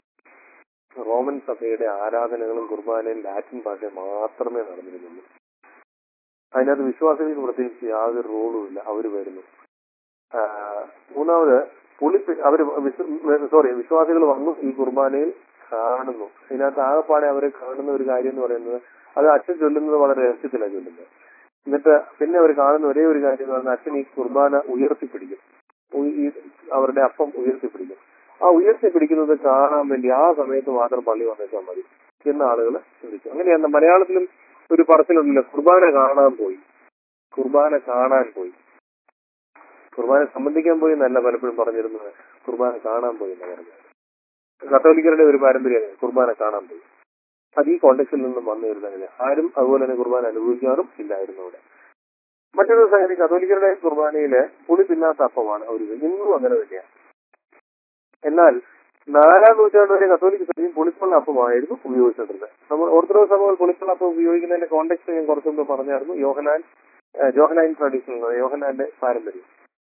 റോമൻ സഭയുടെ ആരാധനകളും കുർബാനയും ലാറ്റിൻ ഭാഷ മാത്രമേ നടന്നിരുന്നുള്ളൂ അതിനകത്ത് വിശ്വാസികൾക്ക് പ്രത്യേകിച്ച് യാതൊരു റോളും ഇല്ല അവർ വരുന്നു ആ, മൂന്നാമത് പുളി അവർ സോറി വിശ്വാസികൾ വന്നു ഈ കുർബാനയിൽ കാണുന്നു ഇതിനകത്ത് ആകെപ്പാടെ അവരെ കാണുന്ന ഒരു കാര്യം എന്ന് പറയുന്നത് അത് അച്ഛൻ ചൊല്ലുന്നത് വളരെ രഹസ്യത്തിലാണ് ചൊല്ലുന്നത് എന്നിട്ട് പിന്നെ അവർ കാണുന്ന ഒരേ ഒരു കാര്യം എന്ന് പറഞ്ഞാൽ അച്ഛൻ ഈ കുർബാന ഉയർത്തിപ്പിടിക്കും ഉ- ഈ അവരുടെ അപ്പം ഉയർത്തിപ്പിടിക്കും ആ ഉയർത്തിപ്പിടിക്കുന്നത് കാണാൻ വേണ്ടി ആ സമയത്ത് മാത്രം പള്ളി വന്നേക്കാൻ മതി എന്ന ആളുകൾ ചിന്തിച്ചു അങ്ങനെയാണ് മലയാളത്തിലും ഒരു പറച്ചിലുണ്ടല്ലോ കുർബാന കാണാൻ പോയി കുർബാന കാണാൻ പോയി കുർബാന സംബന്ധിക്കാൻ പോയി എന്നല്ല പലപ്പോഴും പറഞ്ഞിരുന്നത് കുർബാന കാണാൻ പോയി എന്ന് പറഞ്ഞത് കത്തോലിക്കരുടെ ഒരു പാരമ്പര്യമാണ് കുർബാന കാണാൻ പോയി അത് ഈ കോണ്ടക്സിൽ നിന്നും വന്നു വരുന്നതിന് ആരും അതുപോലെ തന്നെ കുർബാന അനുഭവിക്കാറും ഇല്ലായിരുന്നു അവിടെ മറ്റൊരു സംഗതി കത്തോലിക്കരുടെ കുർബാനയില് പുളിപ്പില്ലാത്ത അപ്പമാണ് അവർ ഇന്നും അങ്ങനെ തന്നെയാണ് എന്നാൽ നാലാം നൂറ്റാണ്ട് വരെ കത്തോലിക്ക സഭയും പുളിപ്പുള്ള അപ്പമായിരുന്നു ഉപയോഗിച്ചിട്ടുള്ളത് നമ്മൾ ഓർത്തഡോക്സ് സഭകൾ പുളിപ്പുള്ള അപ്പം ഉപയോഗിക്കുന്നതിന്റെ കോണ്ടെക്സ്റ്റ് ഞാൻ കുറച്ചു മുമ്പ് പറഞ്ഞായിരുന്നു യോഹനാൻ ഏഹ് ജോഹനാൻ ട്രഡീഷൻ യോഹനാന്റെ പാരമ്പര്യം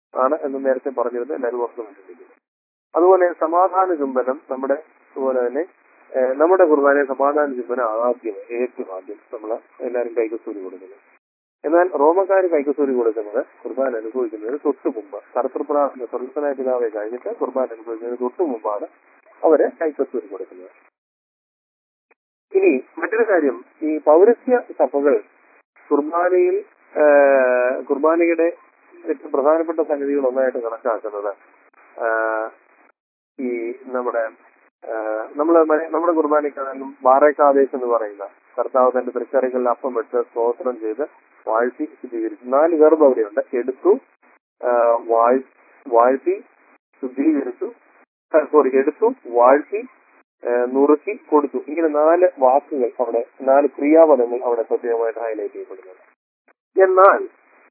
ആണ് എന്ന് നേരത്തെ പറഞ്ഞിരുന്നത് എല്ലാവരും ഓർത്ത് വെച്ചിരിക്കുന്നു അതുപോലെ സമാധാന ചുംബനം നമ്മുടെ അതുപോലെ തന്നെ ഏഹ്, നമ്മുടെ കുർബാനയെ സമാധാന ചുംബനം ആദ്യം ഏറ്റവും ആദ്യം നമ്മൾ എല്ലാവരും കൈകസൂരി കൊടുക്കുന്നത് എന്നാൽ റോമക്കാർ കൈകസൂരി കൊടുക്കുന്നത് കുർബാന അനുഭവിക്കുന്നതിന് തൊട്ട് മുമ്പ് കർത്തൃപ്രാർത്ഥന സ്വർഗസ്വനായ പിതാവെ കഴിഞ്ഞിട്ട് കുർബാന അനുഭവിക്കുന്നതിന് തൊട്ട് മുമ്പാണ് അവര് കൈകസൂരി കൊടുക്കുന്നത് ഇനി മറ്റൊരു കാര്യം ഈ പൗരസ്യ സഭകൾ കുർബാനയിൽ ഏഹ്, കുർബാനയുടെ ഏറ്റവും പ്രധാനപ്പെട്ട സംഗതികൾ ഒന്നായിട്ട് കണക്കാക്കുന്നത് ആഹ്, ഈ നമ്മുടെ ആഹ്, നമ്മള് മന- നമ്മുടെ കുർബാനയ്ക്കാണെങ്കിലും ബാറേക്കാദേശ് എന്ന് പറയുന്ന കർത്താവ് തന്റെ തൃക്കറികളിൽ അപ്പം വെച്ച് സ്തോത്രം ചെയ്ത് വാഴ്ത്തി ശുദ്ധീകരിച്ചു നാല് ഗർഭം അവിടെയുണ്ട് എടുത്തു ആഹ്, വാഴ് വാഴ്ത്തി ശുദ്ധീകരിച്ചു സോറി എടുത്തു വാഴ്ത്തി ആഹ്, നുറുക്കി കൊടുത്തു ഇങ്ങനെ നാല് വാക്കുകൾ അവിടെ നാല് ക്രിയാപദങ്ങൾ അവിടെ പ്രത്യേകമായിട്ട് ഹൈലൈറ്റ് ചെയ്യപ്പെടുന്നുണ്ട് എന്നാൽ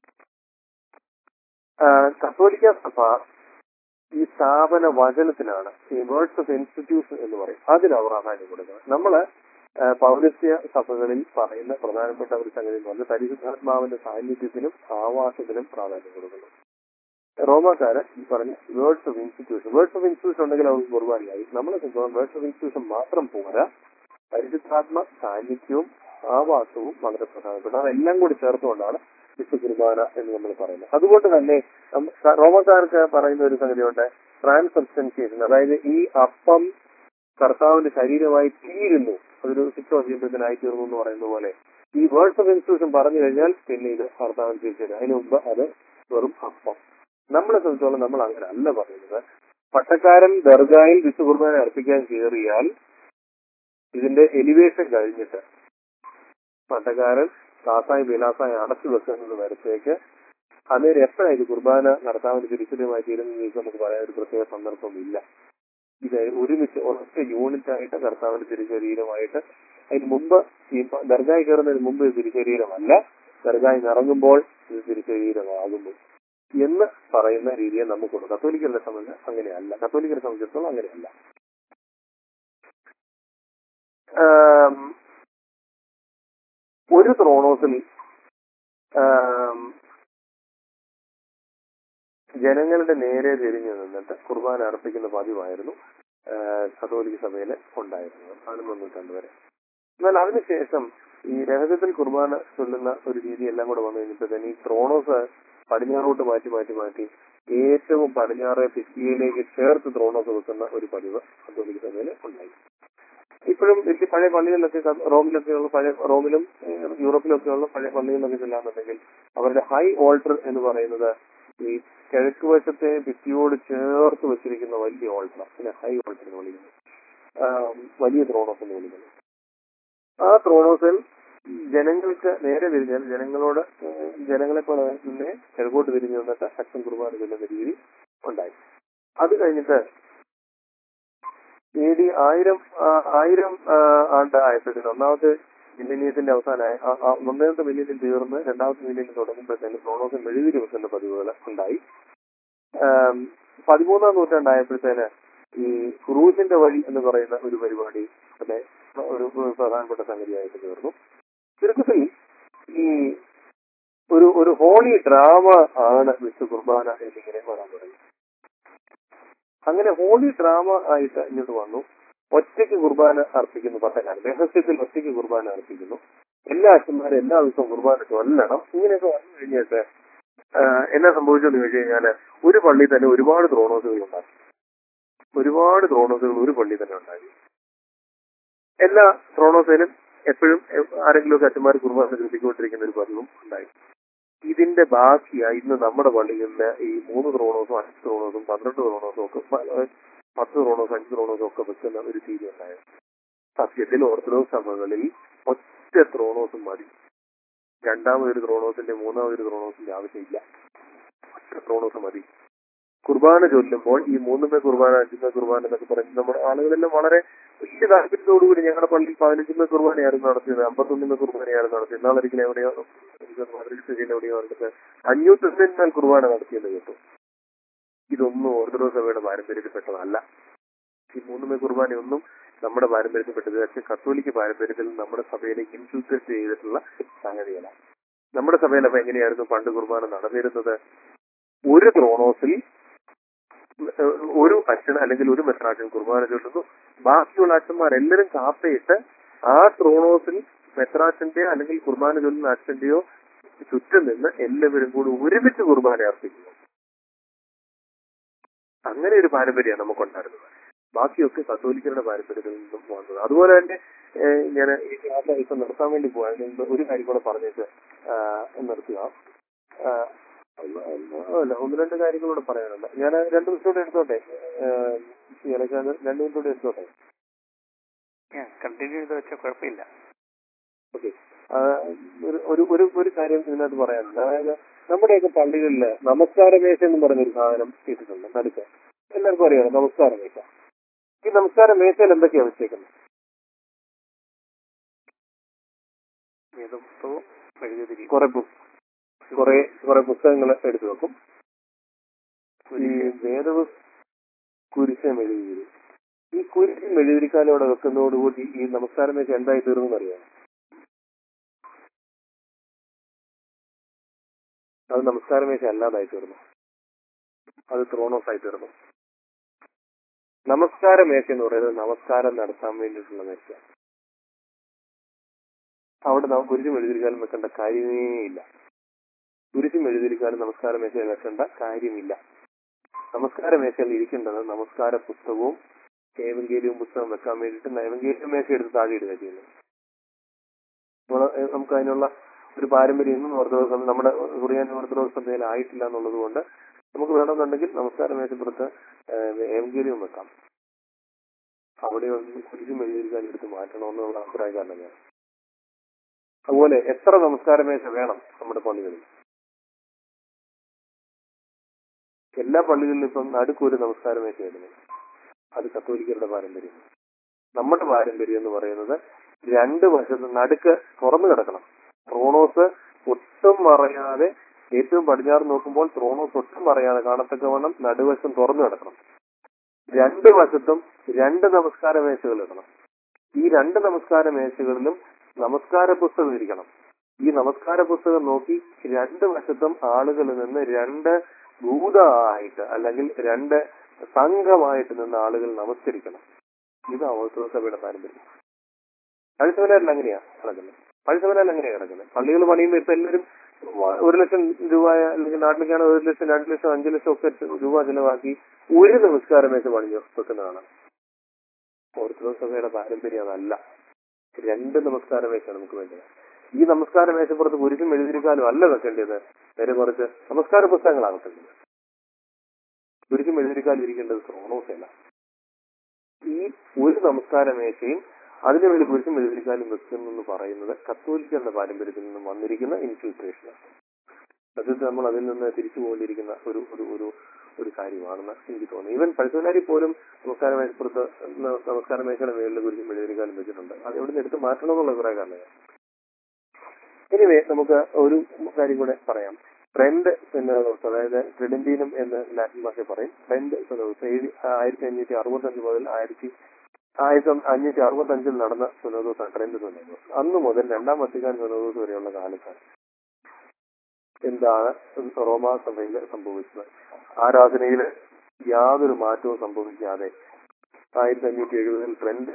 ആഹ്, കത്തോലിക്ക സഭ ഈ സ്ഥാപന വചനത്തിനാണ് ഈ വേർഡ്സ് ഓഫ് ഇൻസ്റ്റിറ്റ്യൂഷൻ എന്ന് പറയും അതിനാണ് പ്രാധാന്യം കൊടുക്കുന്നത് നമ്മള് ആഹ്, പൗരസ്ത്യ സഭകളിൽ പറയുന്ന പ്രധാനപ്പെട്ട ഒരു സംഗതി എന്ന് പറഞ്ഞാൽ പരിശുദ്ധാത്മാവിന്റെ സാന്നിധ്യത്തിനും ആവാസത്തിനും പ്രാധാന്യം കൊടുക്കുന്നു റോമാക്കാര് ഈ പറഞ്ഞ words of institution words of institution ഉണ്ടെങ്കിൽ അവർക്ക് കുർബാനയായി നമ്മളെ സംബന്ധിച്ചോളം വേർഡ്സ് ഓഫ് ഇൻസ്റ്റിറ്റ്യൂഷൻ മാത്രം പോരാ പരിശുദ്ധാത്മ സാന്നിധ്യവും ആവാസവും വളരെ പ്രധാനപ്പെട്ട അതെല്ലാം കൂടി ചേർത്തുകൊണ്ടാണ് വിശു കുർബാന എന്ന് നമ്മൾ പറയുന്നത് അതുകൊണ്ട് തന്നെ നമ്മ- ക- റോമക്കാർക്ക് പറയുന്ന ഒരു സംഗതിയുണ്ട് ട്രാൻസബ്സ്റ്റൻസിയേഷൻ അതായത് ഈ അപ്പം കർത്താവിന്റെ ശരീരമായി തീരുന്നു അതൊരു സിക്സ് ചെയ്യുമ്പോഴത്തേനായി തീർന്നു എന്ന് പറയുന്ന പോലെ ഈ വേർഡ്സ് ഓഫ് ഇൻസ്റ്റിറ്റ്യൂഷൻ പറഞ്ഞു കഴിഞ്ഞാൽ പിന്നെ ഇത് കർത്താവിന് തിരിച്ചത് അതിനു മുമ്പ് അത് വെറും അപ്പം നമ്മളെ സംബന്ധിച്ചോളം നമ്മൾ അങ്ങനെ അല്ല പറയുന്നത് പട്ടക്കാരൻ ദർഗായിൽ വിശു കുർബാന അർപ്പിക്കാൻ കയറിയാൽ ഇതിന്റെ എലിവേഷൻ കഴിഞ്ഞിട്ട് പട്ടക്കാരൻ കാസായി വിലാസായി അടച്ചു വെക്കുന്നത് വരത്തേക്ക് അന്നേരം എപ്പോഴാണ് ഇത് കുർബാന നടത്താൻ തിരിച്ചറിയുമായി തീരുന്നത് എന്ന് നമുക്ക് പറയാൻ ഒരു പ്രത്യേക സന്ദർഭമില്ല ഇത് ഒരുമിച്ച് ഒരൊറ്റ യൂണിറ്റ് ആയിട്ട് കർത്താവിന്റെ തിരുശരീരമായിട്ട് അതിന് മുമ്പ് ഈ പ- ദർഗായി കയറുന്നതിന് മുമ്പ് ഇത് തിരുശരീരമല്ല ദർഗായി ഇറങ്ങുമ്പോൾ ഇത് തിരുശരീരമാകുന്നു എന്ന് പറയുന്ന രീതിയെ നമുക്കുണ്ട് കത്തോലിക്കലിനെ സംബന്ധിച്ച് അങ്ങനെയല്ല കത്തോലിക്കലെ സംബന്ധിച്ചിടത്തോളം അങ്ങനെയല്ല ആം, ഒരു ത്രോണോസിൽ ആം, ജനങ്ങളുടെ നേരെ തിരിഞ്ഞു നിന്നിട്ട് കുർബാന അർപ്പിക്കുന്ന പതിവായിരുന്നു ആ, കത്തോലിക്ക സഭയിൽ ഉണ്ടായിരുന്നത് പതിനൊന്ന് നൂറ്റാണ്ട് വരെ എന്നാൽ അതിനുശേഷം ഈ രഹസ്യത്തിൽ കുർബാന ചൊല്ലുന്ന ഒരു രീതി എല്ലാം കൂടെ വന്നു കഴിഞ്ഞപ്പോഴത്തേന് ഈ ത്രോണോസ് പടിഞ്ഞാറോട്ട് മാറ്റി മാറ്റി മാറ്റി ഏറ്റവും പടിഞ്ഞാറെ ഭിത്തിയിലേക്ക് ചേർത്ത് ത്രോണോസ് വെക്കുന്ന ഒരു പതിവ് കത്തോലിക്ക സഭയിൽ ഉണ്ടായി ഇപ്പോഴും വലിയ പഴയ പള്ളികളിലൊക്കെ ക- റോമിലൊക്കെയുള്ള പഴയ റോമിലും ഏഹ്, യൂറോപ്പിലൊക്കെയുള്ള പഴയ പള്ളികളിലൊക്കെ ചെല്ലാന്നുണ്ടെങ്കിൽ അവരുടെ ഹൈ ഓൾട്ടർ എന്ന് പറയുന്നത് ഈ കിഴക്ക് വശത്തെ ഭിത്തിയോട് ചേർത്ത് വെച്ചിരിക്കുന്ന വലിയ ഓൾട്ടർ പിന്നെ ഹൈ ഓൾട്ടർ എന്ന് വിളിക്കുന്നത് ആം, വലിയ ത്രോണോസ് എന്ന് വിളിക്കുന്നത് ആ ത്രോണോസിൽ ജനങ്ങൾക്ക് നേരെ തിരിഞ്ഞാൽ ജനങ്ങളോട് ഏഹ്, ജനങ്ങളെ പോലെ തന്നെ കിഴക്കോട്ട് തിരിഞ്ഞു നിന്നിട്ട് അച്ഛൻ കുർബാന ചൊല്ലുന്ന രീതി ഉണ്ടായി അത് കഴിഞ്ഞിട്ട് എ ഡി ആയിരം ആ, ആയിരം ആ, ആണ്ട് ആയപ്പോഴത്തേന് ഒന്നാമത്തെ മില്ലിനിയത്തിന്റെ അവസാനമായ ആ, ആ, ഒന്നാമത്തെ മില്ലിനിയം തീർന്ന് രണ്ടാമത്തെ മില്ലിനിയം തുടങ്ങുമ്പോഴത്തേന് ക്രോണോസിൽ മെഴുതിരി വെക്കുന്ന പതിവുകൾ ഉണ്ടായി ആം, പതിമൂന്നാം നൂറ്റാണ്ടായപ്പോഴത്തേന് ഈ ക്രൂസിന്റെ വഴി എന്ന് പറയുന്ന ഒരു പരിപാടി അവിടെ ഒരു ഒരു പ്രധാനപ്പെട്ട സംഗതിയായിട്ട് തീർന്നു ചുരുക്കത്തിൽ ഈ ഒരു ഒരു ഹോളി ഡ്രാമ ആണ് വിശു കുർബാന എന്നിങ്ങനെ വരാൻ തുടങ്ങി അങ്ങനെ ഹോളി ഡ്രാമ ആയിട്ട് ഇങ്ങോട്ട് വന്നു ഒറ്റയ്ക്ക് കുർബാന അർപ്പിക്കുന്നു പട്ടക്കാരൻ രഹസ്യത്തിൽ ഒറ്റയ്ക്ക് കുർബാന അർപ്പിക്കുന്നു എല്ലാ അച്ഛന്മാരും എല്ലാ ദിവസവും കുർബാന ചൊല്ലണം ഇങ്ങനെയൊക്കെ വന്നു കഴിഞ്ഞിട്ട് ആഹ് എന്നാ സംഭവിച്ചെന്ന് ചോദിച്ചു കഴിഞ്ഞാല് ഒരു പള്ളി തന്നെ ഒരുപാട് ത്രോണോസുകൾ ഉണ്ടാക്കി ഒരുപാട് ത്രോണോസുകൾ ഒരു പള്ളി തന്നെ ഉണ്ടാക്കി എല്ലാ ത്രോണോസിലും എപ്പോഴും ആരെങ്കിലുമൊക്കെ അച്ഛന്മാർ കുർബാന ചൊല്ലിക്കൊണ്ടിരിക്കുന്ന ഒരു പതിവും ഉണ്ടായി ഇതിന്റെ ബാക്കിയായി ഇന്ന് നമ്മുടെ പള്ളികളിലെ ഈ മൂന്ന് ത്രോണോസും അഞ്ച് ത്രോണോസും പന്ത്രണ്ട് ത്രോണോസും ഒക്കെ പ- ഏഹ് പത്ത് ത്രോണോസും അഞ്ച് ത്രോണോസും ഒക്കെ വെക്കുന്ന ഒരു രീതി ഉണ്ടായത് സത്യത്തിൽ ഓർത്തഡോക്സ് സഭകളിൽ ഒറ്റ ത്രോണോസും മതി രണ്ടാമതൊരു ത്രോണോസിന്റെ മൂന്നാമതൊരു ത്രോണോസിന്റെ ആവശ്യമില്ല ഒറ്റ ത്രോണോസ് മതി കുർബാന ചൊല്ലുമ്പോൾ ഈ മൂന്നുമേ കുർബാന അഞ്ചുമേ കുർബാന എന്നൊക്കെ പറഞ്ഞ് നമ്മുടെ ആളുകളെല്ലാം വളരെ വലിയ താല്പര്യത്തോടുകൂടി ഞങ്ങളുടെ പള്ളിയിൽ പതിനഞ്ചുമേ കുർബാനയായിരുന്നു നടത്തിയത് അമ്പത്തൊന്നിമേ കുർബാനയായിരുന്നു നടത്തിയത് എന്നാളൊരിക്കലും എവിടെയോ സ്ഥിതിയിൽ എവിടെയോ കണ്ടിട്ട് അഞ്ഞൂറ്റി തൊണ്ണൂറ്റിനാല് കുർബാന നടത്തിയെന്ന് കേട്ടു ഇതൊന്നും ഓർത്തഡോക്സ് സഭയുടെ പാരമ്പര്യത്തിൽപ്പെട്ടതല്ല ഈ മൂന്നുമേ കുർബാനയൊന്നും നമ്മുടെ പാരമ്പര്യത്തിൽപ്പെട്ടത് പക്ഷേ കത്തോലിക്ക പാരമ്പര്യത്തിൽ നമ്മുടെ സഭയിലേക്ക് ഇൻഫിൽട്രേറ്റ് ചെയ്തിട്ടുള്ള സംഗതികളാണ് നമ്മുടെ സഭയിൽ അപ്പൊ എങ്ങനെയായിരുന്നു പണ്ട് കുർബാന നടന്നിരുന്നത് ഒരു ത്രോണോസിൽ ഏഹ്, ഒരു അച്ഛൻ അല്ലെങ്കിൽ ഒരു മെത്രാച്ചൻ കുർബാന ചൊല്ലുന്നു ബാക്കിയുള്ള അച്ഛന്മാരെല്ലാവരും കാപ്പയിട്ട് ആ ത്രോണോസിൽ മെത്രാച്ചന്റെയോ അല്ലെങ്കിൽ കുർബാന ചൊല്ലുന്ന അച്ഛന്റെയോ ചുറ്റും നിന്ന് എല്ലാവരും കൂടി ഒരുമിച്ച് കുർബാന അർപ്പിക്കുന്നു അങ്ങനെ ഒരു പാരമ്പര്യമാണ് നമുക്കുണ്ടായിരുന്നത് ബാക്കിയൊക്കെ കത്തോലിക്കരുടെ പാരമ്പര്യത്തിൽ നിന്നും വന്നത് അതുപോലെ തന്നെ ഏഹ്, ഞാൻ ഈ ക്ലാസ് ഇപ്പൊ നിർത്താൻ വേണ്ടി പോകാൻ അതിന് മുമ്പ് ഒരു കാര്യം കൂടെ പറഞ്ഞിട്ട് ആഹ്, നിർത്തുക ആഹ്, അല്ല ഒന്ന് രണ്ട് കാര്യങ്ങളൂടെ പറയാനുണ്ട് ഞാൻ രണ്ട് മിനിറ്റ് കൂടെ എടുത്തോട്ടെ ഏഹ്, എനിക്ക് അത് രണ്ട് മിനിറ്റ് കൂടെ എടുത്തോട്ടെ കണ്ടിന്യൂ ചെയ്ത് വെച്ചാൽ കുഴപ്പമില്ല ഓക്കെ ഒരു ഒരു ഒരു ഒരു കാര്യം ഇതിനകത്ത് പറയാനുണ്ട് അതായത് നമ്മുടെയൊക്കെ പള്ളികളിൽ നമസ്കാര മേശ എന്ന് പറഞ്ഞൊരു സാധനം ഇട്ടിട്ടുണ്ട് നടുക്ക് എല്ലാവർക്കും അറിയാം നമസ്കാര മേശ ഈ നമസ്കാര മേശയിൽ എന്തൊക്കെയാ വെച്ചേക്കുന്നത് വേദപുസ്തകവും മെഴുകുതിരി കുറെ ബുക്ക് കുറെ കുറെ പുസ്തകങ്ങൾ എടുത്തു വെക്കും ഈ വേദവ് കുരിശ മെഴുകുതിരി ഈ കുരിശ് മെഴുകുതിരിക്കാലോടെ വെക്കുന്നതോടുകൂടി ഈ നമസ്കാര മേശ എന്തായി തീർന്നു അറിയാം അത് നമസ്കാര മേശ അല്ലാതായി തീർന്നു അത് ത്രോണോസ് ആയി തീർന്നു നമസ്കാര മേശ എന്ന് പറയുന്നത് നമസ്കാരം നടത്താൻ വേണ്ടിയിട്ടുള്ള മേശ അവിടെ നാം കുരിശും എഴുതിരിക്കാനും വെക്കേണ്ട കാര്യമേ ഇല്ല കുരിശും എഴുതിരിക്കാനും നമസ്കാര മേശയിൽ വെക്കേണ്ട കാര്യമില്ല നമസ്കാര മേശയിൽ ഇരിക്കേണ്ടത് നമസ്കാര പുസ്തകവും ഏവങ്കേലിയും പുസ്തകം വെക്കാൻ വേണ്ടിയിട്ട് ഏവങ്കേലിയും മേശ എടുത്ത് താഴെ ഇടുക ചെയ്യുന്നത് നമ്മള് ഏഹ് നമുക്ക് അതിനുള്ള ഒരു പാരമ്പര്യം ഇന്നും ഓർത്തഡോക്സ് നമ്മുടെ കുറിയാൻ ഓർത്തഡോക്സ് സഭയിൽ ആയിട്ടില്ല എന്നുള്ളത് കൊണ്ട് നമുക്ക് വേണമെന്നുണ്ടെങ്കിൽ നമസ്കാര മേശപ്പുറത്ത് ഏവങ്കേലിയും വെക്കാം അവിടെ ഒന്ന് കുരിശും എഴുതിയിരിക്കാൻ എടുത്ത് മാറ്റണമെന്നുള്ള അഭിപ്രായക്കാരനാണ് ഞാൻ അതുപോലെ എത്ര നമസ്കാര മേശ വേണം നമ്മുടെ പള്ളികളിൽ എല്ലാ പള്ളികളിലും ഇപ്പം നടുക്കൊരു നമസ്കാര മേശ വരുന്നു അത് കത്തോലിക്കരുടെ പാരമ്പര്യം നമ്മുടെ പാരമ്പര്യം എന്ന് പറയുന്നത് രണ്ട് വശത്ത് നടുക്ക് തുറന്നു കിടക്കണം ത്രോണോസ് ഒട്ടും മറയാതെ ഏറ്റവും പടിഞ്ഞാറ് നോക്കുമ്പോൾ ത്രോണോസ് ഒട്ടും മറയാതെ കാണത്തക്കവണ്ണം നടുവശം തുറന്നു കിടക്കണം രണ്ട് വശത്തും രണ്ട് നമസ്കാര മേശകൾ ഇടണം ഈ രണ്ട് നമസ്കാര മേശകളിലും നമസ്കാര പുസ്തകം ഇരിക്കണം ഈ നമസ്കാര പുസ്തകം നോക്കി രണ്ട് വശത്തും ആളുകളിൽ നിന്ന് രണ്ട് ഭൂതമായിട്ട് അല്ലെങ്കിൽ രണ്ട് സംഘമായിട്ട് നിന്ന് ആളുകൾ നമസ്കരിക്കണം ഇത് ഓർത്തഡോക്സ് സഭയുടെ പാരമ്പര്യം പഴിസവനാരിൽ അങ്ങനെയാ നടക്കുന്നത് പഴിസവനാരിൽ അങ്ങനെയാ കിടക്കുന്നത് പള്ളികൾ പണിയുമ്പോൾ ഇപ്പൊ എല്ലാവരും ഒരു ലക്ഷം രൂപ അല്ലെങ്കിൽ നാട്ടിലേക്കാണ് ഒരു ലക്ഷം രണ്ട് ലക്ഷം അഞ്ചു ലക്ഷം ഒക്കെ രൂപ ചെലവാക്കി ഒരു നമസ്കാരം വെച്ച് പണിഞ്ഞു വെക്കുന്നതാണ് ഓർത്തഡോക്സ് സഭയുടെ പാരമ്പര്യം അതല്ല രണ്ട് നമസ്കാര മേശയാണ് നമുക്ക് വേണ്ടത് ഈ നമസ്കാര മേശപ്പുറത്ത് കുരിശും എഴുതിരിക്കാനും അല്ല വെക്കേണ്ടത് നേരെ കുറച്ച് നമസ്കാര പുസ്തകങ്ങളാണ് വെക്കേണ്ടത് കുരിശും എഴുതിരിക്കാനും ഇരിക്കേണ്ടത് ക്രോണോസല്ല ഈ ഒരു നമസ്കാര മേശയും അതിനു വേണ്ടി കുരിശും എഴുതിരിക്കാനും വെക്കുന്നു എന്ന് പറയുന്നത് കത്തോലിക്കരുടെ പാരമ്പര്യത്തിൽ നിന്നും വന്നിരിക്കുന്ന ഇൻഫിൽട്രേഷനാണ് സത്യത്തിൽ നമ്മൾ അതിൽ നിന്ന് തിരിച്ചു പോകേണ്ടിയിരിക്കുന്ന ഒരു ഒരു ഒരു ഒരു കാര്യമാണെന്ന് എനിക്ക് തോന്നുന്നു ഈവൻ പഴുത്തനാരി പോലും നമസ്കാര മേശപ്പുറത്ത് നമസ്കാര മേശയുടെ മേളിൽ കുരിശും എഴുതിരിക്കാനും വെച്ചിട്ടുണ്ട് അത് എവിടെ നിന്ന് എടുത്ത് മാറ്റണം എന്നുള്ള കുറെ കാരണമാണ് എനിവേ നമുക്ക് ഒരു കാര്യം കൂടെ പറയാം ഫ്രണ്ട് ഫെനോസ് അതായത് ട്രിഡന്റീനം എന്ന് ലാറ്റിൻ ഭാഷ പറയും ഫ്രണ്ട് ഫെനോസ് ആയിരത്തി അഞ്ഞൂറ്റി അറുപത്തി അഞ്ച് മുതൽ ആയിരത്തി ആയിരത്തി അഞ്ഞൂറ്റി അറുപത്തി അഞ്ചിൽ നടന്ന ഫെനോദോസ് ട്രെൻഡ് ഫെനോദോസ് അന്ന് മുതൽ രണ്ടാം വത്തിക്കാൻ ഫെനോദോസ് വരെയുള്ള കാലത്താണ് എന്താണ് റോമാ സഭയിൽ സംഭവിച്ചത് ആരാധനയിൽ യാതൊരു മാറ്റവും സംഭവിക്കാതെ ആയിരത്തി അഞ്ഞൂറ്റി എഴുപതിൽ ഫ്രണ്ട്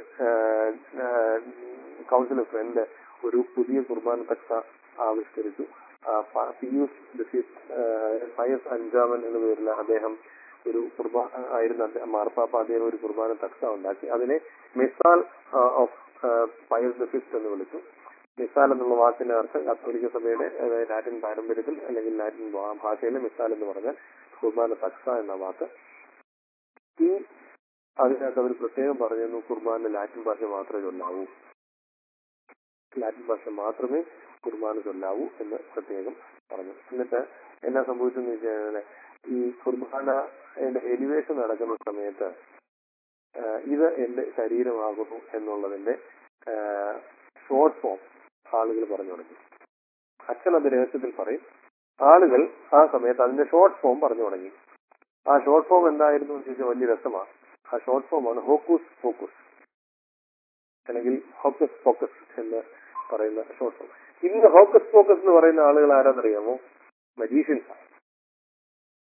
കൗൺസിൽ ഓഫ് ഫ്രണ്ട് ഒരു പുതിയ കുർബാന തക്സ ആവിഷ്കരിച്ചു പിയൂസ് പയസ് അഞ്ചാമൻ എന്ന പേരിൽ അദ്ദേഹം ഒരു കുർബാന ആയിരുന്ന അദ്ദേഹം മാർപ്പാപ്പ അദ്ദേഹം ഒരു കുർബാന തക്സ ഉണ്ടാക്കി അതിനെ Missal of Pius the fifth എന്ന് വിളിച്ചു മിസാൽ എന്നുള്ള വാക്കിന്റെ അർത്ഥം കത്തോലിക്ക സഭയുടെ അതായത് ലാറ്റിൻ പാരമ്പര്യത്തിൽ അല്ലെങ്കിൽ ലാറ്റിൻ ഭാഷയിലെ മിസാൽ എന്ന് പറഞ്ഞാൽ കുർബാന തക്സ എന്ന വാക്ക് ഈ അതിനകത്ത് അവർ പ്രത്യേകം പറഞ്ഞിരുന്നു കുർബാന ലാറ്റിൻ ഭാഷ മാത്രമേ ചൊല്ലാവൂ ലാറ്റിൻ ഭാഷ മാത്രമേ കുർബാന ചൊല്ലാവൂ എന്ന് പ്രത്യേകം പറഞ്ഞു എന്നിട്ട് എന്നാ സംഭവിച്ചെന്ന് വെച്ച് കഴിഞ്ഞാൽ ഈ കുർബാന എലിവേഷൻ നടക്കുന്ന സമയത്ത് ഇത് എന്റെ ശരീരമാകുന്നു എന്നുള്ളതിന്റെ ഷോർട്ട് ഫോം ആളുകൾ പറഞ്ഞു തുടങ്ങി അച്ഛൻ അത് രഹസ്യത്തിൽ പറയും ആളുകൾ ആ സമയത്ത് അതിന്റെ ഷോർട്ട് ഫോം പറഞ്ഞു തുടങ്ങി ആ ഷോർട്ട് ഫോം എന്തായിരുന്നു എന്ന് ചോദിച്ചാൽ വലിയ രസമാണ് ആ ഷോർട്ട് ഫോം ആണ് ഹോക്കൂസ് ഫോക്കൂസ് അല്ലെങ്കിൽ ഹോക്കസ് ഫോക്കസ് എന്ന് പറയുന്ന ഷോർട്ട് ഫോം ഇന്ന് ഹോക്കസ് ഫോക്കസ് എന്ന് പറയുന്ന ആളുകൾ ആരാന്നറിയാമോ മജീഷ്യൻസ്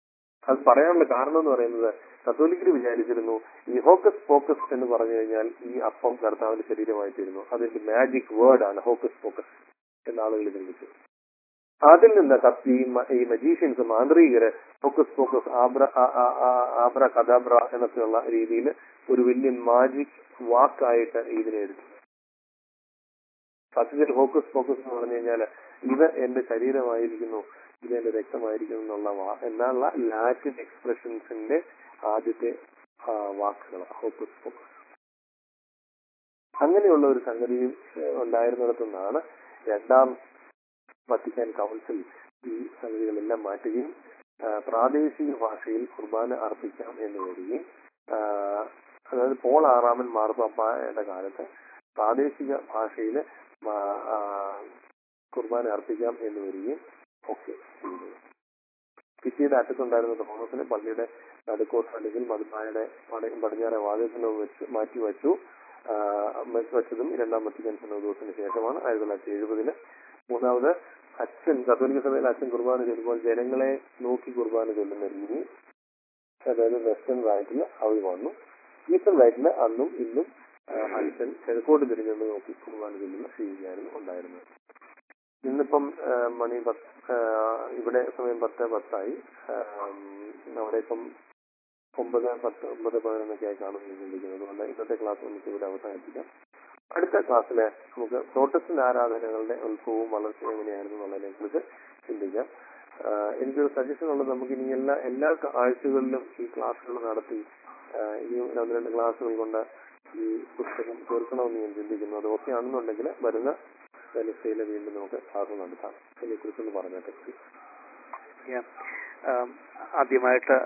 അത് പറയാനുള്ള കാരണം എന്ന് പറയുന്നത് കത്തോലിക്കർ വിചാരിച്ചിരുന്നു ഈ ഹോക്കസ് ഫോക്കസ് എന്ന് പറഞ്ഞു കഴിഞ്ഞാൽ ഈ അപ്പം കർത്താവിന്റെ ശരീരമായി തീരുന്നു അതിന്റെ മാജിക് വേർഡാണ് ഹോക്കസ് ഫോക്കസ് എന്ന് ആളുകൾ ചിന്തിച്ചു അതിൽ നിന്ന് കത്ത് ഈ മ- ഈ മജീഷ്യൻസ് മാന്ത്രികര് ഫോക്കസ് ഫോക്കസ് ആബ്ര ആ- ആ- ആ- ആബ്ര കഥാബ്ര എന്നൊക്കെയുള്ള രീതിയിൽ ഒരു വലിയ മാജിക് വാക്കായിട്ട് ഇതിനെ എടുത്തു സത്യത്തിൽ ഫോക്കസ് ഫോക്കസ് എന്ന് പറഞ്ഞു കഴിഞ്ഞാൽ ഇത് എന്റെ ശരീരമായിരിക്കുന്നു ഇത് എന്റെ രക്തമായിരിക്കുന്നു എന്നുള്ള വാ- എന്നുള്ള ലാറ്റിൻ എക്സ്പ്രഷൻസിന്റെ ആദ്യത്തെ ആ, വാക്കുകൾ ഫോക്കസ് ഫോക്കസ് അങ്ങനെയുള്ള ഒരു സംഗതി ഏഹ്, ഉണ്ടായിരുന്നിടത്തു നിന്നാണ് രണ്ടാം വത്തിക്കാൻ കൗൺസിൽ ഈ സംഗതികളെല്ലാം മാറ്റുകയും ആ, പ്രാദേശിക ഭാഷയിൽ കുർബാന അർപ്പിക്കാം എന്ന് വരികയും ആ, അതായത് പോൾ ആറാമൻ മാർപ്പാപ്പയുടെ കാലത്ത് പ്രാദേശിക ഭാഷയിൽ കുർബാന അർപ്പിക്കാം എന്ന് വരികയും ഒക്കെ ചെയ്തു പിറ്റീട് അറ്റത്തുണ്ടായിരുന്ന തോമസിന് പള്ളിയുടെ നടുക്കോട്ട് അല്ലെങ്കിൽ മധുബായുടെ പടയും പടിഞ്ഞാറെ വാതിൽക്കലോ വെച്ച് മാറ്റി വച്ചു ആ, വെച്ചതും രണ്ടാം വത്തിക്കാൻ ദിവസത്തിന് ശേഷമാണ് ആയിരത്തി തൊള്ളായിരത്തി എഴുപതില് മൂന്നാമത് അച്ഛൻ കത്തോലിക്ക സഭയിൽ അച്ഛൻ കുർബാന ചൊല്ലുമ്പോൾ ജനങ്ങളെ നോക്കി കുർബാന ചൊല്ലുന്ന രീതി അതായത് വെസ്റ്റേൺ റൈറ്റിൽ അവർ വന്നു ഈസ്റ്റേൺ റൈറ്റിൽ അന്നും ഇന്നും ആ, അച്ഛൻ കിഴക്കോട്ട് തിരിഞ്ഞുകൊണ്ട് നോക്കി കുർബാന ചൊല്ലുന്ന രീതിയായിരുന്നു ഉണ്ടായിരുന്നത് ഇന്നിപ്പം ആ, മണി പത്ത് ആ, ഇവിടെ സമയം പത്ത് പത്തായി ആ, അവിടെ ഇപ്പം ഒമ്പത് പത്ത് ഒമ്പത് പതിനൊന്നൊക്കെ ആയി കാണുമെന്ന് ചിന്തിക്കുന്നത് അതുകൊണ്ട് ഇന്നത്തെ ക്ലാസ് നമുക്ക് ഇവിടെ അവസാനിപ്പിക്കാം അടുത്ത ക്ലാസ്സിൽ നമുക്ക് പ്രോട്ടസ്റ്റന്റ് ആരാധനകളുടെ ഉത്ഭവവും വളർച്ചയും എങ്ങനെയായിരുന്നു എന്നുള്ളതിനെ കുറിച്ച് ചിന്തിക്കാം ആ, എനിക്കൊരു സജഷൻ ഉള്ളത് നമുക്ക് ഇനി എല്ലാ എല്ലാ ആഴ്ചകളിലും ഈ ക്ലാസ്സുകൾ നടത്തി ആ, ഇനിയും രണ്ട് രണ്ട് ക്ലാസ്സുകൾ കൊണ്ട് ഈ പുസ്തകം തീർക്കണമെന്ന് ഞാൻ ചിന്തിക്കുന്നു അത് ഓക്കെ ആണെന്നുണ്ടെങ്കിൽ വരുന്ന വെനസ്ഡേയിൽ വീണ്ടും നമുക്ക് ക്ലാസ് നടത്താം അതിനെക്കുറിച്ചൊന്ന് പറഞ്ഞിട്ട് Yeah. Um, ആദ്യമായിട്ട്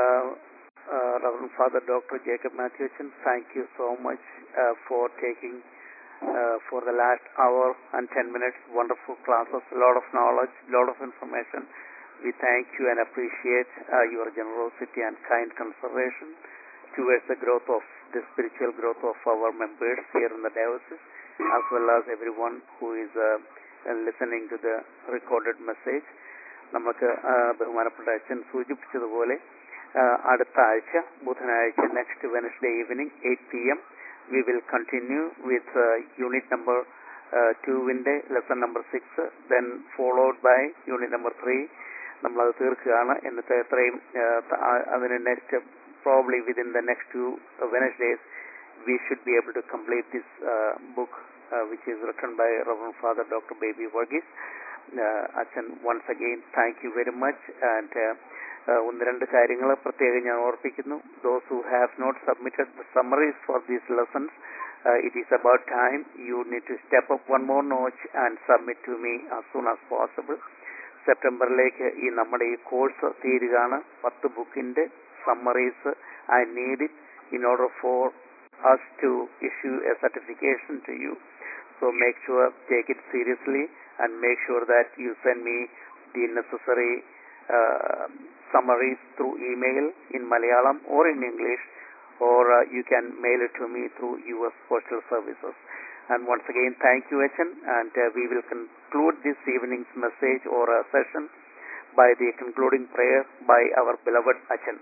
റവറൻ ഫാദർ ഡോക്ടർ ജേക്കബ് മാത്യുച്ചൻ thank you so much for taking for the last hour and 10 minutes wonderful classes lot of knowledge lot of information we thank you and appreciate uh, your generosity and kind consideration towards the growth of the spiritual growth of our members here in the diocese as well as everyone who is uh, uh, listening to the recorded message നമുക്ക് ആ, ബഹുമാനപ്പെട്ട അച്ഛൻ സൂചിപ്പിച്ചതുപോലെ ആ, അടുത്ത ആഴ്ച ബുധനാഴ്ച next Wednesday evening eight P M we will continue with unit number ടുവിന്റെ lesson number six then followed by unit number three നമ്മളത് തീർക്കുകയാണ് എന്നിട്ട് എത്രയും ആ, ത- ആ, അതിന് next probably within the next two Wednesdays we should be able to complete this uh, book uh, which is written by Reverend Father Dr. Baby Varghese. Uh, അച്ഛൻ once again thank you very much and ഒന്ന് രണ്ട് കാര്യങ്ങൾ പ്രത്യേകം ഞാൻ ഓർപ്പിക്കുന്നു those who have not submitted the summaries for these lessons it is about time you need to step up one more notch and submit to me as soon as possible സെപ്റ്റംബറിലേക്ക് ഈ നമ്മുടെ ഈ കോഴ്സ് തീരുകയാണ് പത്ത് ബുക്കിന്റെ summaries I need it in order for us to issue a certification to you. So make sure, take it seriously and make sure that you send me the necessary uh, summaries through email in Malayalam or in English or uh, you can mail it to me through US Postal Services. And once again, thank you, Achan, and uh, we will conclude this evening's message or uh, session by the concluding prayer by our beloved Achan.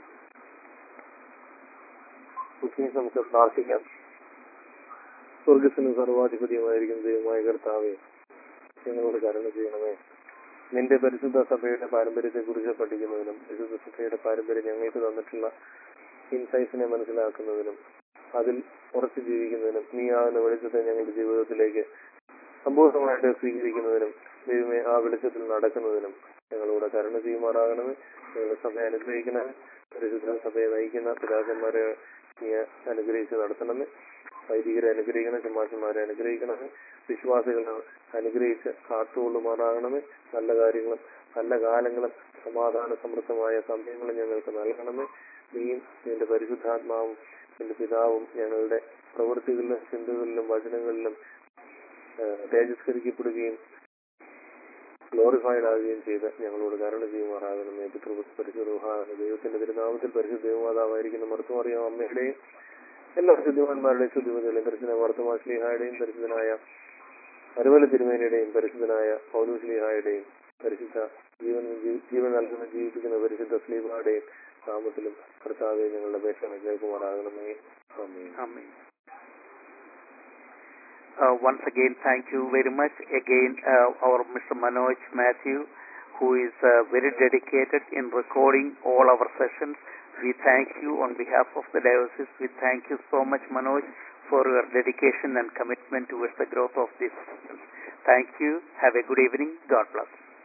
Okay നമുക്ക് പ്രാർത്ഥിക്കാം സ്വർഗത്തിന് സർവാധിപതിയുമായിരിക്കും ദൈവമായ കർത്താവെ ഞങ്ങളോട് കരുണ ചെയ്യണമേ നിന്റെ പരിശുദ്ധ സഭയുടെ പാരമ്പര്യത്തെ കുറിച്ച് പഠിക്കുന്നതിനും പരിശുദ്ധ സഭയുടെ പാരമ്പര്യം ഞങ്ങൾക്ക് തന്നിട്ടുള്ള ഇൻസൈറ്റ്സിനെ മനസ്സിലാക്കുന്നതിനും അതിൽ ഉറച്ചു ജീവിക്കുന്നതിനും നീ ആകുന്ന വെളിച്ചത്തെ ഞങ്ങളുടെ ജീവിതത്തിലേക്ക് സമ്പൂർണ്ണമായിട്ട് സ്വീകരിക്കുന്നതിനും ദൈവമേ ആ വെളിച്ചത്തിൽ നടക്കുന്നതിനും ഞങ്ങളോട് കരുണ ചെയ്യുമാറാകണമേ ഞങ്ങളുടെ സഭയെ അനുഗ്രഹിക്കണമേ പരിശുദ്ധ സഭയെ നയിക്കുന്ന പിതാക്കന്മാരെ നീ അനുഗ്രഹിച്ച് നടത്തണമേ വൈദികരെ അനുഗ്രഹിക്കണം ചുമാശന്മാരെ അനുഗ്രഹിക്കണമേ വിശ്വാസികളെ അനുഗ്രഹിച്ച് കാത്തുകൊള്ളുമാറാകണമേ നല്ല കാര്യങ്ങളും നല്ല കാലങ്ങളും സമാധാന സമൃദ്ധമായ സമയങ്ങളും ഞങ്ങൾക്ക് നൽകണമേ നീയും നിന്റെ പരിശുദ്ധാത്മാവും നിന്റെ പിതാവും ഞങ്ങളുടെ പ്രവൃത്തികളിലും ചിന്തകളിലും വചനങ്ങളിലും ഏഹ്, തേജസ്കരിക്കപ്പെടുകയും ഗ്ലോറിഫൈഡ് ആകുകയും ചെയ്ത് ഞങ്ങളോട് കരുണ ചെയ്യുമാറാകണമേ പിതൃ പരിശുദ്ധ ദൈവത്തിന്റെ തിരുനാമത്തിൽ പരിശുദ്ധ ദൈവമാതാവായിരിക്കുന്ന മർത്തുമറിയാം അമ്മയുടെയും എല്ലാ ശുദ്ധിമാന്മാരുടെയും ശുദ്ധിമതികളെയും പരിശുദ്ധ മർത്തുമാശ്ലീഹായുടെയും പരിശുദ്ധനായ അരുവല തിരുമേനിയുടെയും പരിശുദ്ധനായ പൗലുശ്ലീഹായുടെയും പരിശുദ്ധ ജീവൻ ജീ- ജീവൻ നൽകുന്ന ജീവിപ്പിക്കുന്ന പരിശുദ്ധ സ്ലീഹായുടെയും നാമത്തിലും കർത്താവെ ഞങ്ങളുടെ അപേക്ഷ കേൾക്കുമാറാകണമേ ആമേൻ Amen. Uh, once again, thank you very much. Again, uh, our Mr. Manoj Matthew, who is uh, very dedicated in recording all our sessions. We thank you on behalf of the diocese. We thank you so much, Manoj, for your dedication and commitment towards the growth of this. Thank you. Have a good evening. God bless.